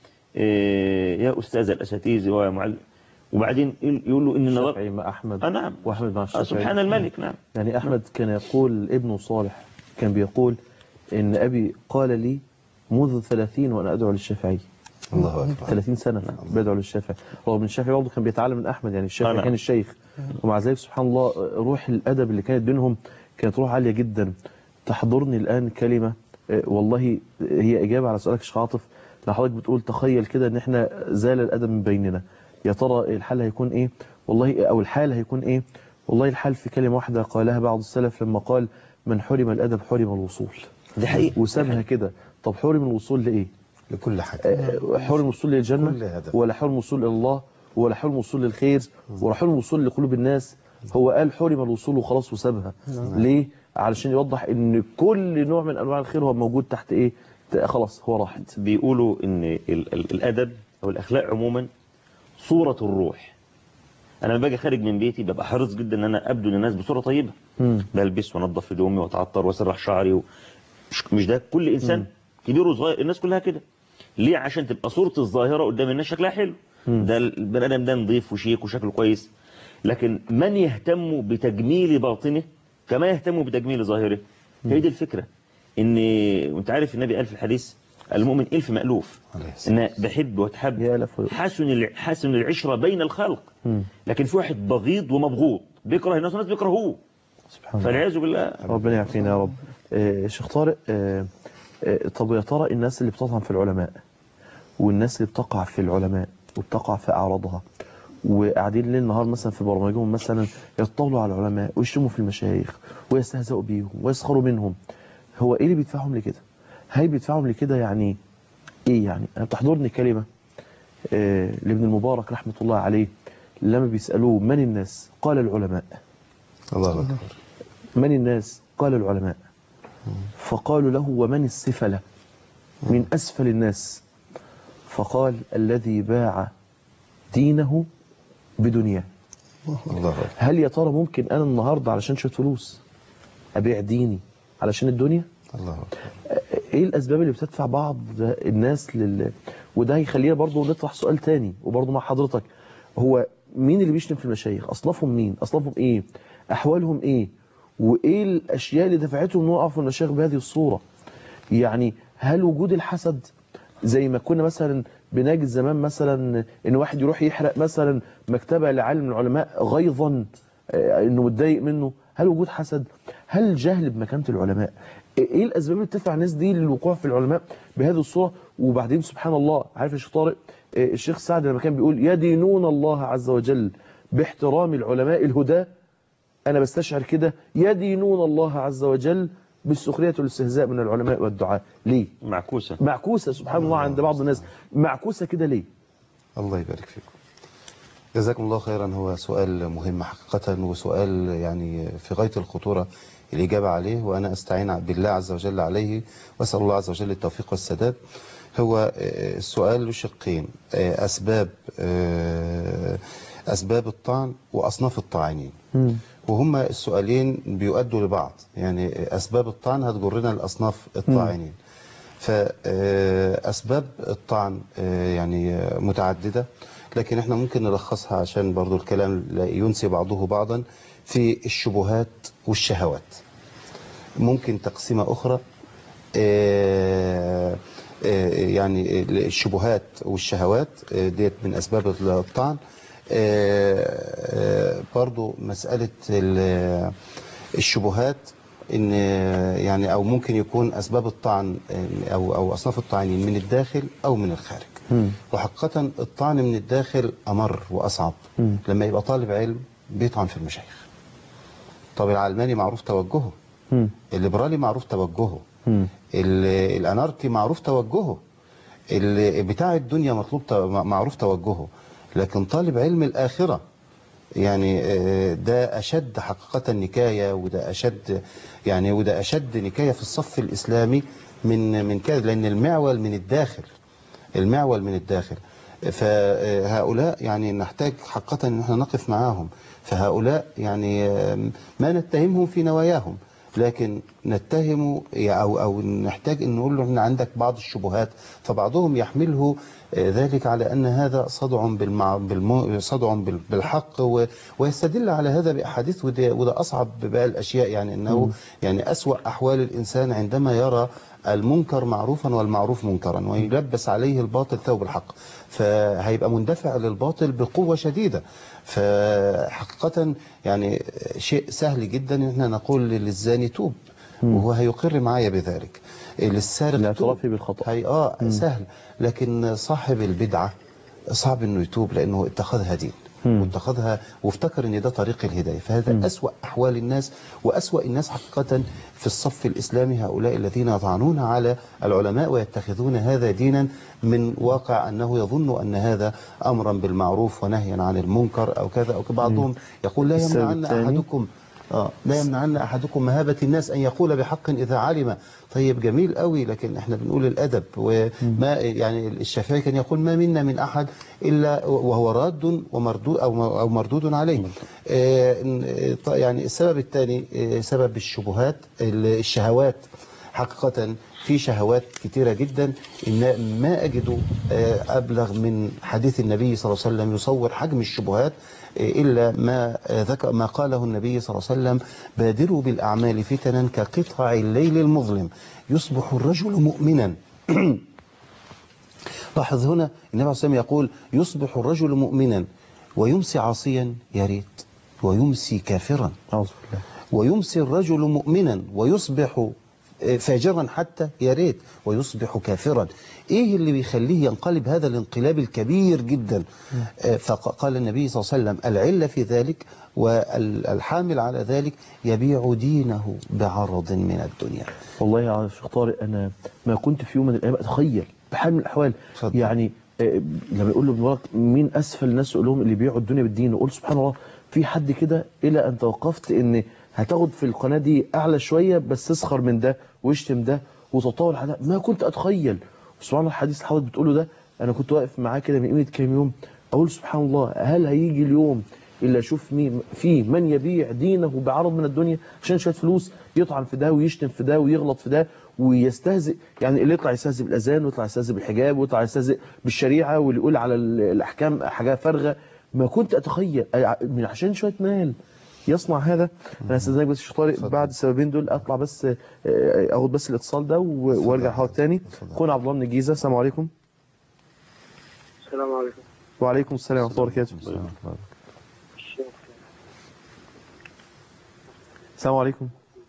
إيه، يا استاذ الاساتذه ويا معلم وبعدين يقول له ان النظر الشافعي مع أحمد آه نعم وأحمد مع آه الشافعي سبحان الملك نعم يعني أحمد كان يقول ابنه صالح كان بيقول إن أبي قال لي منذ ثلاثين وأنا أدعو للشافعي الله أكبر 30 سنة بدعو للشافعي هو من الشافعي برضه كان بيتعلم من أحمد يعني آه الشافعي نعم. كان الشيخ ومع ذلك سبحان الله روح الأدب اللي كانت بينهم كانت روح عالية جدا تحضرني الآن كلمة آه، والله هي إجابة على سؤالك يا شيخ عاطف لو حضرتك بتقول تخيل كده إن إحنا زال الأدب من بيننا يا ترى الحل هيكون إيه والله أو الحال هيكون إيه والله الحال في كلمة واحدة قالها بعض السلف لما قال من حرم الأدب حرم الوصول دي حقيقة وسابها كده طب حرم الوصول لإيه لكل حاجة آه، حرم الوصول للجنة كل هدف. ولا حرم الوصول إلى الله ولا حرم الوصول للخير ولا حرم الوصول لقلوب الناس هو قال حرم الوصول وخلاص وسابها ليه علشان يوضح ان كل نوع من انواع الخير هو موجود تحت ايه ت- خلاص هو راحت بيقولوا ان ال- ال- الادب او الاخلاق عموما صورة الروح انا لما باجي خارج من بيتي ببقى حريص جدا ان انا ابدو للناس بصورة طيبة مم. بلبس وانضف هدومي واتعطر واسرح شعري و... مش- مش ده كل انسان كبير وصغير الناس كلها كده ليه عشان تبقى صورة الظاهرة قدام الناس شكلها حلو ده البني ادم ده نظيف وشيك وشكله كويس لكن من يهتم بتجميل باطنه كما يهتم بتجميل ظاهره هي دي الفكرة ان وانت عارف النبي قال في الحديث المؤمن الف مألوف عليه الصلاة ان بحب وتحب يا ألف ويؤلف. حسن الع- حسن العشرة بين الخلق مم. لكن في واحد بغيض ومبغوض بيكره الناس والناس بيكرهوه سبحان الله فالعياذ بالله ربنا يعافينا يا رب آه، شيخ طارق آه، آه، طب يا ترى الناس اللي بتطعن في العلماء والناس اللي بتقع في العلماء وبتقع في أعراضها وقاعدين ليل نهار مثلا في برامجهم مثلا يتطاولوا على العلماء ويشتموا في المشايخ ويستهزئوا بيهم ويسخروا منهم هو ايه اللي بيدفعهم لكده؟ هل بيدفعهم لكده يعني ايه يعني؟ انا بتحضرني كلمه آه، لابن المبارك رحمه الله عليه لما بيسالوه من الناس؟ قال العلماء الله أكبر من الناس قال العلماء فقالوا له ومن السفلة من أسفل الناس فقال الذي باع دينه بدنياه الله أكبر. هل يا ترى ممكن انا النهارده علشان شويه فلوس ابيع ديني علشان الدنيا الله أكبر. ايه الاسباب اللي بتدفع بعض الناس لل وده هيخلينا برضو نطرح سؤال تاني وبرضو مع حضرتك هو مين اللي بيشتم في المشايخ اصنافهم مين اصنافهم ايه احوالهم ايه وايه الاشياء اللي دفعتهم انه يقعوا في المشايخ بهذه الصوره يعني هل وجود الحسد زي ما كنا مثلا بنجد زمان مثلا ان واحد يروح يحرق مثلا مكتبه لعالم من العلماء غيظا آه، انه متضايق منه هل وجود حسد هل الجهل بمكانه العلماء ايه الاسباب اللي بتدفع الناس دي للوقوع في العلماء بهذه الصوره وبعدين سبحان الله عارف يا شيخ طارق آه، الشيخ سعد لما كان بيقول يدينون الله عز وجل باحترام العلماء الهداه انا بستشعر كده يدينون الله عز وجل بالسخريه والاستهزاء من العلماء والدعاء ليه معكوسة معكوسه سبحان الله عند بعض الناس معكوسه كده ليه الله يبارك فيكم جزاكم الله خيرا هو سؤال مهم حقيقة وسؤال يعني في غاية الخطورة الإجابة عليه وأنا أستعين بالله عز وجل عليه وأسأل الله عز وجل التوفيق والسداد هو آه، السؤال له شقين آه، أسباب آه، أسباب الطعن وأصناف الطاعنين وهما السؤالين بيؤدوا لبعض يعني أسباب الطعن هتجرنا لأصناف الطاعنين فأسباب الطعن آه، يعني آه، متعددة لكن احنا ممكن نلخصها عشان برضو الكلام لا ينسي بعضه بعضا في الشبهات والشهوات ممكن تقسيمة أخرى آه، آه، يعني الشبهات والشهوات آه، ديت من أسباب الطعن آه، آه، برضو مسألة ال- الشبهات ان يعني او ممكن يكون اسباب الطعن او او اصناف الطعنين من الداخل او من الخارج وحقيقه الطعن من الداخل امر واصعب مم. لما يبقى طالب علم بيطعن في المشايخ طب العلماني معروف توجهه مم. الليبرالي معروف توجهه مم. ال- الاناركي معروف توجهه ال- بتاع الدنيا مطلوب تو- معروف توجهه لكن طالب علم الآخرة يعني آه، ده أشد حقيقة نكاية وده أشد يعني وده أشد نكاية في الصف الإسلامي من من كده لأن المعول من الداخل المعول من الداخل فهؤلاء يعني نحتاج حقيقة ان احنا نقف معاهم فهؤلاء يعني آم، ما نتهمهم في نواياهم لكن نتهم او او نحتاج ان نقول له ان عندك بعض الشبهات فبعضهم يحمله آه، ذلك على ان هذا صدع بالمع... بالمو... صدع بال- بالحق و... ويستدل على هذا باحاديث وده, وده اصعب بقى الاشياء يعني انه يعني اسوا احوال الانسان عندما يرى المنكر معروفا والمعروف منكرا ويلبس عليه الباطل ثوب الحق فهيبقى مندفع للباطل بقوة شديدة فحقيقة يعني شيء سهل جدا ان احنا نقول للزاني توب وهو هيقر معايا بذلك للسارق الاعتراف توب. بالخطأ. هي اه سهل لكن صاحب البدعة صعب انه يتوب لانه اتخذها دين مم. واتخذها وافتكر ان ده طريق الهدايه فهذا اسوا احوال الناس واسوا الناس حقيقه في الصف الاسلامي هؤلاء الذين يطعنون على العلماء ويتخذون هذا دينا من واقع انه يظن ان هذا امرا بالمعروف ونهيا عن المنكر او كذا او كذا. بعضهم يقول لا السبب يمنعن الثاني. احدكم آه لا يمنعن احدكم مهابه الناس ان يقول بحق اذا علم طيب جميل قوي لكن احنا بنقول الادب وما يعني الشافعي كان يقول ما منا من احد الا وهو راد ومردود او او مردود عليه آه ط- يعني السبب الثاني آه، سبب الشبهات ال- الشهوات حقيقة في شهوات كتيرة جدا إن ما أجد آه، أبلغ من حديث النبي صلى الله عليه وسلم يصور حجم الشبهات آه، إلا ما آه، ذكر ما قاله النبي صلى الله عليه وسلم بادروا بالأعمال فتنا كقطع الليل المظلم يصبح الرجل مؤمنا لاحظ هنا النبي عليه الصلاة والسلام يقول يصبح الرجل مؤمنا ويمسي عاصيا يا ريت ويمسي كافرا أعوذ بالله ويمسي الرجل مؤمنا ويصبح فاجرا حتى يا ريت ويصبح كافرا ايه اللي بيخليه ينقلب هذا الانقلاب الكبير جدا آه، فقال النبي صلى الله عليه وسلم العلة في ذلك والحامل على ذلك يبيع دينه بعرض من الدنيا والله يا شيخ طارق انا ما كنت في يوم من الايام اتخيل بحال من الاحوال اتفضل. يعني آه، لما يقول له ابن مبارك مين اسفل الناس يقول لهم اللي بيبيعوا الدنيا بالدين وقول سبحان الله في حد كده الى ان توقفت ان هتاخد في القناه دي اعلى شويه بس تسخر من ده ويشتم ده وتطاول على ده ما كنت اتخيل سبحان الله الحديث اللي حضرتك بتقوله ده انا كنت واقف معاه كده من قيمه كام يوم اقول سبحان الله هل هيجي اليوم الا اشوف مين في من يبيع دينه بعرض من الدنيا عشان شويه فلوس يطعن في ده ويشتم في ده ويغلط في ده ويستهزئ يعني اللي يطلع يستهزئ بالاذان ويطلع يستهزئ بالحجاب ويطلع يستهزئ بالشريعه واللي يقول على ال- الاحكام حاجه فارغه ما كنت اتخيل أي- من عشان شويه مال يصنع هذا انا استاذنك بس يا شيخ طارق بعد السببين دول اطلع بس آه، اخد بس الاتصال ده و- وارجع حوالي تاني اخونا عبد الله من الجيزه السلام عليكم السلام عليكم وعليكم السلام ورحمه الله وبركاته السلام عليكم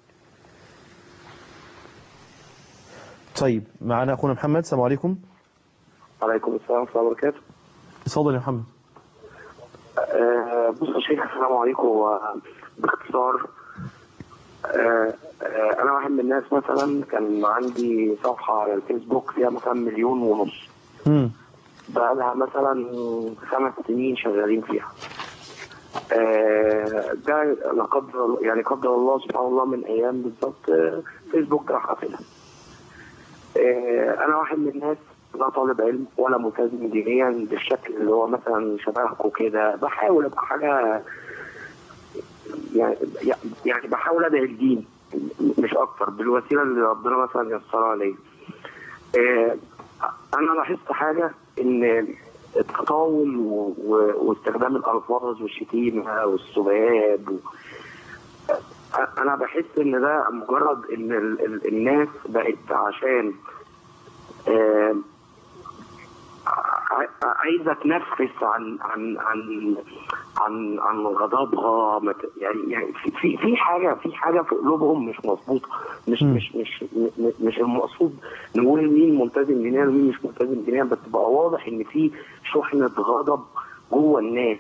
طيب معنا اخونا محمد السلام عليكم وعليكم السلام ورحمة الله وبركاته اتفضل يا محمد آه، بص يا شيخ السلام عليكم هو باختصار آه، آه، أنا واحد من الناس مثلا كان عندي صفحة على الفيسبوك فيها مثلا مليون ونص امم بقى لها مثلا خمس سنين شغالين فيها آه، ده لا قدر يعني قدر الله سبحان الله من ايام بالظبط آه، فيسبوك راح قافلها آه، انا واحد من الناس لا طالب علم ولا ملتزم دينيا بالشكل اللي هو مثلا شبهكم كده بحاول ابقى حاجه يعني يعني بحاول ادعي الدين مش اكتر بالوسيله اللي ربنا مثلا يسرها ليا آه، انا لاحظت حاجه ان التطاول و- و- واستخدام الالفاظ والشتيمه والسباب و... انا بحس ان ده مجرد ان ال- ال- الناس بقت عشان آه، ع- عايزه تنفس عن عن عن عن عن غضبها ما ت- يعني يعني في- في في حاجه في حاجه في قلوبهم مش مظبوطه مش مش مش مش, مش المقصود نقول مين ملتزم دينيا ومين مش ملتزم دينيا بس بقى واضح ان في شحنه غضب جوه الناس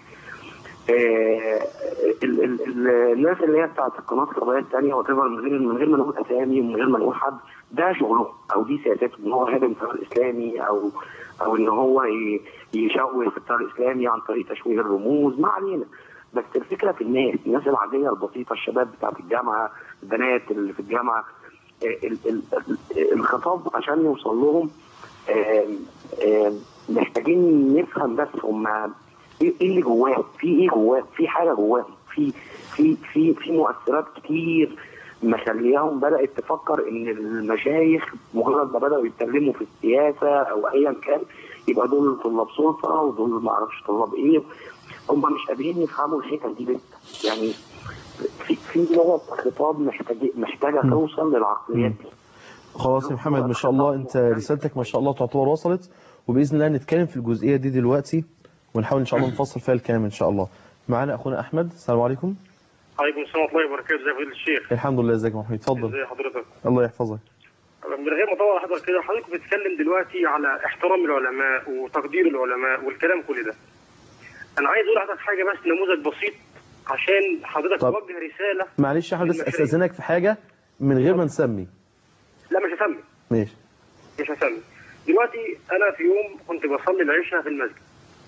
آه، ال- ال- ال- الناس اللي هي بتاعت القنوات الفضائيه الثانيه وات من غير من غير ما نقول اسامي ومن غير ما نقول حد ده شغلهم او دي سياساتهم ان هو هادم التيار الاسلامي او او ان هو ي- يشوه في التيار الاسلامي عن طريق تشويه الرموز ما علينا بس الفكره في الناس الناس العاديه البسيطه الشباب بتاعت الجامعه البنات اللي في الجامعه آه، ال- ال- ال- الخطاب عشان يوصل لهم آم، آم، محتاجين نفهم بس هم ايه إيه اللي جواهم في ايه جواهم في حاجه جواهم في في في في مؤثرات كتير مخلياهم بدات تفكر ان المشايخ مجرد ما بداوا يتكلموا في السياسه او ايا كان يبقى دول طلاب سلطه ودول ما اعرفش طلاب ايه هم مش قادرين يفهموا الحته دي لسه يعني في في لغه خطاب محتاج محتاجه توصل للعقليات دي خلاص يا محمد ما شاء الله انت رسالتك ما شاء الله تعتبر وصلت وباذن الله نتكلم في الجزئيه دي دلوقتي ونحاول ان شاء الله نفصل فيها الكلام ان شاء الله معانا اخونا احمد السلام عليكم عليكم السلام ورحمه الله وبركاته ازي فضيله الشيخ الحمد لله ازيك يا محمد اتفضل ازي حضرتك الله يحفظك من غير ما اطول على حضرتك كده حضرتك بتتكلم دلوقتي على احترام العلماء وتقدير العلماء والكلام كل ده انا عايز اقول لحضرتك حاجه بس نموذج بسيط عشان حضرتك طب. توجه رساله معلش يا احمد بس للمشايخ. استاذنك في حاجه من غير ما نسمي لا مش هسمي ماشي مش هسمي دلوقتي انا في يوم كنت بصلي العشاء في المسجد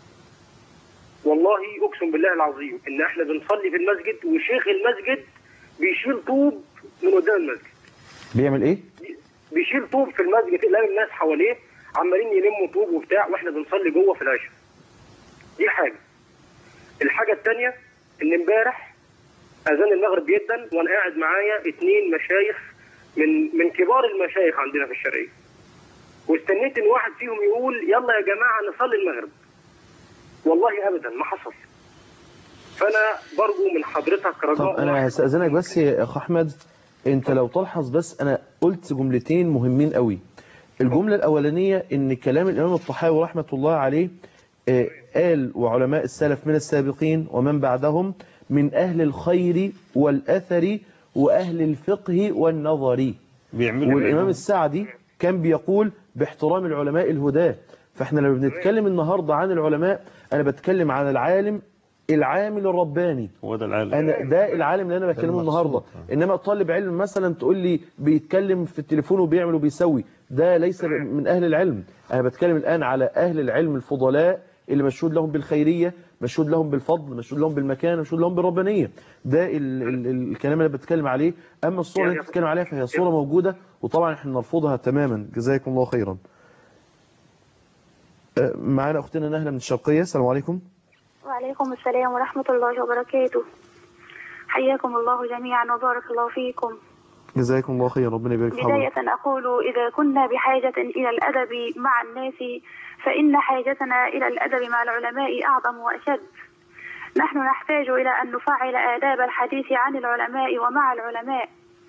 والله اقسم بالله العظيم ان احنا بنصلي في المسجد وشيخ المسجد بيشيل طوب من قدام المسجد بيعمل ايه بيشيل طوب في المسجد تلاقي الناس حواليه عمالين يلموا طوب وبتاع واحنا بنصلي جوه في العشاء دي حاجه الحاجه الثانيه ان امبارح اذان المغرب جدا وانا قاعد معايا اتنين مشايخ من من كبار المشايخ عندنا في الشرقيه واستنيت ان واحد فيهم يقول يلا يا جماعه نصلي المغرب والله ابدا ما حصل فانا برجو من حضرتك رجاء طب انا هستاذنك بس يا اخ احمد انت لو تلحظ بس انا قلت جملتين مهمين قوي الجمله الاولانيه ان كلام الامام الطحاوي رحمه الله عليه آه، قال وعلماء السلف من السابقين ومن بعدهم من اهل الخير والاثر واهل الفقه والنظر بيعملوا والامام السعدي كان بيقول باحترام العلماء الهداة فاحنا لما بنتكلم النهارده عن العلماء انا بتكلم عن العالم العامل الرباني هو ده العالم انا ده العالم اللي انا بكلمه النهارده انما طالب علم مثلا تقول لي بيتكلم في التليفون وبيعمل وبيسوي ده ليس من اهل العلم انا بتكلم الان على اهل العلم الفضلاء اللي مشهود لهم بالخيريه مشهود لهم بالفضل مشهود لهم بالمكان مشهود لهم بالربانيه ده ال ال ال الكلام اللي بتكلم عليه اما الصوره اللي انت بتتكلم عليها فهي صوره موجوده وطبعا احنا نرفضها تماما جزاكم الله خيرا أه، معانا اختنا نهله من الشرقيه السلام عليكم وعليكم السلام ورحمة الله وبركاته حياكم الله جميعا وبارك الله فيكم جزاكم الله خير ربنا يبارك في حضرتك بداية أقول إذا كنا بحاجة إلى الأدب مع الناس فإن حاجتنا إلى الأدب مع العلماء أعظم وأشد نحن نحتاج إلى أن نفعل آداب الحديث عن العلماء ومع العلماء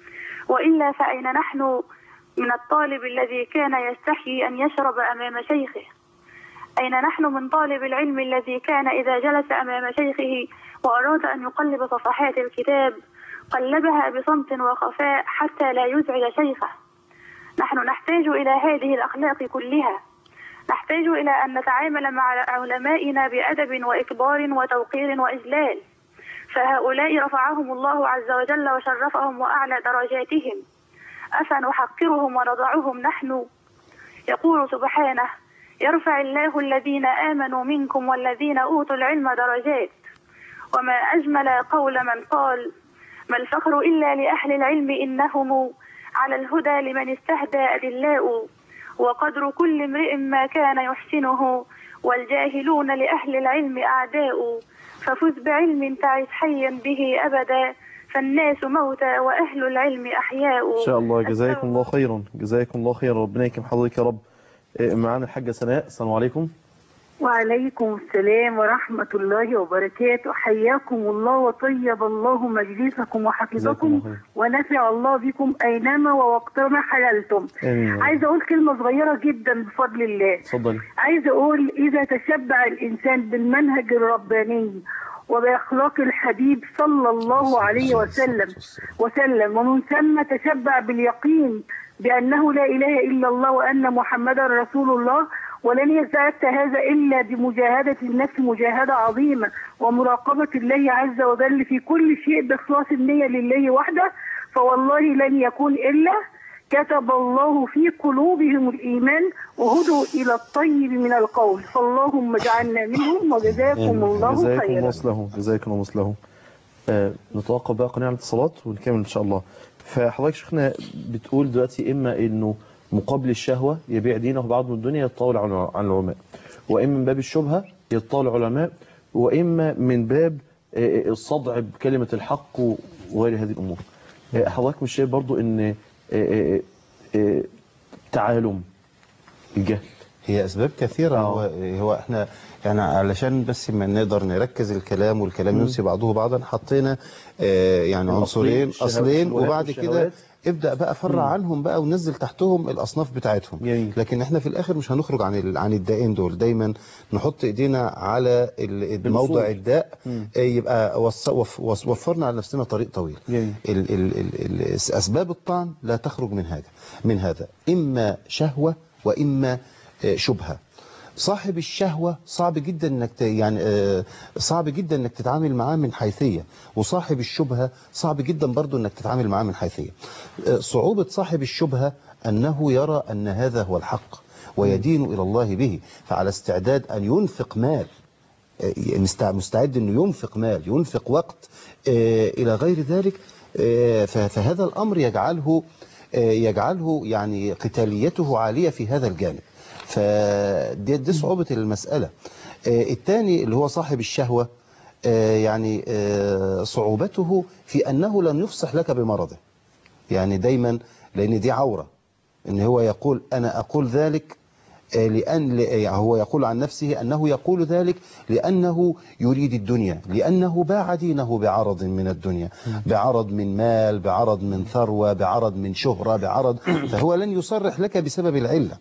وإلا فأين نحن من الطالب الذي كان يستحيي أن يشرب أمام شيخه أين نحن من طالب العلم الذي كان إذا جلس أمام شيخه وأراد أن يقلب صفحات الكتاب قلبها بصمت وخفاء حتى لا يزعج شيخه نحن نحتاج إلى هذه الأخلاق كلها نحتاج إلى أن نتعامل مع علمائنا بأدب وإكبار وتوقير وإجلال فهؤلاء رفعهم الله عز وجل وشرفهم وأعلى درجاتهم أفنحقرهم ونضعهم نحن يقول سبحانه يرفع الله الذين آمنوا منكم والذين أوتوا العلم درجات وما أجمل قول من قال ما الفخر إلا لأهل العلم إنهم على الهدى لمن استهدى أدلاء وقدر كل امرئ ما كان يحسنه والجاهلون لأهل العلم أعداء ففز بعلم تعس حيا به أبدا فالناس موتى وأهل العلم أحياء ان شاء الله جزاكم الله خيرا جزاكم الله خيرا ربنا يكرم حضرتك يا رب إيه، معانا الحاجة سناء السلام عليكم وعليكم السلام ورحمة الله وبركاته حياكم الله وطيب الله مجلسكم وحفظكم ونفع الله بكم أينما ووقتما حللتم آمين. عايزة أقول كلمة صغيرة جدا بفضل الله اتفضلي عايزة أقول إذا تشبع الإنسان بالمنهج الرباني وبأخلاق الحبيب صلى الله عليه وسلم وسلم ومن ثم تشبع باليقين بأنه لا إله إلا الله وأن محمدا رسول الله ولن يتأتى هذا إلا بمجاهدة النفس مجاهدة عظيمة ومراقبة الله عز وجل في كل شيء بإخلاص النية لله وحده فوالله لن يكون إلا كتب الله في قلوبهم الإيمان وهدوا إلى الطيب من القول فاللهم اجعلنا منهم وجزاكم الله جزاكم خيرا الله مثله جزاكم الله مثله آه نتوقف بقى قناع الاتصالات ونكمل ان شاء الله فحضرتك شيخنا بتقول دلوقتي اما انه مقابل الشهوة يبيع دينه بعض من الدنيا يتطاول عن عن العلماء واما من باب الشبهة يتطاول العلماء واما من باب آه، الصدع بكلمة الحق وغير هذه الامور آه، حضرتك مش شايف برضو ان آه، آه، آه، تعالم الجهل هي أسباب كثيرة هو, هو احنا يعني علشان بس ما نقدر نركز الكلام والكلام مم. ينسي بعضه بعضا حطينا آه يعني الأصلين، عنصرين الشهوات أصلين والشهوات وبعد كده والشهوات. ابدأ بقى فرع عنهم بقى ونزل تحتهم الأصناف بتاعتهم لكن احنا في الآخر مش هنخرج عن ال- عن الدائين دول دايما نحط ايدينا على ال- موضع الداء مم. آه، يبقى وص- وف- وص- وفرنا على نفسنا طريق طويل جميل. ال ال ال ال أسباب الطعن لا تخرج من هذا من هذا إما شهوة وإما آه، شبهة صاحب الشهوة صعب جدا انك ت... يعني آه، صعب جدا انك تتعامل معاه من حيثية وصاحب الشبهة صعب جدا برضو انك تتعامل معاه من حيثية آه، صعوبة صاحب الشبهة انه يرى ان هذا هو الحق ويدين الى الله به فعلى استعداد ان ينفق مال آه، مست- مستعد انه ينفق مال ينفق وقت آه، الى غير ذلك آه، ف- فهذا الامر يجعله آه، يجعله يعني قتاليته عالية في هذا الجانب فدي دي صعوبة المسألة آه، الثاني اللي هو صاحب الشهوة آه، يعني آه، صعوبته في أنه لن يفصح لك بمرضه يعني دايما لأن دي عورة إن هو يقول أنا أقول ذلك آه، لأن يعني هو يقول عن نفسه أنه يقول ذلك لأنه يريد الدنيا لأنه باع دينه بعرض من الدنيا بعرض من مال بعرض من ثروة بعرض من شهرة بعرض فهو لن يصرح لك بسبب العلة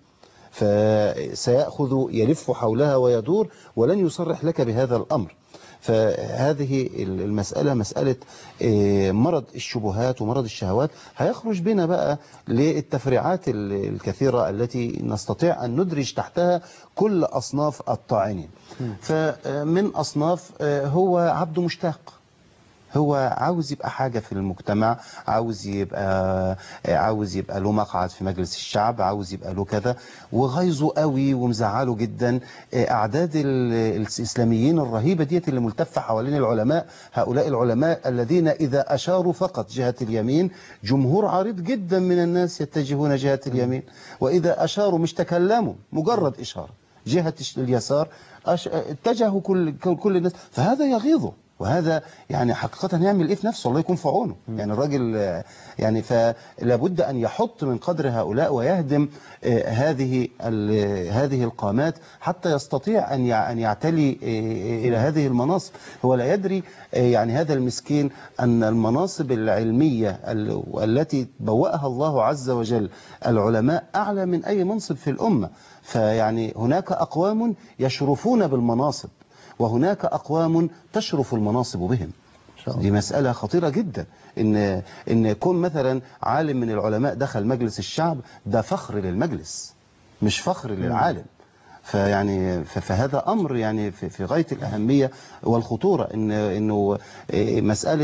فسيأخذ يلف حولها ويدور ولن يصرح لك بهذا الأمر فهذه المسألة مسألة آه، مرض الشبهات ومرض الشهوات هيخرج بنا بقى للتفريعات ال- الكثيرة التي نستطيع أن ندرج تحتها كل أصناف الطاعنين فمن أصناف آه، هو عبد مشتاق هو عاوز يبقى حاجة في المجتمع عاوز يبقى عاوز يبقى له مقعد في مجلس الشعب عاوز يبقى له كذا وغيظه قوي ومزعله جدا أعداد ال- الإسلاميين الرهيبة ديت اللي ملتفة حوالين العلماء هؤلاء العلماء الذين إذا أشاروا فقط جهة اليمين جمهور عريض جدا من الناس يتجهون جهة اليمين وإذا أشاروا مش تكلموا مجرد إشارة جهة اليسار أش- اتجهوا كل كل كل الناس فهذا يغيظه وهذا يعني حقيقة يعمل ايه في نفسه الله يكون في عونه يعني الراجل آه، يعني فلابد ان يحط من قدر هؤلاء ويهدم آه، هذه ال- هذه القامات حتى يستطيع ان يع- ان يعتلي آه، الى هذه المناصب هو لا يدري آه، يعني هذا المسكين ان المناصب العلمية ال- التي بوأها الله عز وجل العلماء اعلى من اي منصب في الامة فيعني هناك اقوام يشرفون بالمناصب وهناك أقوام تشرف المناصب بهم دي مسألة خطيرة جدا إن إن يكون مثلا عالم من العلماء دخل مجلس الشعب ده فخر للمجلس مش فخر للعالم فيعني ف- فهذا أمر يعني في في غاية الأهمية والخطورة إن إنه إيه، مسألة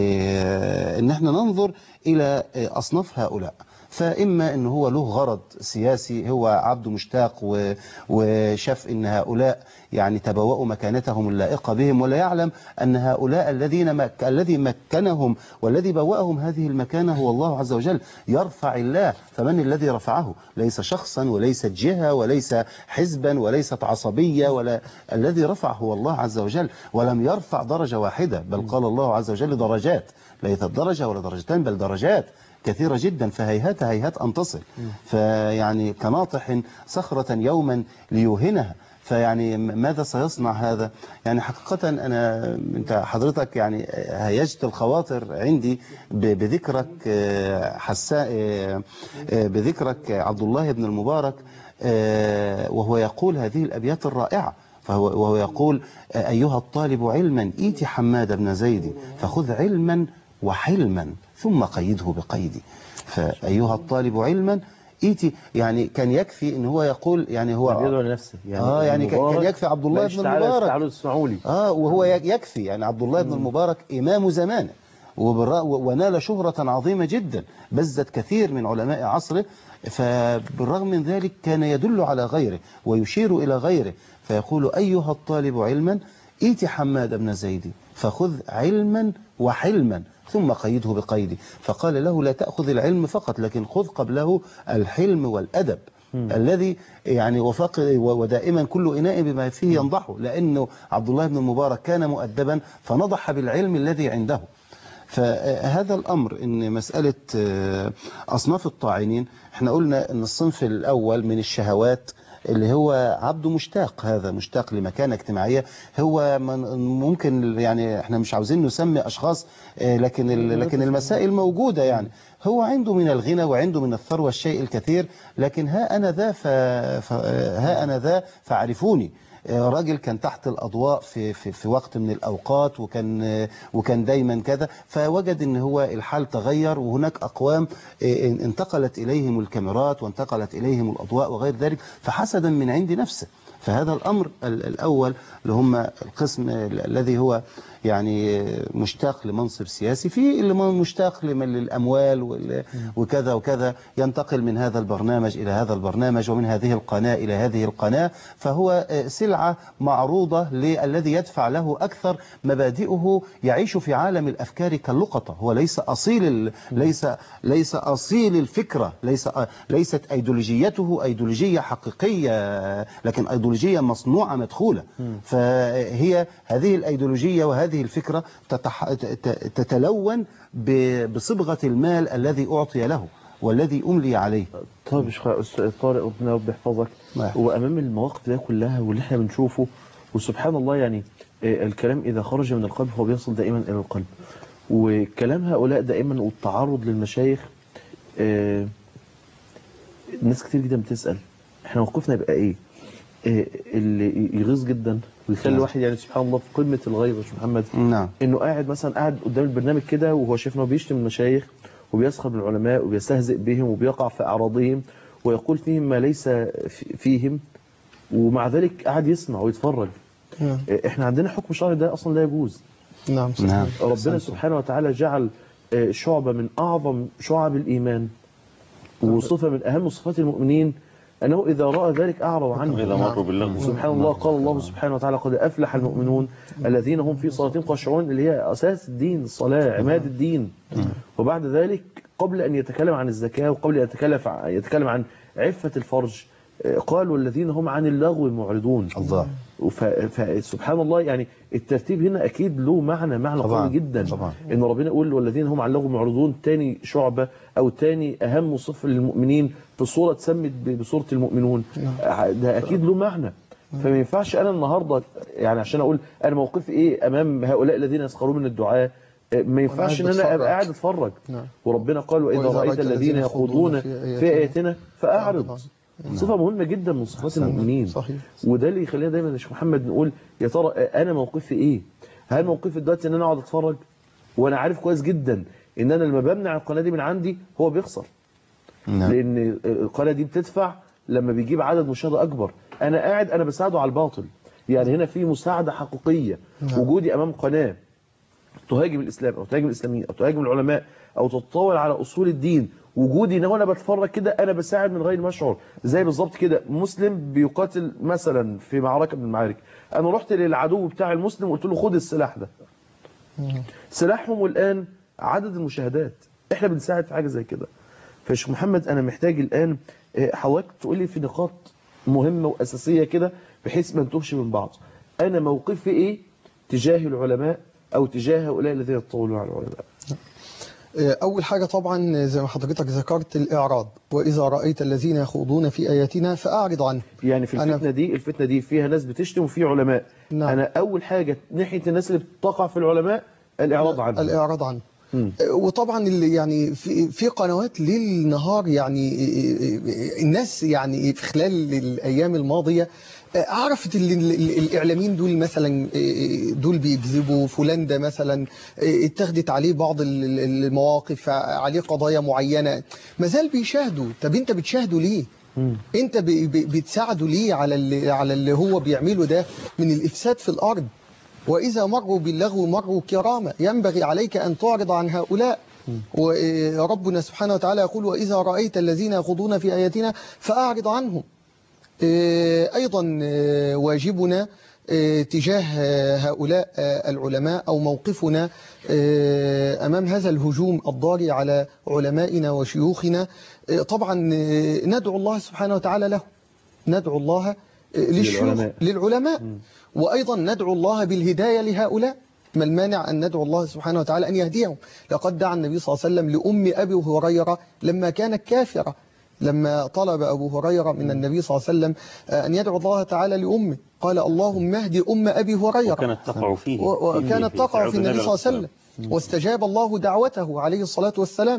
إيه، إن إحنا ننظر إلى إيه، أصناف هؤلاء فإما إن هو له غرض سياسي هو عبد مشتاق و- وشاف إن هؤلاء يعني تبوأوا مكانتهم اللائقة بهم ولا يعلم أن هؤلاء الذين مك... الذي مكنهم والذي بوأهم هذه المكانة هو الله عز وجل يرفع الله فمن الذي رفعه ليس شخصا وليست جهة وليس حزبا وليست عصبية ولا الذي رفع هو الله عز وجل ولم يرفع درجة واحدة بل قال الله عز وجل درجات ليست درجة ولا درجتان بل درجات كثيرة جدا فهيهات هيهات أن تصل فيعني كناطح صخرة يوما ليوهنها فيعني م- ماذا سيصنع هذا يعني حقيقة أنا أنت حضرتك يعني هيجت الخواطر عندي ب- بذكرك آه، حساء آه، آه، بذكرك عبد الله بن المبارك آه، وهو يقول هذه الأبيات الرائعة فهو وهو يقول آه، أيها الطالب علما إيت حماد بن زيد فخذ علما وحلما ثم قيده بقيدي فأيها الطالب علما إيتي يعني كان يكفي ان هو يقول يعني هو بيدعو لنفسه يعني اه يعني كان المبارك كان يكفي عبد الله ماليش بن تعالى المبارك تعالوا تسمعوا لي اه وهو يك- يكفي يعني عبد الله بن المبارك امام زمانه وبالرا- و- ونال شهرة عظيمة جدا بزت كثير من علماء عصره فبالرغم من ذلك كان يدل على غيره ويشير إلى غيره فيقول أيها الطالب علما إيت حماد بن زيد فخذ علما وحلما ثم قيده بقيدي فقال له لا تأخذ العلم فقط لكن خذ قبله الحلم والأدب الذي يعني وفق ودائما كل إناء بما فيه ينضحه لأنه عبد الله بن المبارك كان مؤدبا فنضح بالعلم الذي عنده فهذا الأمر إن مسألة آه، أصناف الطاعنين احنا قلنا إن الصنف الأول من الشهوات اللي هو عبد مشتاق هذا مشتاق لمكانة اجتماعية هو من- ممكن يعني احنا مش عاوزين نسمي أشخاص آه، لكن ال- لكن المسائل موجودة يعني هو عنده من الغنى وعنده من الثروة الشيء الكثير لكن ها أنا ذا ف... ف... ها أنا ذا فاعرفوني آه، راجل كان تحت الأضواء في, في, في وقت من الأوقات وكان آه، وكان دايما كذا فوجد ان هو الحال تغير وهناك أقوام آه، انتقلت إليهم الكاميرات وانتقلت إليهم الأضواء وغير ذلك فحسدا من عند نفسه فهذا الأمر ال- الأول اللي هم القسم ال- الذي هو يعني مشتاق لمنصب سياسي في اللي مشتاق لم- للأموال وال- وكذا وكذا ينتقل من هذا البرنامج إلى هذا البرنامج ومن هذه القناة إلى هذه القناة فهو آه، سلعة معروضة للذي يدفع له أكثر مبادئه يعيش في عالم الأفكار كاللقطة هو ليس أصيل ال- ليس ليس أصيل الفكرة ليس ليست أيديولوجيته أيديولوجية حقيقية لكن أيديولوجية مصنوعة مدخولة فهي هذه الأيديولوجية وهذه الفكرة تتح... ت- تتلون ب- بصبغة المال الذي أعطي له والذي أملي عليه طيب يا شيخ أستاذ طارق ربنا رب يحفظك وامام المواقف دي كلها واللي احنا بنشوفه وسبحان الله يعني آه، الكلام اذا خرج من القلب هو بيصل دائما الى القلب وكلام هؤلاء دائما والتعرض للمشايخ آه، ناس كتير جدا بتسال احنا موقفنا يبقى ايه آه، اللي يغيظ جدا ويخلي نعم. الواحد يعني سبحان الله في قمه الغيظ يا شيخ محمد نعم انه قاعد مثلا قاعد قدام البرنامج كده وهو شايف انه بيشتم المشايخ وبيسخر من العلماء وبيستهزئ بهم وبيقع في اعراضهم ويقول فيهم ما ليس في- فيهم ومع ذلك قاعد يسمع ويتفرج نعم احنا عندنا حكم شرعي ده اصلا لا يجوز نعم صحيح. نعم. ربنا أحسنتم. سبحانه وتعالى جعل آه، شعبة من أعظم شعب الإيمان وصفة من أهم صفات المؤمنين أنه إذا رأى ذلك أعرض عنه إذا مروا باللغو سبحان الله قال الله سبحانه وتعالى قد أفلح المؤمنون الذين هم في صلاتهم خاشعون اللي هي أساس الدين الصلاة عماد الدين وبعد ذلك قبل أن يتكلم عن الزكاة وقبل أن يتكلم يتكلم عن عفة الفرج آه، قال والذين هم عن اللغو معرضون الله فسبحان الله يعني الترتيب هنا اكيد له معنى معنى طبعاً، قوي جدا طبعاً. ان ربنا يقول والذين هم عن اللغو معرضون تاني شعبه او تاني اهم صفه للمؤمنين في صوره اتسمت ب- بصوره المؤمنون آه، ده اكيد له معنى فما ينفعش انا النهارده يعني عشان اقول انا موقفي ايه امام هؤلاء الذين يسخرون من الدعاء آه، ما ينفعش ان قاعد انا ابقى بتفرج. قاعد اتفرج نعم. وربنا قال واذا وإذا رايت الذين يخوضون في اياتنا فاعرض صفه مهمه جدا من صفات المؤمنين صحيح وده اللي يخلينا دايما يا شيخ محمد نقول يا ترى انا موقفي ايه هل موقفي دلوقتي ان انا اقعد اتفرج وانا عارف كويس جدا ان انا لما بمنع القناه دي من عندي هو بيخسر نعم. لان القناه دي بتدفع لما بيجيب عدد مشاهده اكبر انا قاعد انا بساعده على الباطل يعني هنا في مساعده حقيقيه نعم. وجودي امام قناه تهاجم الاسلام او تهاجم الاسلاميين او تهاجم العلماء او تتطاول على اصول الدين وجودي ان وانا بتفرج كده انا بساعد من غير ما اشعر زي بالظبط كده مسلم بيقاتل مثلا في معركه من المعارك انا رحت للعدو بتاع المسلم وقلت له خد السلاح ده سلاحهم الان عدد المشاهدات احنا بنساعد في حاجه زي كده فشيخ محمد انا محتاج الان آه، حضرتك تقول لي في نقاط مهمه واساسيه كده بحيث ما نتوهش من بعض انا موقفي ايه تجاه العلماء او تجاه هؤلاء الذين يتطاولون على العلماء أول حاجة طبعا زي ما حضرتك ذكرت الإعراض وإذا رأيت الذين يخوضون في آياتنا فأعرض عنهم يعني في أنا- الفتنه دي الفتنه دي فيها ناس بتشتم وفي علماء نعم. انا اول حاجه ناحيه الناس اللي بتقع في العلماء الاعراض عنهم الإعراض عنهم مم. وطبعا اللي يعني في في قنوات ليل نهار يعني الناس يعني في خلال الايام الماضيه عرفت ال- ال- الاعلاميين دول مثلا دول بيكذبوا فلان ده مثلا اتخذت عليه بعض ال- ال- المواقف عليه قضايا معينه ما زال بيشاهدوا طب انت بتشاهده ليه؟ انت ب- ب- بتساعده ليه على اللي على اللي هو بيعمله ده من الافساد في الارض وإذا مروا باللغو مروا كراما ينبغي عليك أن تعرض عن هؤلاء وربنا سبحانه وتعالى يقول وإذا رأيت الذين يخوضون في آياتنا فأعرض عنهم إيه، أيضا إيه، واجبنا إيه، تجاه هؤلاء العلماء أو موقفنا إيه، أمام هذا الهجوم الضاري على علمائنا وشيوخنا إيه، طبعا إيه، ندعو الله سبحانه وتعالى له ندعو الله إيه، للشيوخ للعلماء. للعلماء وأيضا ندعو الله بالهداية لهؤلاء ما المانع أن ندعو الله سبحانه وتعالى أن يهديهم لقد دعا النبي صلى الله عليه وسلم لأم أبي هريرة لما كانت كافرة لما طلب أبو هريرة من النبي صلى الله عليه وسلم آه، أن يدعو الله تعالى لأمه قال اللهم اهدي أم أبي هريرة وكانت تقع فيه و- وكانت تقع في النبي صلى الله عليه وسلم واستجاب الله دعوته عليه الصلاة والسلام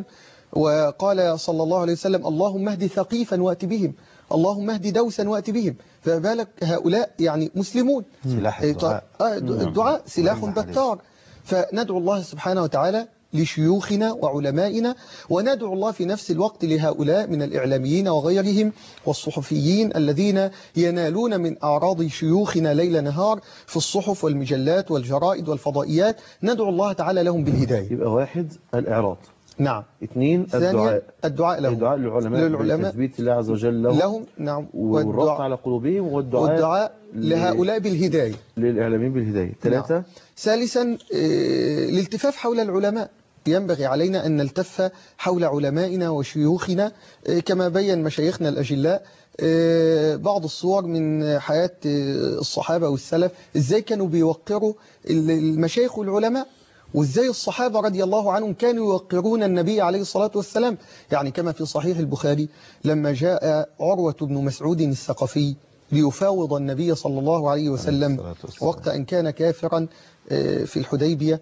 وقال صلى الله عليه وسلم اللهم اهد ثقيفا وأت بهم اللهم اهد دوسا وأت بهم فبالك هؤلاء يعني مسلمون سلاح إيه، الدعاء. آه، د- الدعاء سلاح وإن عليه. بتار فندعو الله سبحانه وتعالى لشيوخنا وعلمائنا وندعو الله في نفس الوقت لهؤلاء من الإعلاميين وغيرهم والصحفيين الذين ينالون من أعراض شيوخنا ليل نهار في الصحف والمجلات والجرائد والفضائيات ندعو الله تعالى لهم بالهداية يبقى واحد الاعراض نعم اثنين ثانيا الدعاء الدعاء لهم الدعاء للعلماء للعلماء تثبيت الله عز وجل لهم, لهم نعم والربط والدعاء, على قلوبهم والدعاء, والدعاء ل- لهؤلاء بالهداية للاعلاميين بالهدايه ثلاثه ثالثا آه، الالتفاف حول العلماء ينبغي علينا أن نلتف حول علمائنا وشيوخنا آه، كما بين مشايخنا الأجلاء آه، بعض الصور من حياة آه، الصحابة والسلف إزاي كانوا بيوقروا ال- المشايخ والعلماء وإزاي الصحابة رضي الله عنهم كانوا يوقرون النبي عليه الصلاة والسلام يعني كما في صحيح البخاري لما جاء عروة بن مسعود الثقفي ليفاوض النبي صلى الله عليه وسلم وقت أن كان كافرا آه، في الحديبية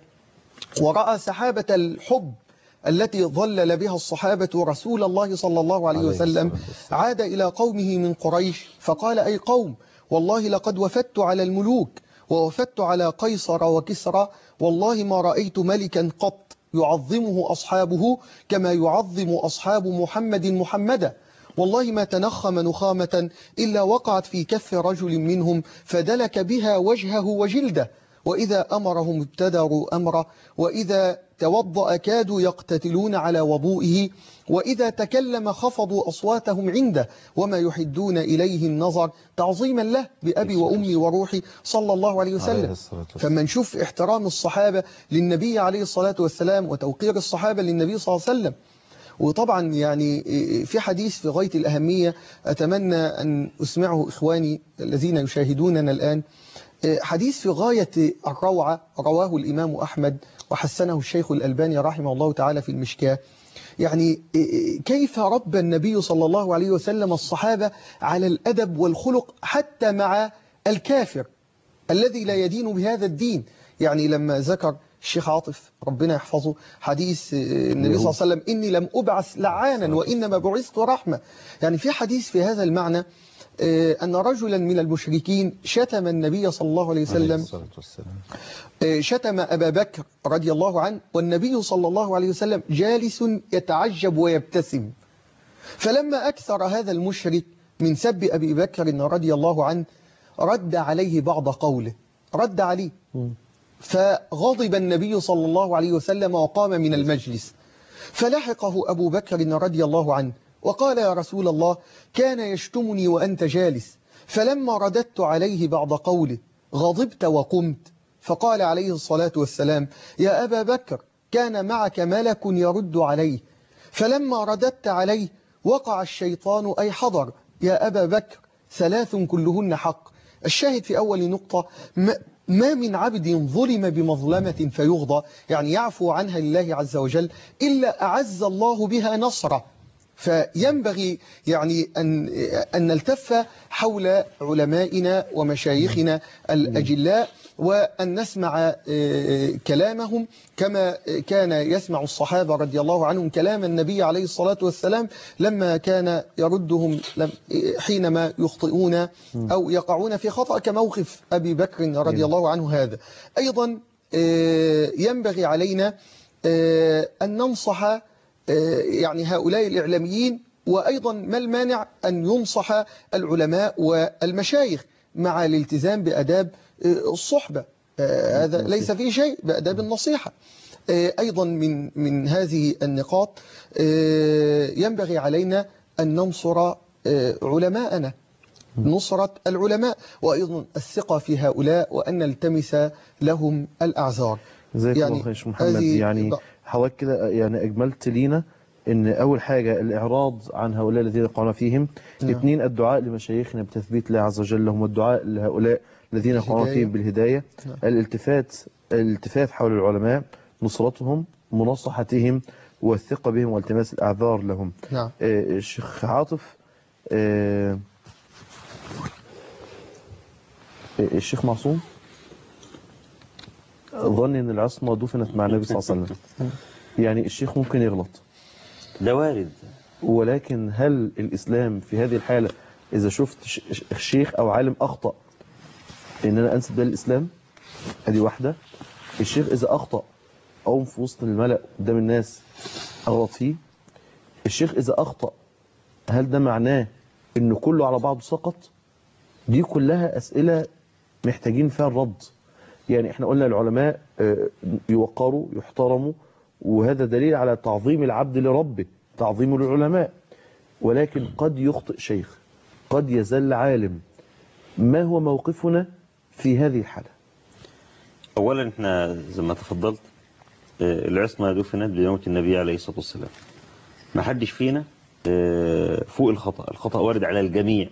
ورأى سحابة الحب التي ظلل بها الصحابة رسول الله صلى الله عليه وسلم عاد إلى قومه من قريش فقال أي قوم والله لقد وفدت على الملوك ووفدت على قيصر وكسرى والله ما رأيت ملكا قط يعظمه أصحابه كما يعظم أصحاب محمد محمدا والله ما تنخم نخامة إلا وقعت في كف رجل منهم فدلك بها وجهه وجلده وإذا أمرهم ابتدروا أمره وإذا توضأ كادوا يقتتلون على وضوئه وإذا تكلم خفضوا أصواتهم عنده وما يحدون إليه النظر تعظيما له بأبي وأمي وروحي صلى الله عليه عليه وسلم الصلاة والسلام. فما نشوف احترام الصحابة للنبي عليه الصلاة والسلام وتوقير الصحابة للنبي صلى الله عليه وسلم وطبعا يعني في حديث في غاية الأهمية أتمنى أن أسمعه إخواني الذين يشاهدوننا الآن حديث في غاية الروعة رواه الإمام أحمد وحسنه الشيخ الألباني رحمه الله تعالى في المشكاة يعني كيف ربى النبي صلى الله عليه وسلم الصحابة على الأدب والخلق حتى مع الكافر الذي لا يدين بهذا الدين يعني لما ذكر الشيخ عاطف ربنا يحفظه حديث النبي صلى الله عليه وسلم إني لم أبعث لعانا وإنما بعثت رحمة يعني في حديث في هذا المعنى أن رجلا من المشركين شتم النبي صلى الله عليه وسلم شتم أبا بكر رضي الله عنه والنبي صلى الله عليه وسلم جالس يتعجب ويبتسم فلما أكثر هذا المشرك من سب أبي بكر رضي الله عنه رد عليه بعض قوله رد عليه فغضب النبي صلى الله عليه وسلم وقام من المجلس فلحقه أبو بكر رضي الله عنه وقال يا رسول الله كان يشتمني وأنت جالس فلما رددت عليه بعض قوله غضبت وقمت فقال عليه الصلاة والسلام يا أبا بكر كان معك ملك يرد عليه فلما رددت عليه وقع الشيطان أي حضر يا أبا بكر ثلاث كلهن حق الشاهد في أول نقطة ما من عبد ظلم بمظلمة فيغضى يعني يعفو عنها لله عز وجل إلا أعز الله بها نصره فينبغي يعني أن, أن نلتف حول علمائنا ومشايخنا الأجلاء وأن نسمع كلامهم كما كان يسمع الصحابة رضي الله عنهم كلام النبي عليه الصلاة والسلام لما كان يردهم حينما يخطئون أو يقعون في خطأ كموقف أبي بكر رضي الله عنه هذا أيضا ينبغي علينا أن ننصح يعني هؤلاء الإعلاميين وأيضا ما المانع أن ينصح العلماء والمشايخ مع الالتزام بأداب الصحبة هذا ليس فيه شيء بأداب النصيحة أيضا من من هذه النقاط ينبغي علينا أن ننصر علماءنا نصرة العلماء وأيضا الثقة في هؤلاء وأن نلتمس لهم الأعذار زي يعني الله محمد يعني حضرتك كده يعني أجملت لينا ان اول حاجة الاعراض عن هؤلاء الذين قعنا فيهم نعم. اثنين الدعاء لمشايخنا بتثبيت الله عز وجل لهم والدعاء لهؤلاء الذين قعنا فيهم بالهداية نعم. الالتفات الالتفاف حول العلماء نصرتهم مناصحتهم والثقة بهم والتماس الاعذار لهم نعم. آه الشيخ عاطف آه الشيخ معصوم ظن ان العصمة دفنت مع النبي صلى الله عليه وسلم يعني الشيخ ممكن يغلط ده وارد ولكن هل الإسلام في هذه الحالة إذا شفت شيخ أو عالم أخطأ إن أنا أنسب ده للإسلام هذه واحدة الشيخ إذا أخطأ أو في وسط الملأ قدام الناس أغلط فيه الشيخ إذا أخطأ هل ده معناه إنه كله على بعضه سقط دي كلها أسئلة محتاجين فيها الرد يعني احنا قلنا العلماء يوقروا يحترموا وهذا دليل على تعظيم العبد لربه تعظيم العلماء ولكن قد يخطئ شيخ قد يزل عالم ما هو موقفنا في هذه الحالة أولا احنا زي ما تفضلت العصمة دفنت بموت النبي عليه الصلاة والسلام ما حدش فينا فوق الخطأ الخطأ وارد على الجميع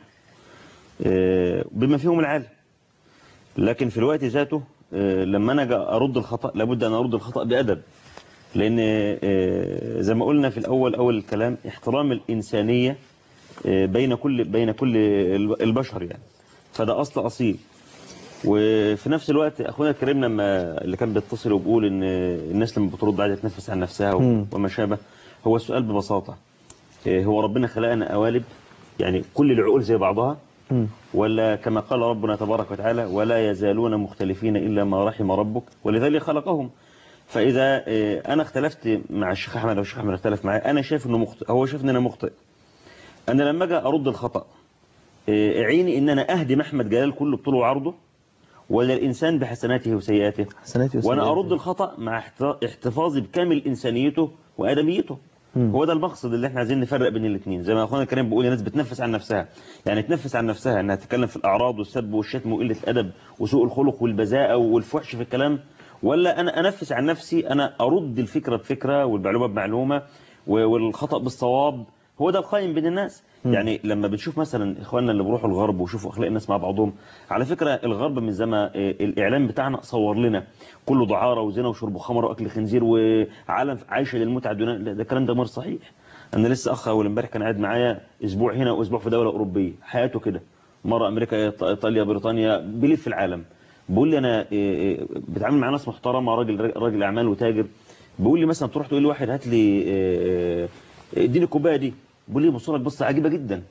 بما فيهم العالم لكن في الوقت ذاته لما أنا أرد الخطأ لابد أن أرد الخطأ بأدب لأن زي ما قلنا في الأول أول الكلام احترام الإنسانية بين كل بين كل البشر يعني فده أصل أصيل وفي نفس الوقت أخونا الكريم لما اللي كان بيتصل وبيقول إن الناس لما بترد عايزة تنفس عن نفسها وما شابه هو السؤال ببساطة هو ربنا خلقنا قوالب يعني كل العقول زي بعضها ولا كما قال ربنا تبارك وتعالى ولا يزالون مختلفين إلا ما رحم ربك ولذلك خلقهم فإذا أنا اختلفت مع الشيخ أحمد أو الشيخ أحمد اختلف معي أنا شايف أنه مخطئ هو شايف أن أنا مخطئ أنا لما أجي أرد الخطأ عيني أن أنا أهدم أحمد جلال كله بطوله وعرضه ولا الإنسان بحسناته وسيئاته حسناته وسيئاته وأنا أرد الخطأ مع احتفاظي بكامل إنسانيته وآدميته هو ده المقصد اللي احنا عايزين نفرق بين الاثنين زي ما اخونا الكريم بيقول الناس بتنفس عن نفسها يعني تنفس عن نفسها انها تتكلم في الاعراض والسب والشتم وقله الادب وسوء الخلق والبذاءه والفحش في الكلام ولا انا انفس عن نفسي انا ارد الفكره بفكره والمعلومه بمعلومه و- والخطأ بالصواب هو ده القائم بين الناس يعني لما بنشوف مثلا اخواننا اللي بيروحوا الغرب ويشوفوا اخلاق الناس مع بعضهم على فكره الغرب من زمان آه، الاعلام بتاعنا صور لنا كله دعاره وزنا وشرب خمر واكل خنزير وعالم عايشه للمتعه دون لا، ده الكلام ده غير صحيح انا لسه اخ اول امبارح كان قاعد معايا اسبوع هنا واسبوع في دوله اوروبيه حياته كده مره امريكا إيط- ايطاليا بريطانيا بيلف في العالم بيقول لي انا إيه، إيه، بتعامل مع ناس محترمه راجل راجل اعمال وتاجر بيقول لي مثلا تروح تقول لواحد هات لي إيه، إيه، اديني الكوبايه دي بيقول لي بص لك بصه عجيبه جدا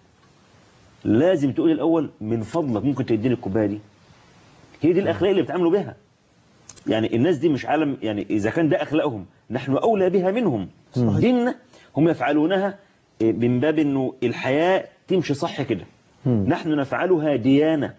لازم تقول الاول من فضلك ممكن تديني الكوبايه دي هي دي الاخلاق اللي بيتعاملوا بها يعني الناس دي مش عالم يعني اذا كان ده اخلاقهم نحن اولى بها منهم ديننا هم يفعلونها إيه، من باب انه الحياه تمشي صح كده نحن نفعلها ديانه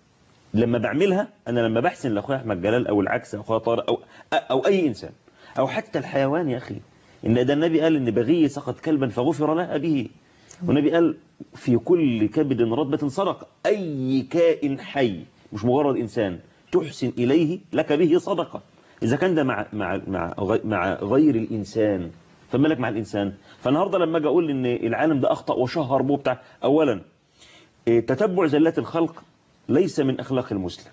لما بعملها انا لما بحسن لاخويا احمد جلال او العكس او اخويا طارق او او اي انسان او حتى الحيوان يا اخي ان ده النبي قال ان بغي سقط كلبا فغفر لها به والنبي قال في كل كبد رطبة صدقة أي كائن حي مش مجرد إنسان تحسن إليه لك به صدقة إذا كان ده مع مع مع غي- مع غير الإنسان فما لك مع الإنسان فالنهاردة لما أجي أقول إن العالم ده أخطأ وشهر به بتاع أولا إيه، تتبع زلات الخلق ليس من أخلاق المسلم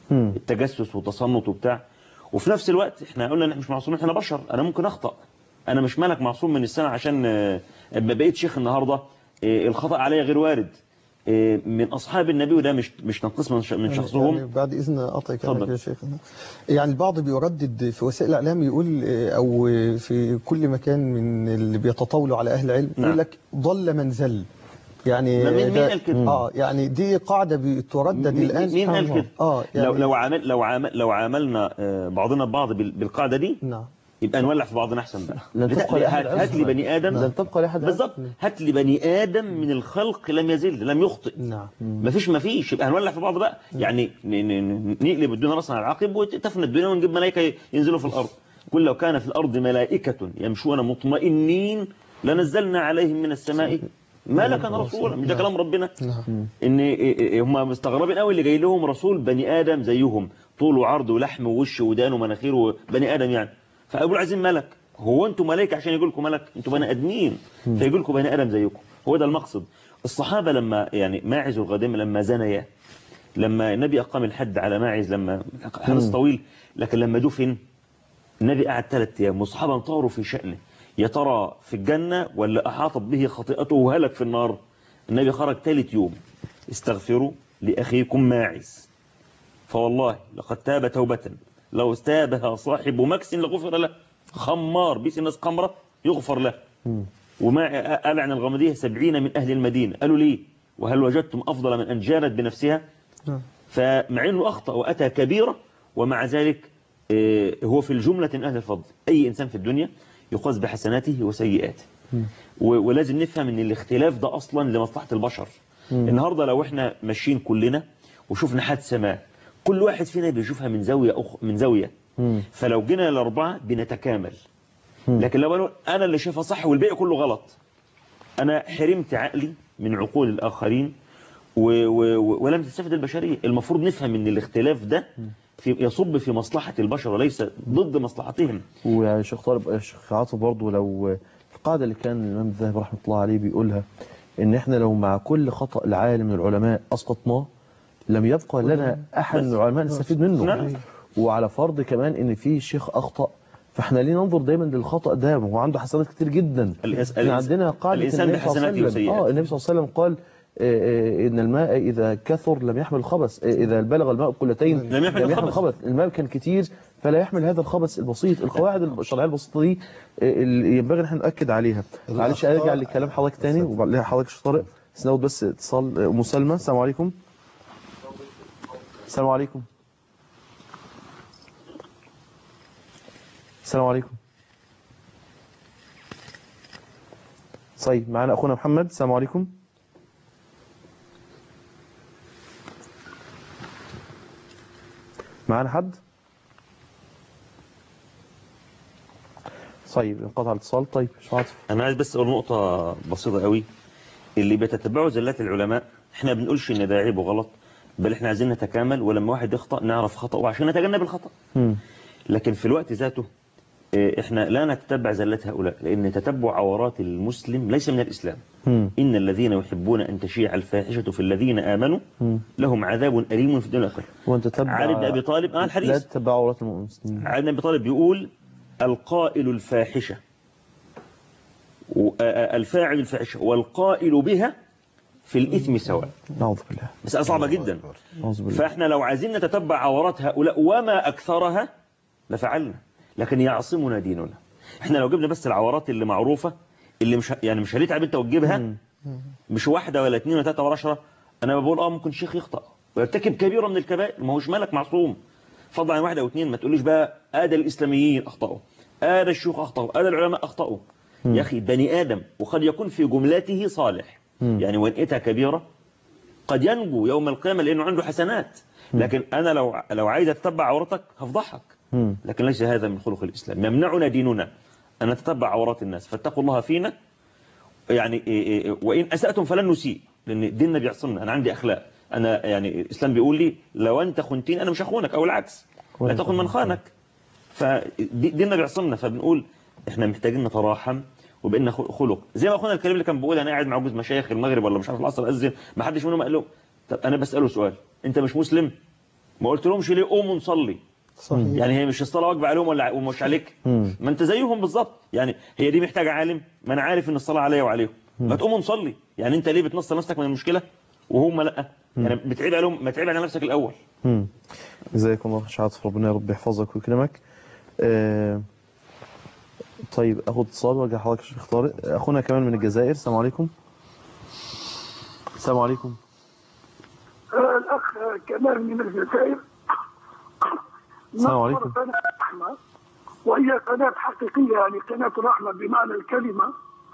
التجسس والتصنت وبتاع وفي نفس الوقت احنا قلنا ان احنا مش معصومين احنا بشر انا ممكن اخطا انا مش ملك معصوم من السنه عشان آه، اما بقيت شيخ النهارده آه، الخطا عليا غير وارد آه، من اصحاب النبي وده مش مش نقص من ش- من شخصهم يعني بعد إذن قطع كلامك اتفضل. يا شيخ يعني البعض بيردد في وسائل الإعلام يقول آه، أو في كل مكان من اللي بيتطاولوا على أهل العلم نعم. يقول لك ضل من زل يعني ما مين- مين ده- قال كده؟ اه يعني دي قاعدة بتردد مين- الآن مين سبحان قال الله. كده اه يعني لو لو عمل لو عمل لو عاملنا آه، بعضنا ببعض بال- بالقاعده دي نعم يبقى نولع في بعضنا احسن بقى لن بتا- تبقى لأحد هات هات لي عذرا. بني ادم لن تبقى لأحد بالظبط هات لي بني ادم من الخلق لم يزل لم يخطئ نعم مفيش مفيش يبقى هنولع في بعض بقى يعني ن- ن- ن- نقلب الدنيا راسنا على العقب وتفنى الدنيا ونجيب ملائكه ينزلوا في الارض قل لو كان في الارض ملائكه يمشون مطمئنين لنزلنا عليهم من السماء ملكا رسولا مش ده كلام ربنا نعم ان هم مستغربين قوي اللي جاي لهم رسول بني ادم زيهم طول وعرض ولحم ووش ودان ومناخير وبني ادم يعني فقالوا عايزين ملك هو انتوا ملائكه عشان يقول لكم ملك انتوا بني ادمين فيقول لكم بني ادم زيكم هو ده المقصد الصحابه لما يعني ماعز والغديم لما زنيا لما النبي اقام الحد على ماعز لما حدث طويل لكن لما دفن النبي قعد ثلاث ايام والصحابه انطاروا في شأنه يا ترى في الجنة ولا أحاطت به خطيئته وهلك في النار النبي خرج ثالث يوم استغفروا لأخيكم ماعز فوالله لقد تاب توبة لو استابها صاحب مكس لغفر له خمار بيس الناس خمرة يغفر له وما قال عن الغمدية سبعين من أهل المدينة قالوا ليه وهل وجدتم أفضل من أن جانت بنفسها فمع أنه أخطأ وأتى كبيرة ومع ذلك آه، هو في الجملة من أهل الفضل أي إنسان في الدنيا يقاس بحسناته وسيئاته و- ولازم نفهم ان الاختلاف ده اصلا لمصلحة البشر النهاردة لو احنا ماشيين كلنا وشفنا حادثة ما كل واحد فينا بيشوفها من زاوية أخ... من زاوية فلو جينا الأربعة بنتكامل لكن لو أنا- أنا اللي شايفها صح والباقي كله غلط أنا حرمت عقلي من عقول الآخرين و... و... و- ولم تستفد البشرية المفروض نفهم ان الاختلاف ده في يصب في مصلحة البشر وليس ضد مصلحتهم ويا شيخ طارق يا شيخ عاطف برضه لو القاعدة اللي كان الإمام الذهبي رحمة الله عليه بيقولها إن إحنا لو مع كل خطأ العالم من العلماء أسقطناه لم يبقى لنا أحد من العلماء نستفيد منه نعم. وعلى فرض كمان إن في شيخ أخطأ فاحنا ليه ننظر دايما للخطأ ده ما هو عنده حسنات كتير جدا الإنس- احنا عندنا قاعدة الإنسان النبي صلى الله عليه بحسناته وسلم. وسيئاته. اه النبي صلى الله عليه وسلم قال آه، آه، إن الماء إذا كثر لم يحمل الخبث آه، إذا بلغ الماء قلتين لم يحمل الخبث. الخبث الماء كان كتير فلا يحمل هذا الخبث البسيط القواعد الشرعية البسيطة دي آه، اللي ينبغي ان احنا نأكد عليها معلش ارجع لكلام حضرتك تاني وبعدين حضرتك يا شيخ طارق بس ناخد بس اتصال آه، ام سلمى السلام عليكم السلام عليكم السلام عليكم طيب معنا اخونا محمد السلام عليكم معنا حد طيب انقطع الاتصال طيب مش عاطف انا عايز بس اقول نقطة بسيطة قوي اللي بيتتبعوا زلات العلماء احنا بنقولش ان ده عيب وغلط بل احنا عايزين نتكامل ولما واحد يخطأ نعرف خطأه عشان نتجنب الخطأ لكن في الوقت ذاته إيه، احنا لا نتتبع زلات هؤلاء لان تتبع عورات المسلم ليس من الاسلام ان الذين يحبون ان تشيع الفاحشه في الذين امنوا لهم عذاب اليم في الدنيا والاخره وانت تتبع علي بن ابي طالب اه لا الحديث تتبع عورات المسلمين علي بن ابي طالب بيقول القائل الفاحشه و- آه، آه، الفاعل الفاحشه والقائل بها في الاثم سواء نعوذ بالله مساله صعبه جدا نعوذ بالله فاحنا لو عايزين نتتبع عورات هؤلاء وما اكثرها لفعلنا لكن يعصمنا ديننا احنا لو جبنا بس العورات اللي معروفه اللي مش يعني مش هنتعب انت وتجيبها مش واحده ولا اثنين ولا ثلاثه ولا عشرة انا بقول اه ممكن شيخ يخطا ويرتكب كبيره من الكبائر ما هوش مالك معصوم فضلا عن واحده او اثنين ما تقوليش بقى ادى الاسلاميين اخطاوا ادى الشيوخ اخطاوا ادى العلماء اخطاوا يا اخي بني ادم وقد يكون في جملته صالح يعني وان اتى كبيره قد ينجو يوم القيامه لانه عنده حسنات لكن انا لو لو عايز اتتبع عورتك هفضحك مم. لكن ليس هذا من خلق الإسلام يمنعنا ديننا أن نتتبع عورات الناس فاتقوا الله فينا يعني إيه إيه وإن أسأتم فلن نسيء لأن ديننا بيعصمنا أنا عندي أخلاق أنا يعني الإسلام بيقول لي لو أنت خنتين أنا مش هخونك أو العكس لا تخن من خانك فديننا بيعصمنا فبنقول إحنا محتاجين نتراحم وبقينا خلق زي ما أخونا الكريم اللي كان بيقول أنا قاعد مع جوز مشايخ المغرب ولا مش عارف العصر أذن ما حدش منهم قال له طب أنا بسأله سؤال أنت مش مسلم ما قلت لهمش ليه قوموا نصلي صحيح يعني هي مش الصلاه واجبه عليهم ولا ومش عليك مم. ما انت زيهم بالظبط يعني هي دي محتاجه عالم ما انا عارف ان الصلاه عليا وعليهم ما تقوم نصلي يعني انت ليه بتنصر نفسك من المشكله وهم لا يعني بتعيب عليهم ما تعيب على نفسك الاول مم. جزاكم الله خير عاطف ربنا يا رب يحفظك ويكرمك آه طيب اخد اتصال وارجع حضرتك يا شيخ طارق اخونا كمان من الجزائر السلام عليكم السلام عليكم الأخ كمال من الجزائر السلام عليكم. نصر قناة رحمة وهي قناة حقيقية يعني قناة رحمة بمعنى الكلمة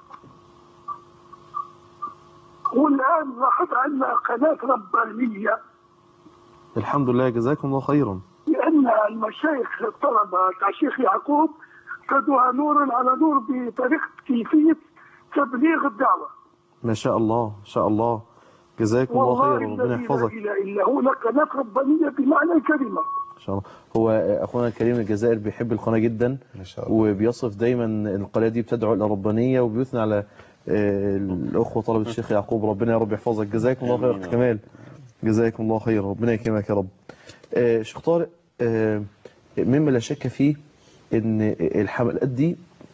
والآن لاحظ أن قناة ربانية الحمد لله جزاكم الله خيرا لأن المشايخ الطلبة تاع الشيخ يعقوب خدوها نورا على نور بطريقة كيفية تبليغ الدعوة ما شاء الله ما شاء الله جزاكم الله والله خيرا ربنا الذي لا يحفظك إله إلا هو قناة ربانية بمعنى الكلمة ان شاء الله هو اخونا الكريم من الجزائر بيحب القناه جدا ما شاء الله وبيصف دايما القناه دي بتدعو الى الربانيه وبيثني على آه، الاخوه طلبه الشيخ يعقوب ربنا يا رب يحفظك جزاكم الله خير أخت كمال جزاكم الله خير ربنا يكرمك يا رب آه، شيخ طارق آه، مما لا شك فيه ان الحملات دي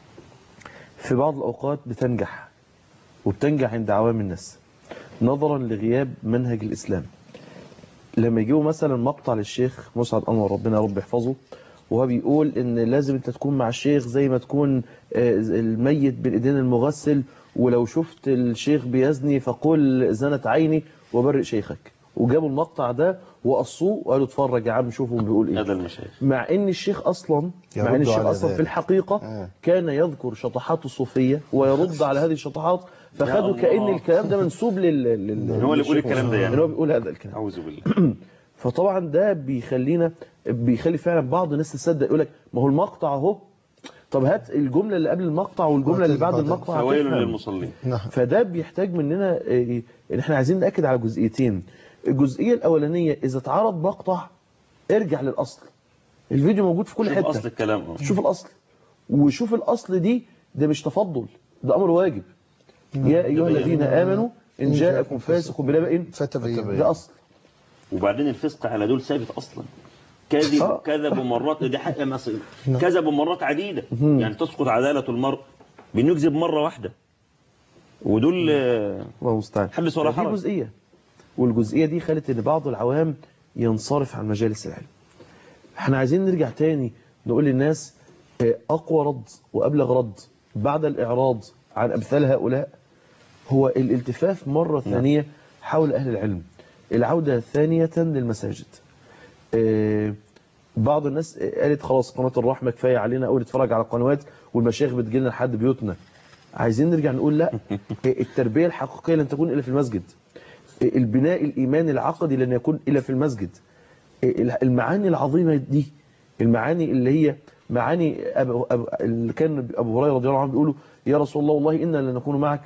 في بعض الاوقات بتنجح وبتنجح عند عوام الناس نظرا لغياب منهج الاسلام لما يجيبوا مثلا مقطع للشيخ مسعد انور ربنا يا رب يحفظه وهو بيقول ان لازم انت تكون مع الشيخ زي ما تكون آه، الميت بين ايدين المغسل ولو شفت الشيخ بيزني فقل زنت عيني وبرئ شيخك وجابوا المقطع ده وقصوه وقالوا اتفرج يا عم شوفوا بيقول ايه هذا المشايخ مع ان الشيخ اصلا مع ان يرد الشيخ على اصلا ذلك. في الحقيقه آه. كان يذكر شطحات الصوفيه ويرد على هذه الشطحات يا فخدوا الله. كأن الكلام ده منسوب لل, لل... إن هو اللي بيقول للشيخ الكلام ده يعني. إن هو بيقول هذا الكلام اعوذ بالله فطبعا ده بيخلينا بيخلي فعلا بعض الناس تصدق يقول لك ما هو المقطع اهو طب هات الجمله اللي قبل المقطع والجمله اللي بعد المقطع فويل هتفهم. للمصلين نعم فده بيحتاج مننا إيه، ان احنا عايزين ناكد على جزئيتين الجزئيه الاولانيه اذا اتعرض مقطع ارجع للاصل الفيديو موجود في كل شوف حته اصل الكلام اه شوف الاصل وشوف الاصل دي ده مش تفضل ده امر واجب يا ايها الذين امنوا ان جاءكم فاسق بنبأ فتبين ده اصل وبعدين الفسق على دول ثابت اصلا كذب آه. كذبوا مرات دي حق مصير كذبوا مرات عديده يعني تسقط عداله المرء بانه يكذب مره واحده ودول آه، الله المستعان حدث ولا دي حرج جزئيه والجزئيه دي خلت ان بعض العوام ينصرف عن مجالس العلم احنا عايزين نرجع تاني نقول للناس آه، اقوى رد وابلغ رد بعد الاعراض عن امثال هؤلاء هو الالتفاف مره ثانيه حول اهل العلم العوده ثانيه للمساجد آه، بعض الناس قالت خلاص قناه الرحمه كفايه علينا قوي نتفرج على القنوات والمشايخ بتجي لنا لحد بيوتنا عايزين نرجع نقول لا التربيه الحقيقيه لن تكون الا في المسجد البناء الايماني العقدي لن يكون الا في المسجد المعاني العظيمه دي المعاني اللي هي معاني أبو أبو اللي كان ابو هريره رضي الله عنه بيقولوا يا رسول الله والله انا لنكون معك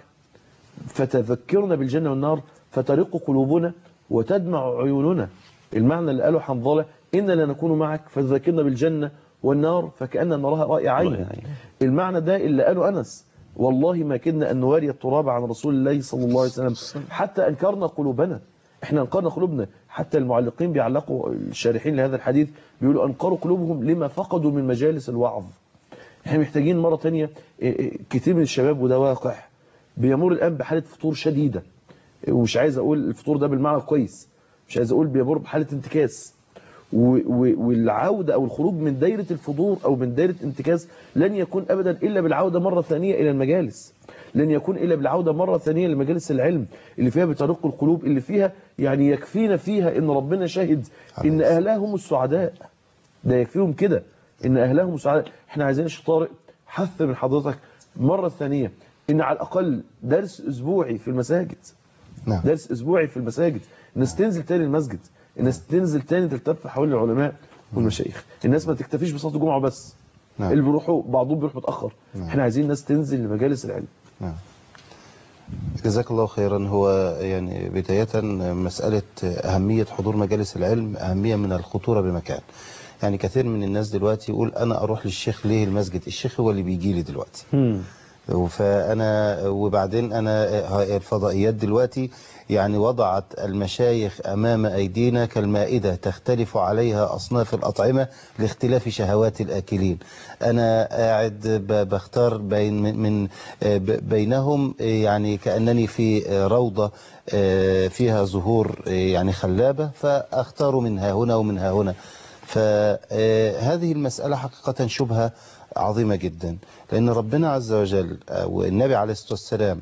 فتذكرنا بالجنه والنار فترق قلوبنا وتدمع عيوننا المعنى اللي قاله حنظله إنا لنكون معك فتذكرنا بالجنة والنار فكأن نراها رأي عين المعنى ده اللي قاله أنس والله ما كدنا أن نواري التراب عن رسول الله صلى الله عليه وسلم حتى أنكرنا قلوبنا احنا انكرنا قلوبنا حتى المعلقين بيعلقوا الشارحين لهذا الحديث بيقولوا انكروا قلوبهم لما فقدوا من مجالس الوعظ احنا محتاجين مرة تانية إيه إيه كتير من الشباب وده واقع بيمر الآن بحالة فطور شديدة ومش عايز أقول الفطور ده بالمعنى الكويس مش عايز أقول بيمر بحالة انتكاس و- و- والعودة أو الخروج من دايرة الفضول أو من دايرة انتكاس لن يكون أبدا إلا بالعودة مرة ثانية إلى المجالس لن يكون إلا بالعودة مرة ثانية لمجالس العلم اللي فيها بترق القلوب اللي فيها يعني يكفينا فيها إن ربنا شاهد إن أهلها هم السعداء ده يكفيهم كده إن أهلهم السعداء إحنا عايزين يا شيخ طارق حث من حضرتك مرة ثانية إن على الأقل درس أسبوعي في المساجد نعم. درس أسبوعي في المساجد الناس تنزل تاني المسجد الناس تنزل تاني تلتف حول العلماء والمشايخ الناس ما تكتفيش بصلاة الجمعة بس نعم. اللي بيروحوا بعضهم بيروح متأخر نعم. احنا عايزين الناس تنزل لمجالس العلم نعم. جزاك الله خيرا هو يعني بداية مسألة أهمية حضور مجالس العلم أهمية من الخطورة بمكان يعني كثير من الناس دلوقتي يقول أنا أروح للشيخ ليه المسجد الشيخ هو اللي بيجي لي دلوقتي فأنا وبعدين أنا الفضائيات دلوقتي يعني وضعت المشايخ أمام أيدينا كالمائدة تختلف عليها أصناف الأطعمة لاختلاف شهوات الآكلين أنا قاعد ب- بختار بين من من- ب- بينهم يعني كأنني في روضة فيها زهور يعني خلابة فأختار من ها هنا ومن ها هنا فهذه المسألة حقيقة شبهة عظيمة جدا لأن ربنا عز وجل والنبي عليه الصلاة والسلام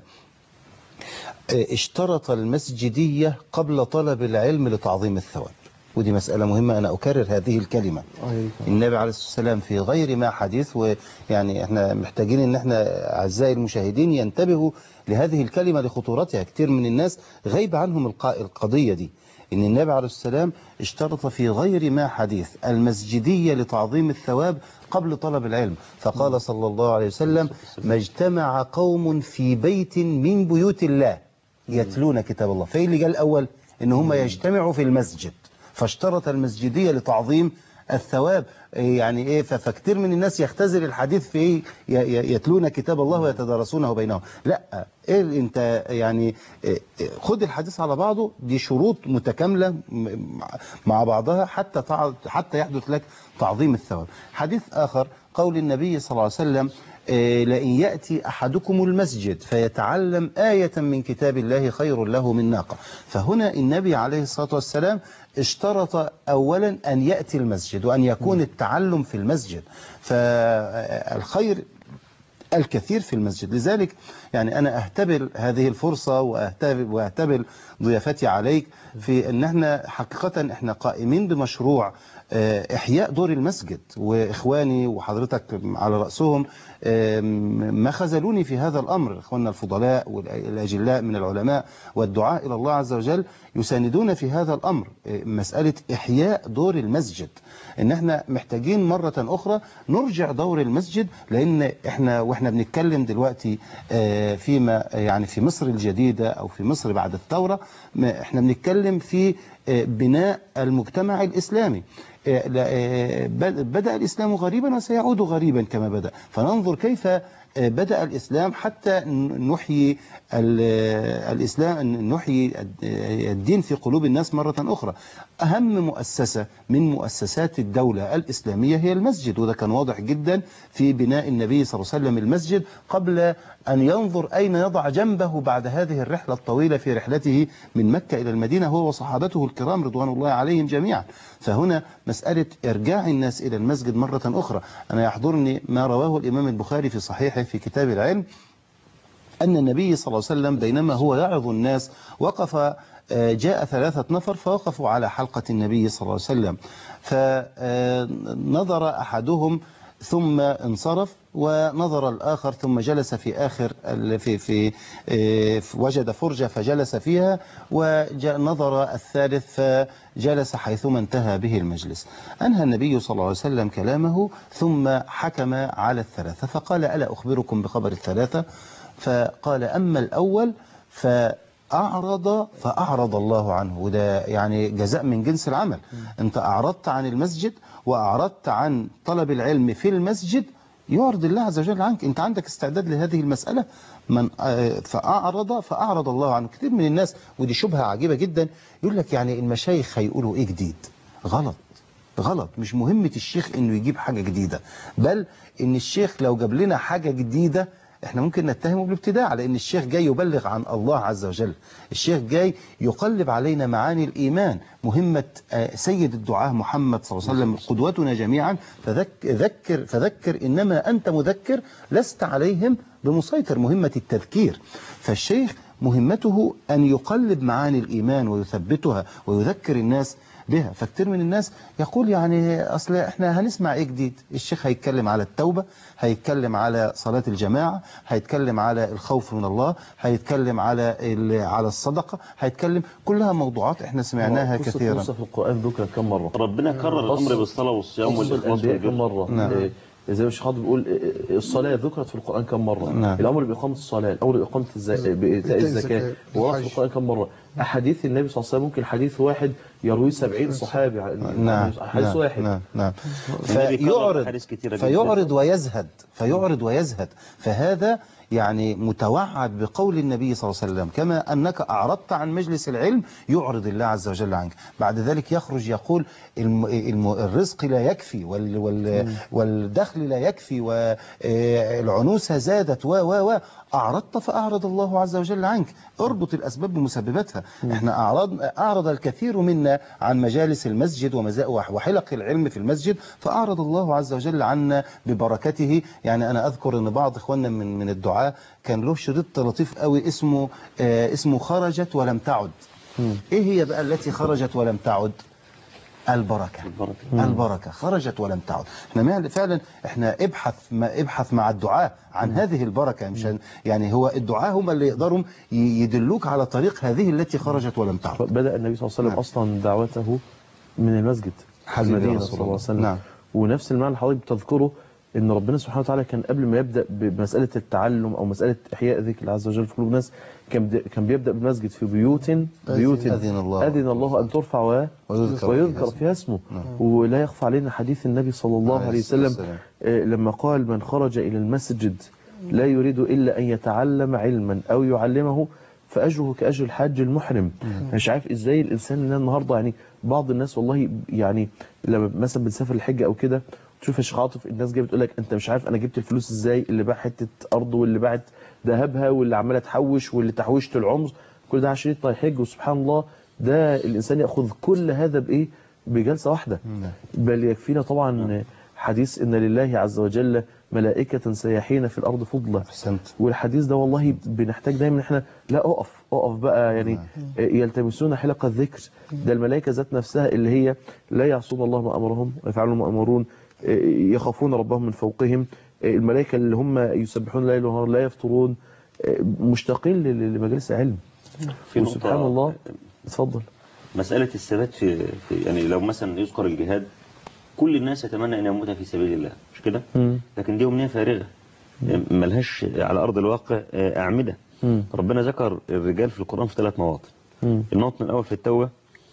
اشترط المسجدية قبل طلب العلم لتعظيم الثواب ودي مسألة مهمة أنا أكرر هذه الكلمة النبي عليه الصلاة والسلام في غير ما حديث ويعني احنا محتاجين ان احنا أعزائي المشاهدين ينتبهوا لهذه الكلمة لخطورتها كتير من الناس غيب عنهم الق- القضية دي ان النبي عليه الصلاة والسلام اشترط في غير ما حديث المسجدية لتعظيم الثواب قبل طلب العلم فقال صلى الله عليه وسلم ما اجتمع قوم في بيت من بيوت الله يتلون كتاب الله فايه اللي قال الأول ان هم يجتمعوا في المسجد فاشترط المسجدية لتعظيم الثواب إيه يعني ايه ف- فكتير من الناس يختزل الحديث في ايه ي- ي- يتلون كتاب الله ويتدارسونه بينهم لا ايه اللي انت يعني إيه إيه خد الحديث على بعضه دي شروط متكاملة م- مع- مع بعضها حتى تع- حتى يحدث لك تعظيم الثواب حديث آخر قول النبي صلى الله عليه وسلم إيه، لئن يأتي أحدكم المسجد فيتعلم آية من كتاب الله خير له من ناقة فهنا النبي عليه الصلاة والسلام اشترط أولا أن يأتي المسجد وأن يكون التعلم في المسجد فالخير الكثير في المسجد لذلك يعني أنا أهتبل هذه الفرصة وأهتبل, وأهتبل ضيافتي عليك في أن احنا حقيقة احنا قائمين بمشروع آه، إحياء دور المسجد وإخواني وحضرتك على رأسهم آم، ما خذلوني في هذا الأمر إخواننا الفضلاء والأجلاء من العلماء والدعاء إلى الله عز وجل يساندون في هذا الأمر آه، مسألة إحياء دور المسجد إن احنا محتاجين مرة أخرى نرجع دور المسجد لأن احنا واحنا بنتكلم دلوقتي آه، فيما يعني في مصر الجديدة أو في مصر بعد الثورة ما احنا بنتكلم في آه، بناء المجتمع الإسلامي آه، لا، آه، بد- بدأ الإسلام غريبا وسيعود غريبا كما بدأ فننظر كيف آه، بدأ الإسلام حتى ن- نحيي ال- آه، الإسلام نحيي الد- آه، الدين في قلوب الناس مرة أخرى أهم مؤسسة من مؤسسات الدولة الإسلامية هي المسجد وده كان واضح جدا في بناء النبي صلى الله عليه وسلم المسجد قبل أن ينظر أين يضع جنبه بعد هذه الرحلة الطويلة في رحلته من مكة إلى المدينة هو وصحابته الكرام رضوان الله عليهم جميعا فهنا مسألة إرجاع الناس إلى المسجد مرة أخرى أنا يحضرني ما رواه الإمام البخاري في صحيحه في كتاب العلم أن النبي صلى الله عليه وسلم بينما هو يعظ الناس وقف آه، جاء ثلاثة نفر فوقفوا على حلقة النبي صلى الله عليه وسلم فنظر أحدهم ثم انصرف ونظر الآخر ثم جلس في آخر ال- في في آه، وجد فرجة فجلس فيها ونظر الثالث فجلس حيثما انتهى به المجلس أنهى النبي صلى الله عليه وسلم كلامه ثم حكم على الثلاثة فقال ألا أخبركم بخبر الثلاثة فقال أما الأول أعرض فأعرض الله عنه وده يعني جزاء من جنس العمل أنت أعرضت عن المسجد وأعرضت عن طلب العلم في المسجد يعرض الله عز وجل عنك أنت عندك استعداد لهذه المسألة من آه، فأعرض فأعرض الله عنه كتير من الناس ودي شبهة عجيبة جدا يقول لك يعني المشايخ هيقولوا إيه جديد غلط غلط مش مهمة الشيخ انه يجيب حاجة جديدة بل ان الشيخ لو جاب لنا حاجة جديدة احنا ممكن نتهمه بالابتداع لان الشيخ جاي يبلغ عن الله عز وجل الشيخ جاي يقلب علينا معاني الايمان مهمة آه، سيد الدعاة محمد صلى الله عليه وسلم قدوتنا جميعا فذكر فذكر انما انت مذكر لست عليهم بمسيطر مهمة التذكير فالشيخ مهمته أن يقلب معاني الإيمان ويثبتها ويذكر الناس بها فكتير من الناس يقول يعني أصل إحنا هنسمع إيه جديد الشيخ هيتكلم على التوبة هيتكلم على صلاة الجماعة هيتكلم على الخوف من الله هيتكلم على ال- على الصدقة هيتكلم كلها موضوعات إحنا سمعناها قصة كثيرا موسى في القرآن ذكر كم مرة ربنا كرر الأمر قصة- بالصلاة والصيام قصة والإخلاص الأنبياء كم والبر. مرة نعم. إيه، زي ما الشيخ خاطب بيقول إيه، الصلاة ذكرت في القرآن كم مرة نعم. الأمر بإقامة الصلاة الأمر بإقامة الزكاة بإيتاء الزكاة ورد في القرآن كم مرة أحاديث النبي صلى الله عليه وسلم ممكن حديث واحد يرويه 70 صحابي نعم حديث نعم واحد نعم نعم النبي كرر فيعرض أحاديث كتيرة جدا. فيعرض ويزهد فيعرض ويزهد فهذا يعني متوعد بقول النبي صلى الله عليه وسلم كما أنك أعرضت عن مجلس العلم يعرض الله عز وجل عنك بعد ذلك يخرج يقول الم الم الرزق لا يكفي وال وال والدخل لا يكفي والعنوسة زادت و و و أعرضت فأعرض الله عز وجل عنك اربط الأسباب بمسبباتها احنا أعرض, أعرض الكثير منا عن مجالس المسجد ومزا- وحلق العلم في المسجد فأعرض الله عز وجل عنا ببركته يعني أنا أذكر أن بعض إخواننا من من الدعاة كان له شريط لطيف قوي اسمه آه اسمه خرجت ولم تعد إيه هي بقى التي خرجت ولم تعد البركة البركة. البركة خرجت ولم تعد احنا مع- فعلا احنا ابحث ما ابحث مع الدعاء عن هذه البركة مش هن- يعني هو الدعاء هم اللي يقدروا ي- يدلوك على طريق هذه التي خرجت ولم تعد بدأ النبي صلى الله عليه وسلم نعم. أصلا دعوته من المسجد في حبيبي المدينة رسول صلى الله عليه الله. وسلم نعم. ونفس المعنى اللي حضرتك بتذكره ان ربنا سبحانه وتعالى كان قبل ما يبدا بمساله التعلم او مساله احياء ذكر الله عز وجل في قلوب الناس كان بد- كان بيبدا بالمسجد في بيوت بيوت أذن الله. اذن الله ان ترفع و- ويذكر ويذكر فيها فيها اسمه ولا يخفى علينا حديث النبي صلى الله عليه عليه الصلاة وسلم والسلام. آه، لما قال من خرج الى المسجد لا يريد الا ان يتعلم علما او يعلمه فاجره كاجر الحاج المحرم مش عارف ازاي الانسان اللي النهارده يعني بعض الناس والله يعني لما مثلا بنسافر الحج او كده تشوف يا شيخ عاطف الناس جايه بتقول لك انت مش عارف انا جبت الفلوس ازاي اللي باع حته ارض واللي باعت ذهبها واللي عماله تحوش واللي تحويشه العمر كل ده عشان يطلع يحج وسبحان الله ده الانسان ياخذ كل هذا بايه بجلسه واحده بل يكفينا طبعا حديث ان لله عز وجل ملائكه سياحين في الارض فضلا احسنت والحديث ده والله بنحتاج دايما احنا لا اقف اقف بقى يعني يلتمسون حلق الذكر ده الملائكه ذات نفسها اللي هي لا يعصون الله ما امرهم ويفعلون ما امرون يخافون ربهم من فوقهم الملائكه اللي هم يسبحون الليل والنهار لا يفطرون مشتاقين ل- لمجالس العلم في نقطة- وسبحان الله اتفضل مسألة الثبات في, في يعني لو مثلا يذكر الجهاد كل الناس يتمنى أن يموت في سبيل الله مش كده؟ مم. لكن دي أمنية فارغة ملهاش على أرض الواقع أعمدة مم. ربنا ذكر الرجال في القرآن في ثلاث مواطن مم. الموطن الأول في التوبة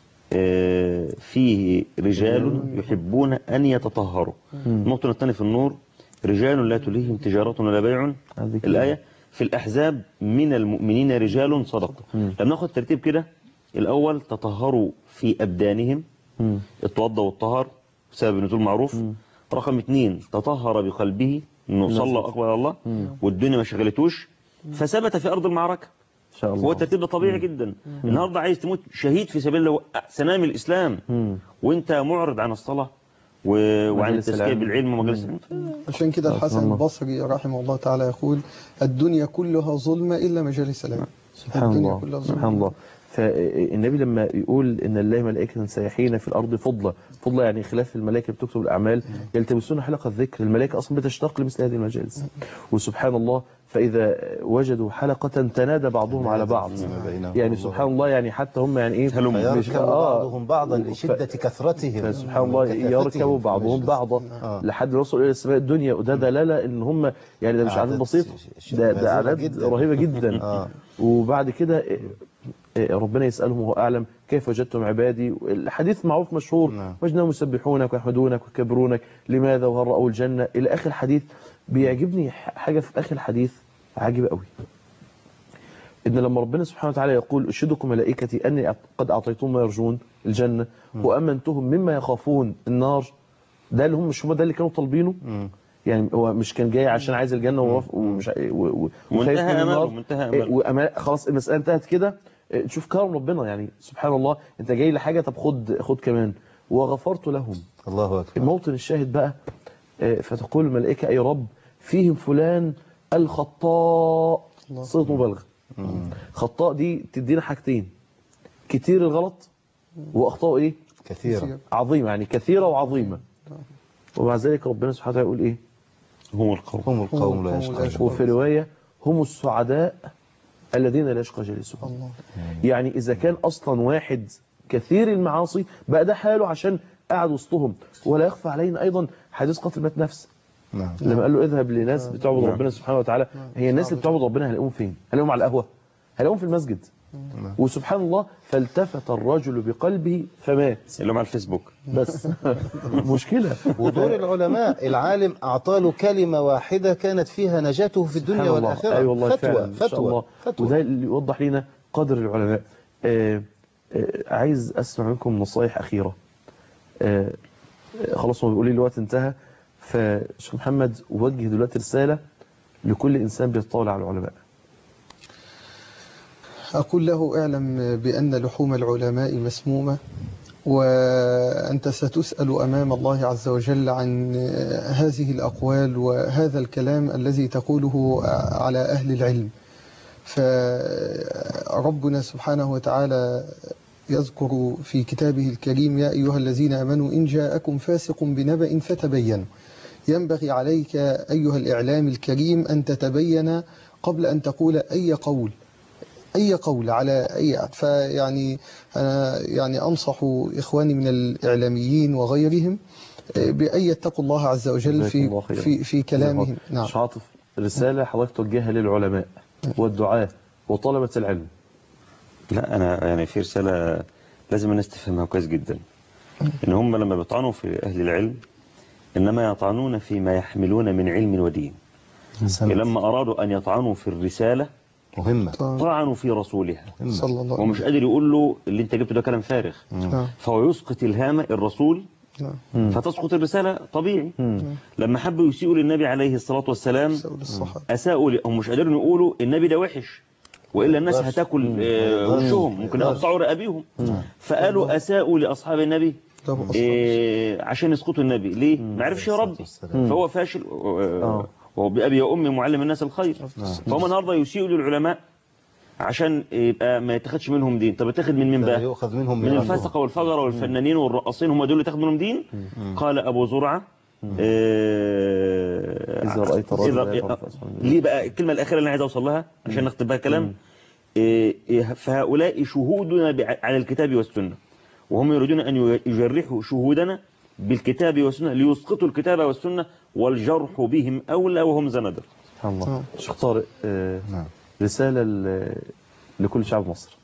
آه، فيه رجال يحبون أن يتطهروا الموطن الثاني في النور رجال لا تلهيهم تجارة ولا بيع هذه كده. الآية في الأحزاب من المؤمنين رجال صدقوا لما ناخد ترتيب كده الأول تطهروا في أبدانهم مم. اتوضى والطهر بسبب نزول معروف رقم اثنين تطهر بقلبه انه صلى واقبل على الله والدنيا ما شغلتوش فثبت في ارض المعركه ان شاء الله هو الترتيب ده طبيعي جدا النهارده عايز تموت شهيد في سبيل الله سنام الاسلام مم. وانت معرض عن الصلاه و... وعن مجلس التزكيه العلم. بالعلم ومجالس العلم عشان كده سبحان الحسن الله. البصري رحمه الله تعالى يقول الدنيا كلها ظلمة إلا مجالس العلم سبحان الدنيا الله كلها سبحان ظلمة. الله فالنبي لما يقول ان الله ملائكه سياحين في الارض فضلا فضلا يعني خلاف الملائكه بتكتب الاعمال يلتمسون حلقه الذكر الملائكه اصلا بتشتاق لمثل هذه المجالس وسبحان الله فاذا وجدوا حلقه تنادى بعضهم على بعض يعني سبحان الله يعني حتى هم يعني ايه مش- فيركب بعضهم بعضا لشدة كثرتهم فسبحان الله وكثرتهم يركبوا في بعضهم المجلس. بعضا آه. لحد ما يوصلوا الى السماء الدنيا وده دلاله ان هم يعني ده مش عدد أعداد بسيط ش- ش- ده مهزلة ده اعداد جدا. رهيبه جدا آه. وبعد كده آه، ربنا يسألهم وهو أعلم كيف وجدتم عبادي الحديث معروف مشهور وجدناهم يسبحونك ويحمدونك ويكبرونك لماذا وهل رأوا الجنة إلى آخر الحديث بيعجبني ح- حاجة في آخر الحديث عجيبة قوي إن لما ربنا سبحانه وتعالى يقول أشهدكم ملائكتي أني قد أعطيتهم ما يرجون الجنة وأمنتهم مما يخافون النار ده اللي هم مش هم ده اللي كانوا طالبينه يعني هو مش كان جاي عشان عايز الجنة ووف- ومش ع- و- و- وخايف منتهى من أمله، النار منتهى إيه، أمله. وأما- خلاص المسألة انتهت كده إيه، تشوف كرم ربنا يعني سبحان الله انت جاي لحاجة طب خد خد كمان وغفرت لهم الله أكبر الموطن الشاهد بقى آه، فتقول الملائكة أي رب فيهم فلان الخطاء صيغة مبالغة خطاء دي تدينا حاجتين كتير الغلط وأخطاء إيه كثيرة عظيمة يعني كثيرة وعظيمة ومع ذلك ربنا سبحانه وتعالى يقول إيه هم القوم هم القوم لا يشقون وفي رواية هم السعداء الذين لا يشقى جليسهم يعني إذا كان أصلا واحد كثير المعاصي بقى ده حاله عشان قاعد وسطهم ولا يخفى علينا أيضا حديث قتل مات نفس نعم لما قال له اذهب لناس بتعبد نعم. ربنا سبحانه وتعالى هي الناس اللي بتعبد ربنا هنلاقيهم فين هنلاقيهم على القهوة هنلاقيهم في المسجد وسبحان الله فالتفت الرجل بقلبه فمات اللي مع الفيسبوك بس مشكلة ودور العلماء العالم أعطى له كلمة واحدة كانت فيها نجاته في الدنيا سبحان الله. والآخرة أي والله فتوى فعلا. إن شاء الله. فتوى فتوى وده اللي يوضح لنا قدر العلماء آه آه عايز أسمع منكم نصايح أخيرة آه آه، خلاص هو بيقول لي الوقت انتهى فشيخ محمد وجه دلوقتي رسالة لكل إنسان بيتطاول على العلماء أقول له اعلم بأن لحوم العلماء مسمومة وأنت ستسأل أمام الله عز وجل عن هذه الأقوال وهذا الكلام الذي تقوله على أهل العلم فربنا سبحانه وتعالى يذكر في كتابه الكريم يا أيها الذين آمنوا إن جاءكم فاسق بنبأ فتبينوا ينبغي عليك أيها الإعلام الكريم أن تتبين قبل أن تقول أي قول أي قول على أي فيعني أنا يعني أنصح إخواني من الإعلاميين وغيرهم بأن يتقوا الله عز وجل جزاكم في الله خيرا. في في كلامهم نعم مش عاطف رسالة حضرتك توجهها للعلماء والدعاة وطلبة العلم لا أنا يعني في رسالة لازم الناس تفهمها كويس جدا إن هم لما بيطعنوا في أهل العلم إنما يطعنون فيما يحملون من علم ودين لما أرادوا أن يطعنوا في الرسالة مهمة طعنوا في رسولها صلى الله ومش قادر يقول له اللي انت جبته ده كلام فارغ نعم. فهو يسقط الهامة الرسول نعم. فتسقط الرسالة طبيعي لما حبوا يسيئوا للنبي عليه الصلاة والسلام أساءوا ل- هم مش قادرين يقولوا النبي ده وحش وإلا الناس يقدرش. هتاكل مم. آه، يقدرش. وشهم ممكن يقدرش. يقطعوا رقابيهم فقالوا أساءوا لأصحاب النبي إيه عشان يسقطوا النبي ليه ما عرفش يربي فهو فاشل آه، وهو بأبي وأمي معلم الناس الخير فهم النهارده يسيئوا للعلماء عشان يبقى ما يتاخدش منهم دين طب يتاخد من مين لا بقى يؤخذ منهم من من الفسقة والفجرة والفنانين والرقاصين هم دول اللي تاخد منهم دين قال أبو زرعة آه، إذا رأيت الرجل إذا- يفعل فأسفل منه. ليه بقى الكلمة الأخيرة اللي أنا عايز أوصل لها عشان نختم بها كلام إيه، إيه، فهؤلاء شهودنا بع- على الكتاب والسنة وهم يريدون أن يجرحوا شهودنا بالكتاب والسنة ليسقطوا الكتاب والسنة والجرح بهم أولى وهم زندر سبحان الله شيخ طارق آه، رسالة ل- لكل شعب مصر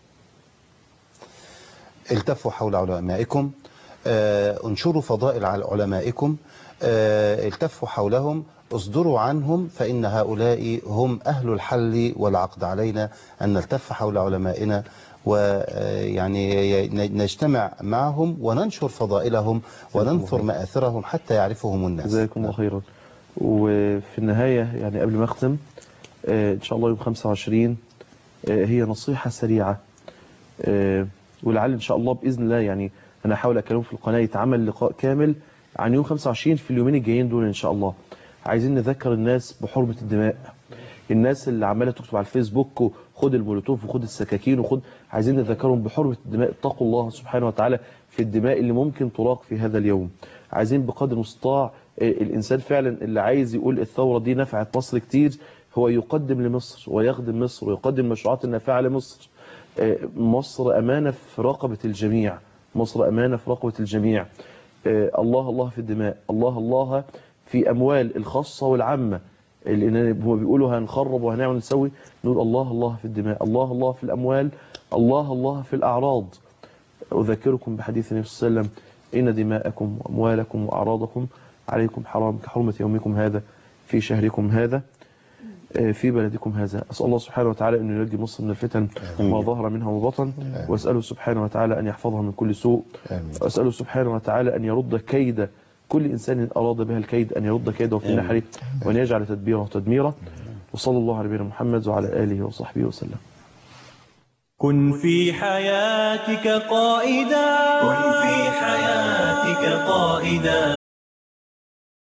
التفوا حول علمائكم آه، انشروا فضائل على علمائكم آه، التفوا حولهم اصدروا عنهم فإن هؤلاء هم أهل الحل والعقد علينا أن نلتف حول علمائنا ويعني نجتمع معهم وننشر فضائلهم وننثر مآثرهم حتى يعرفهم الناس جزاكم الله خيرا وفي النهاية يعني قبل ما أختم آه، إن شاء الله يوم 25 آه، هي نصيحة سريعة آه، ولعل إن شاء الله بإذن الله يعني أنا أحاول أكلم في القناة يتعمل لقاء كامل عن يوم 25 في اليومين الجايين دول إن شاء الله عايزين نذكر الناس بحرمة الدماء الناس اللي عمالة تكتب على الفيسبوك وخد المولوتوف وخد السكاكين وخد عايزين نذكرهم بحرمة الدماء اتقوا الله سبحانه وتعالى في الدماء اللي ممكن تراق في هذا اليوم عايزين بقدر المستطاع آه، الإنسان فعلا اللي عايز يقول الثورة دي نفعت مصر كتير هو يقدم لمصر ويخدم مصر ويقدم المشروعات النافعة لمصر آه، مصر أمانة في رقبة الجميع مصر أمانة في رقبة الجميع آه، الله الله في الدماء الله الله في أموال الخاصة والعامة لان هو بيقولوا هنخرب وهنعمل نسوي نقول الله الله في الدماء الله الله في الاموال الله الله في الاعراض اذكركم بحديث النبي صلى الله عليه وسلم ان دماءكم واموالكم واعراضكم عليكم حرام كحرمه يومكم هذا في شهركم هذا في بلدكم هذا أسأل الله سبحانه وتعالى أن ينجي مصر من الفتن ما ظهر منها وبطن وأسأله سبحانه وتعالى أن يحفظها من كل سوء وأسأله سبحانه وتعالى أن يرد كيد كل إنسان أراد بها الكيد أن يرد كيده في نحره وأن يجعل تدبيره تدميرا وصلى الله على نبينا محمد وعلى آله وصحبه وسلم كن في حياتك قائدا كن في حياتك قائدا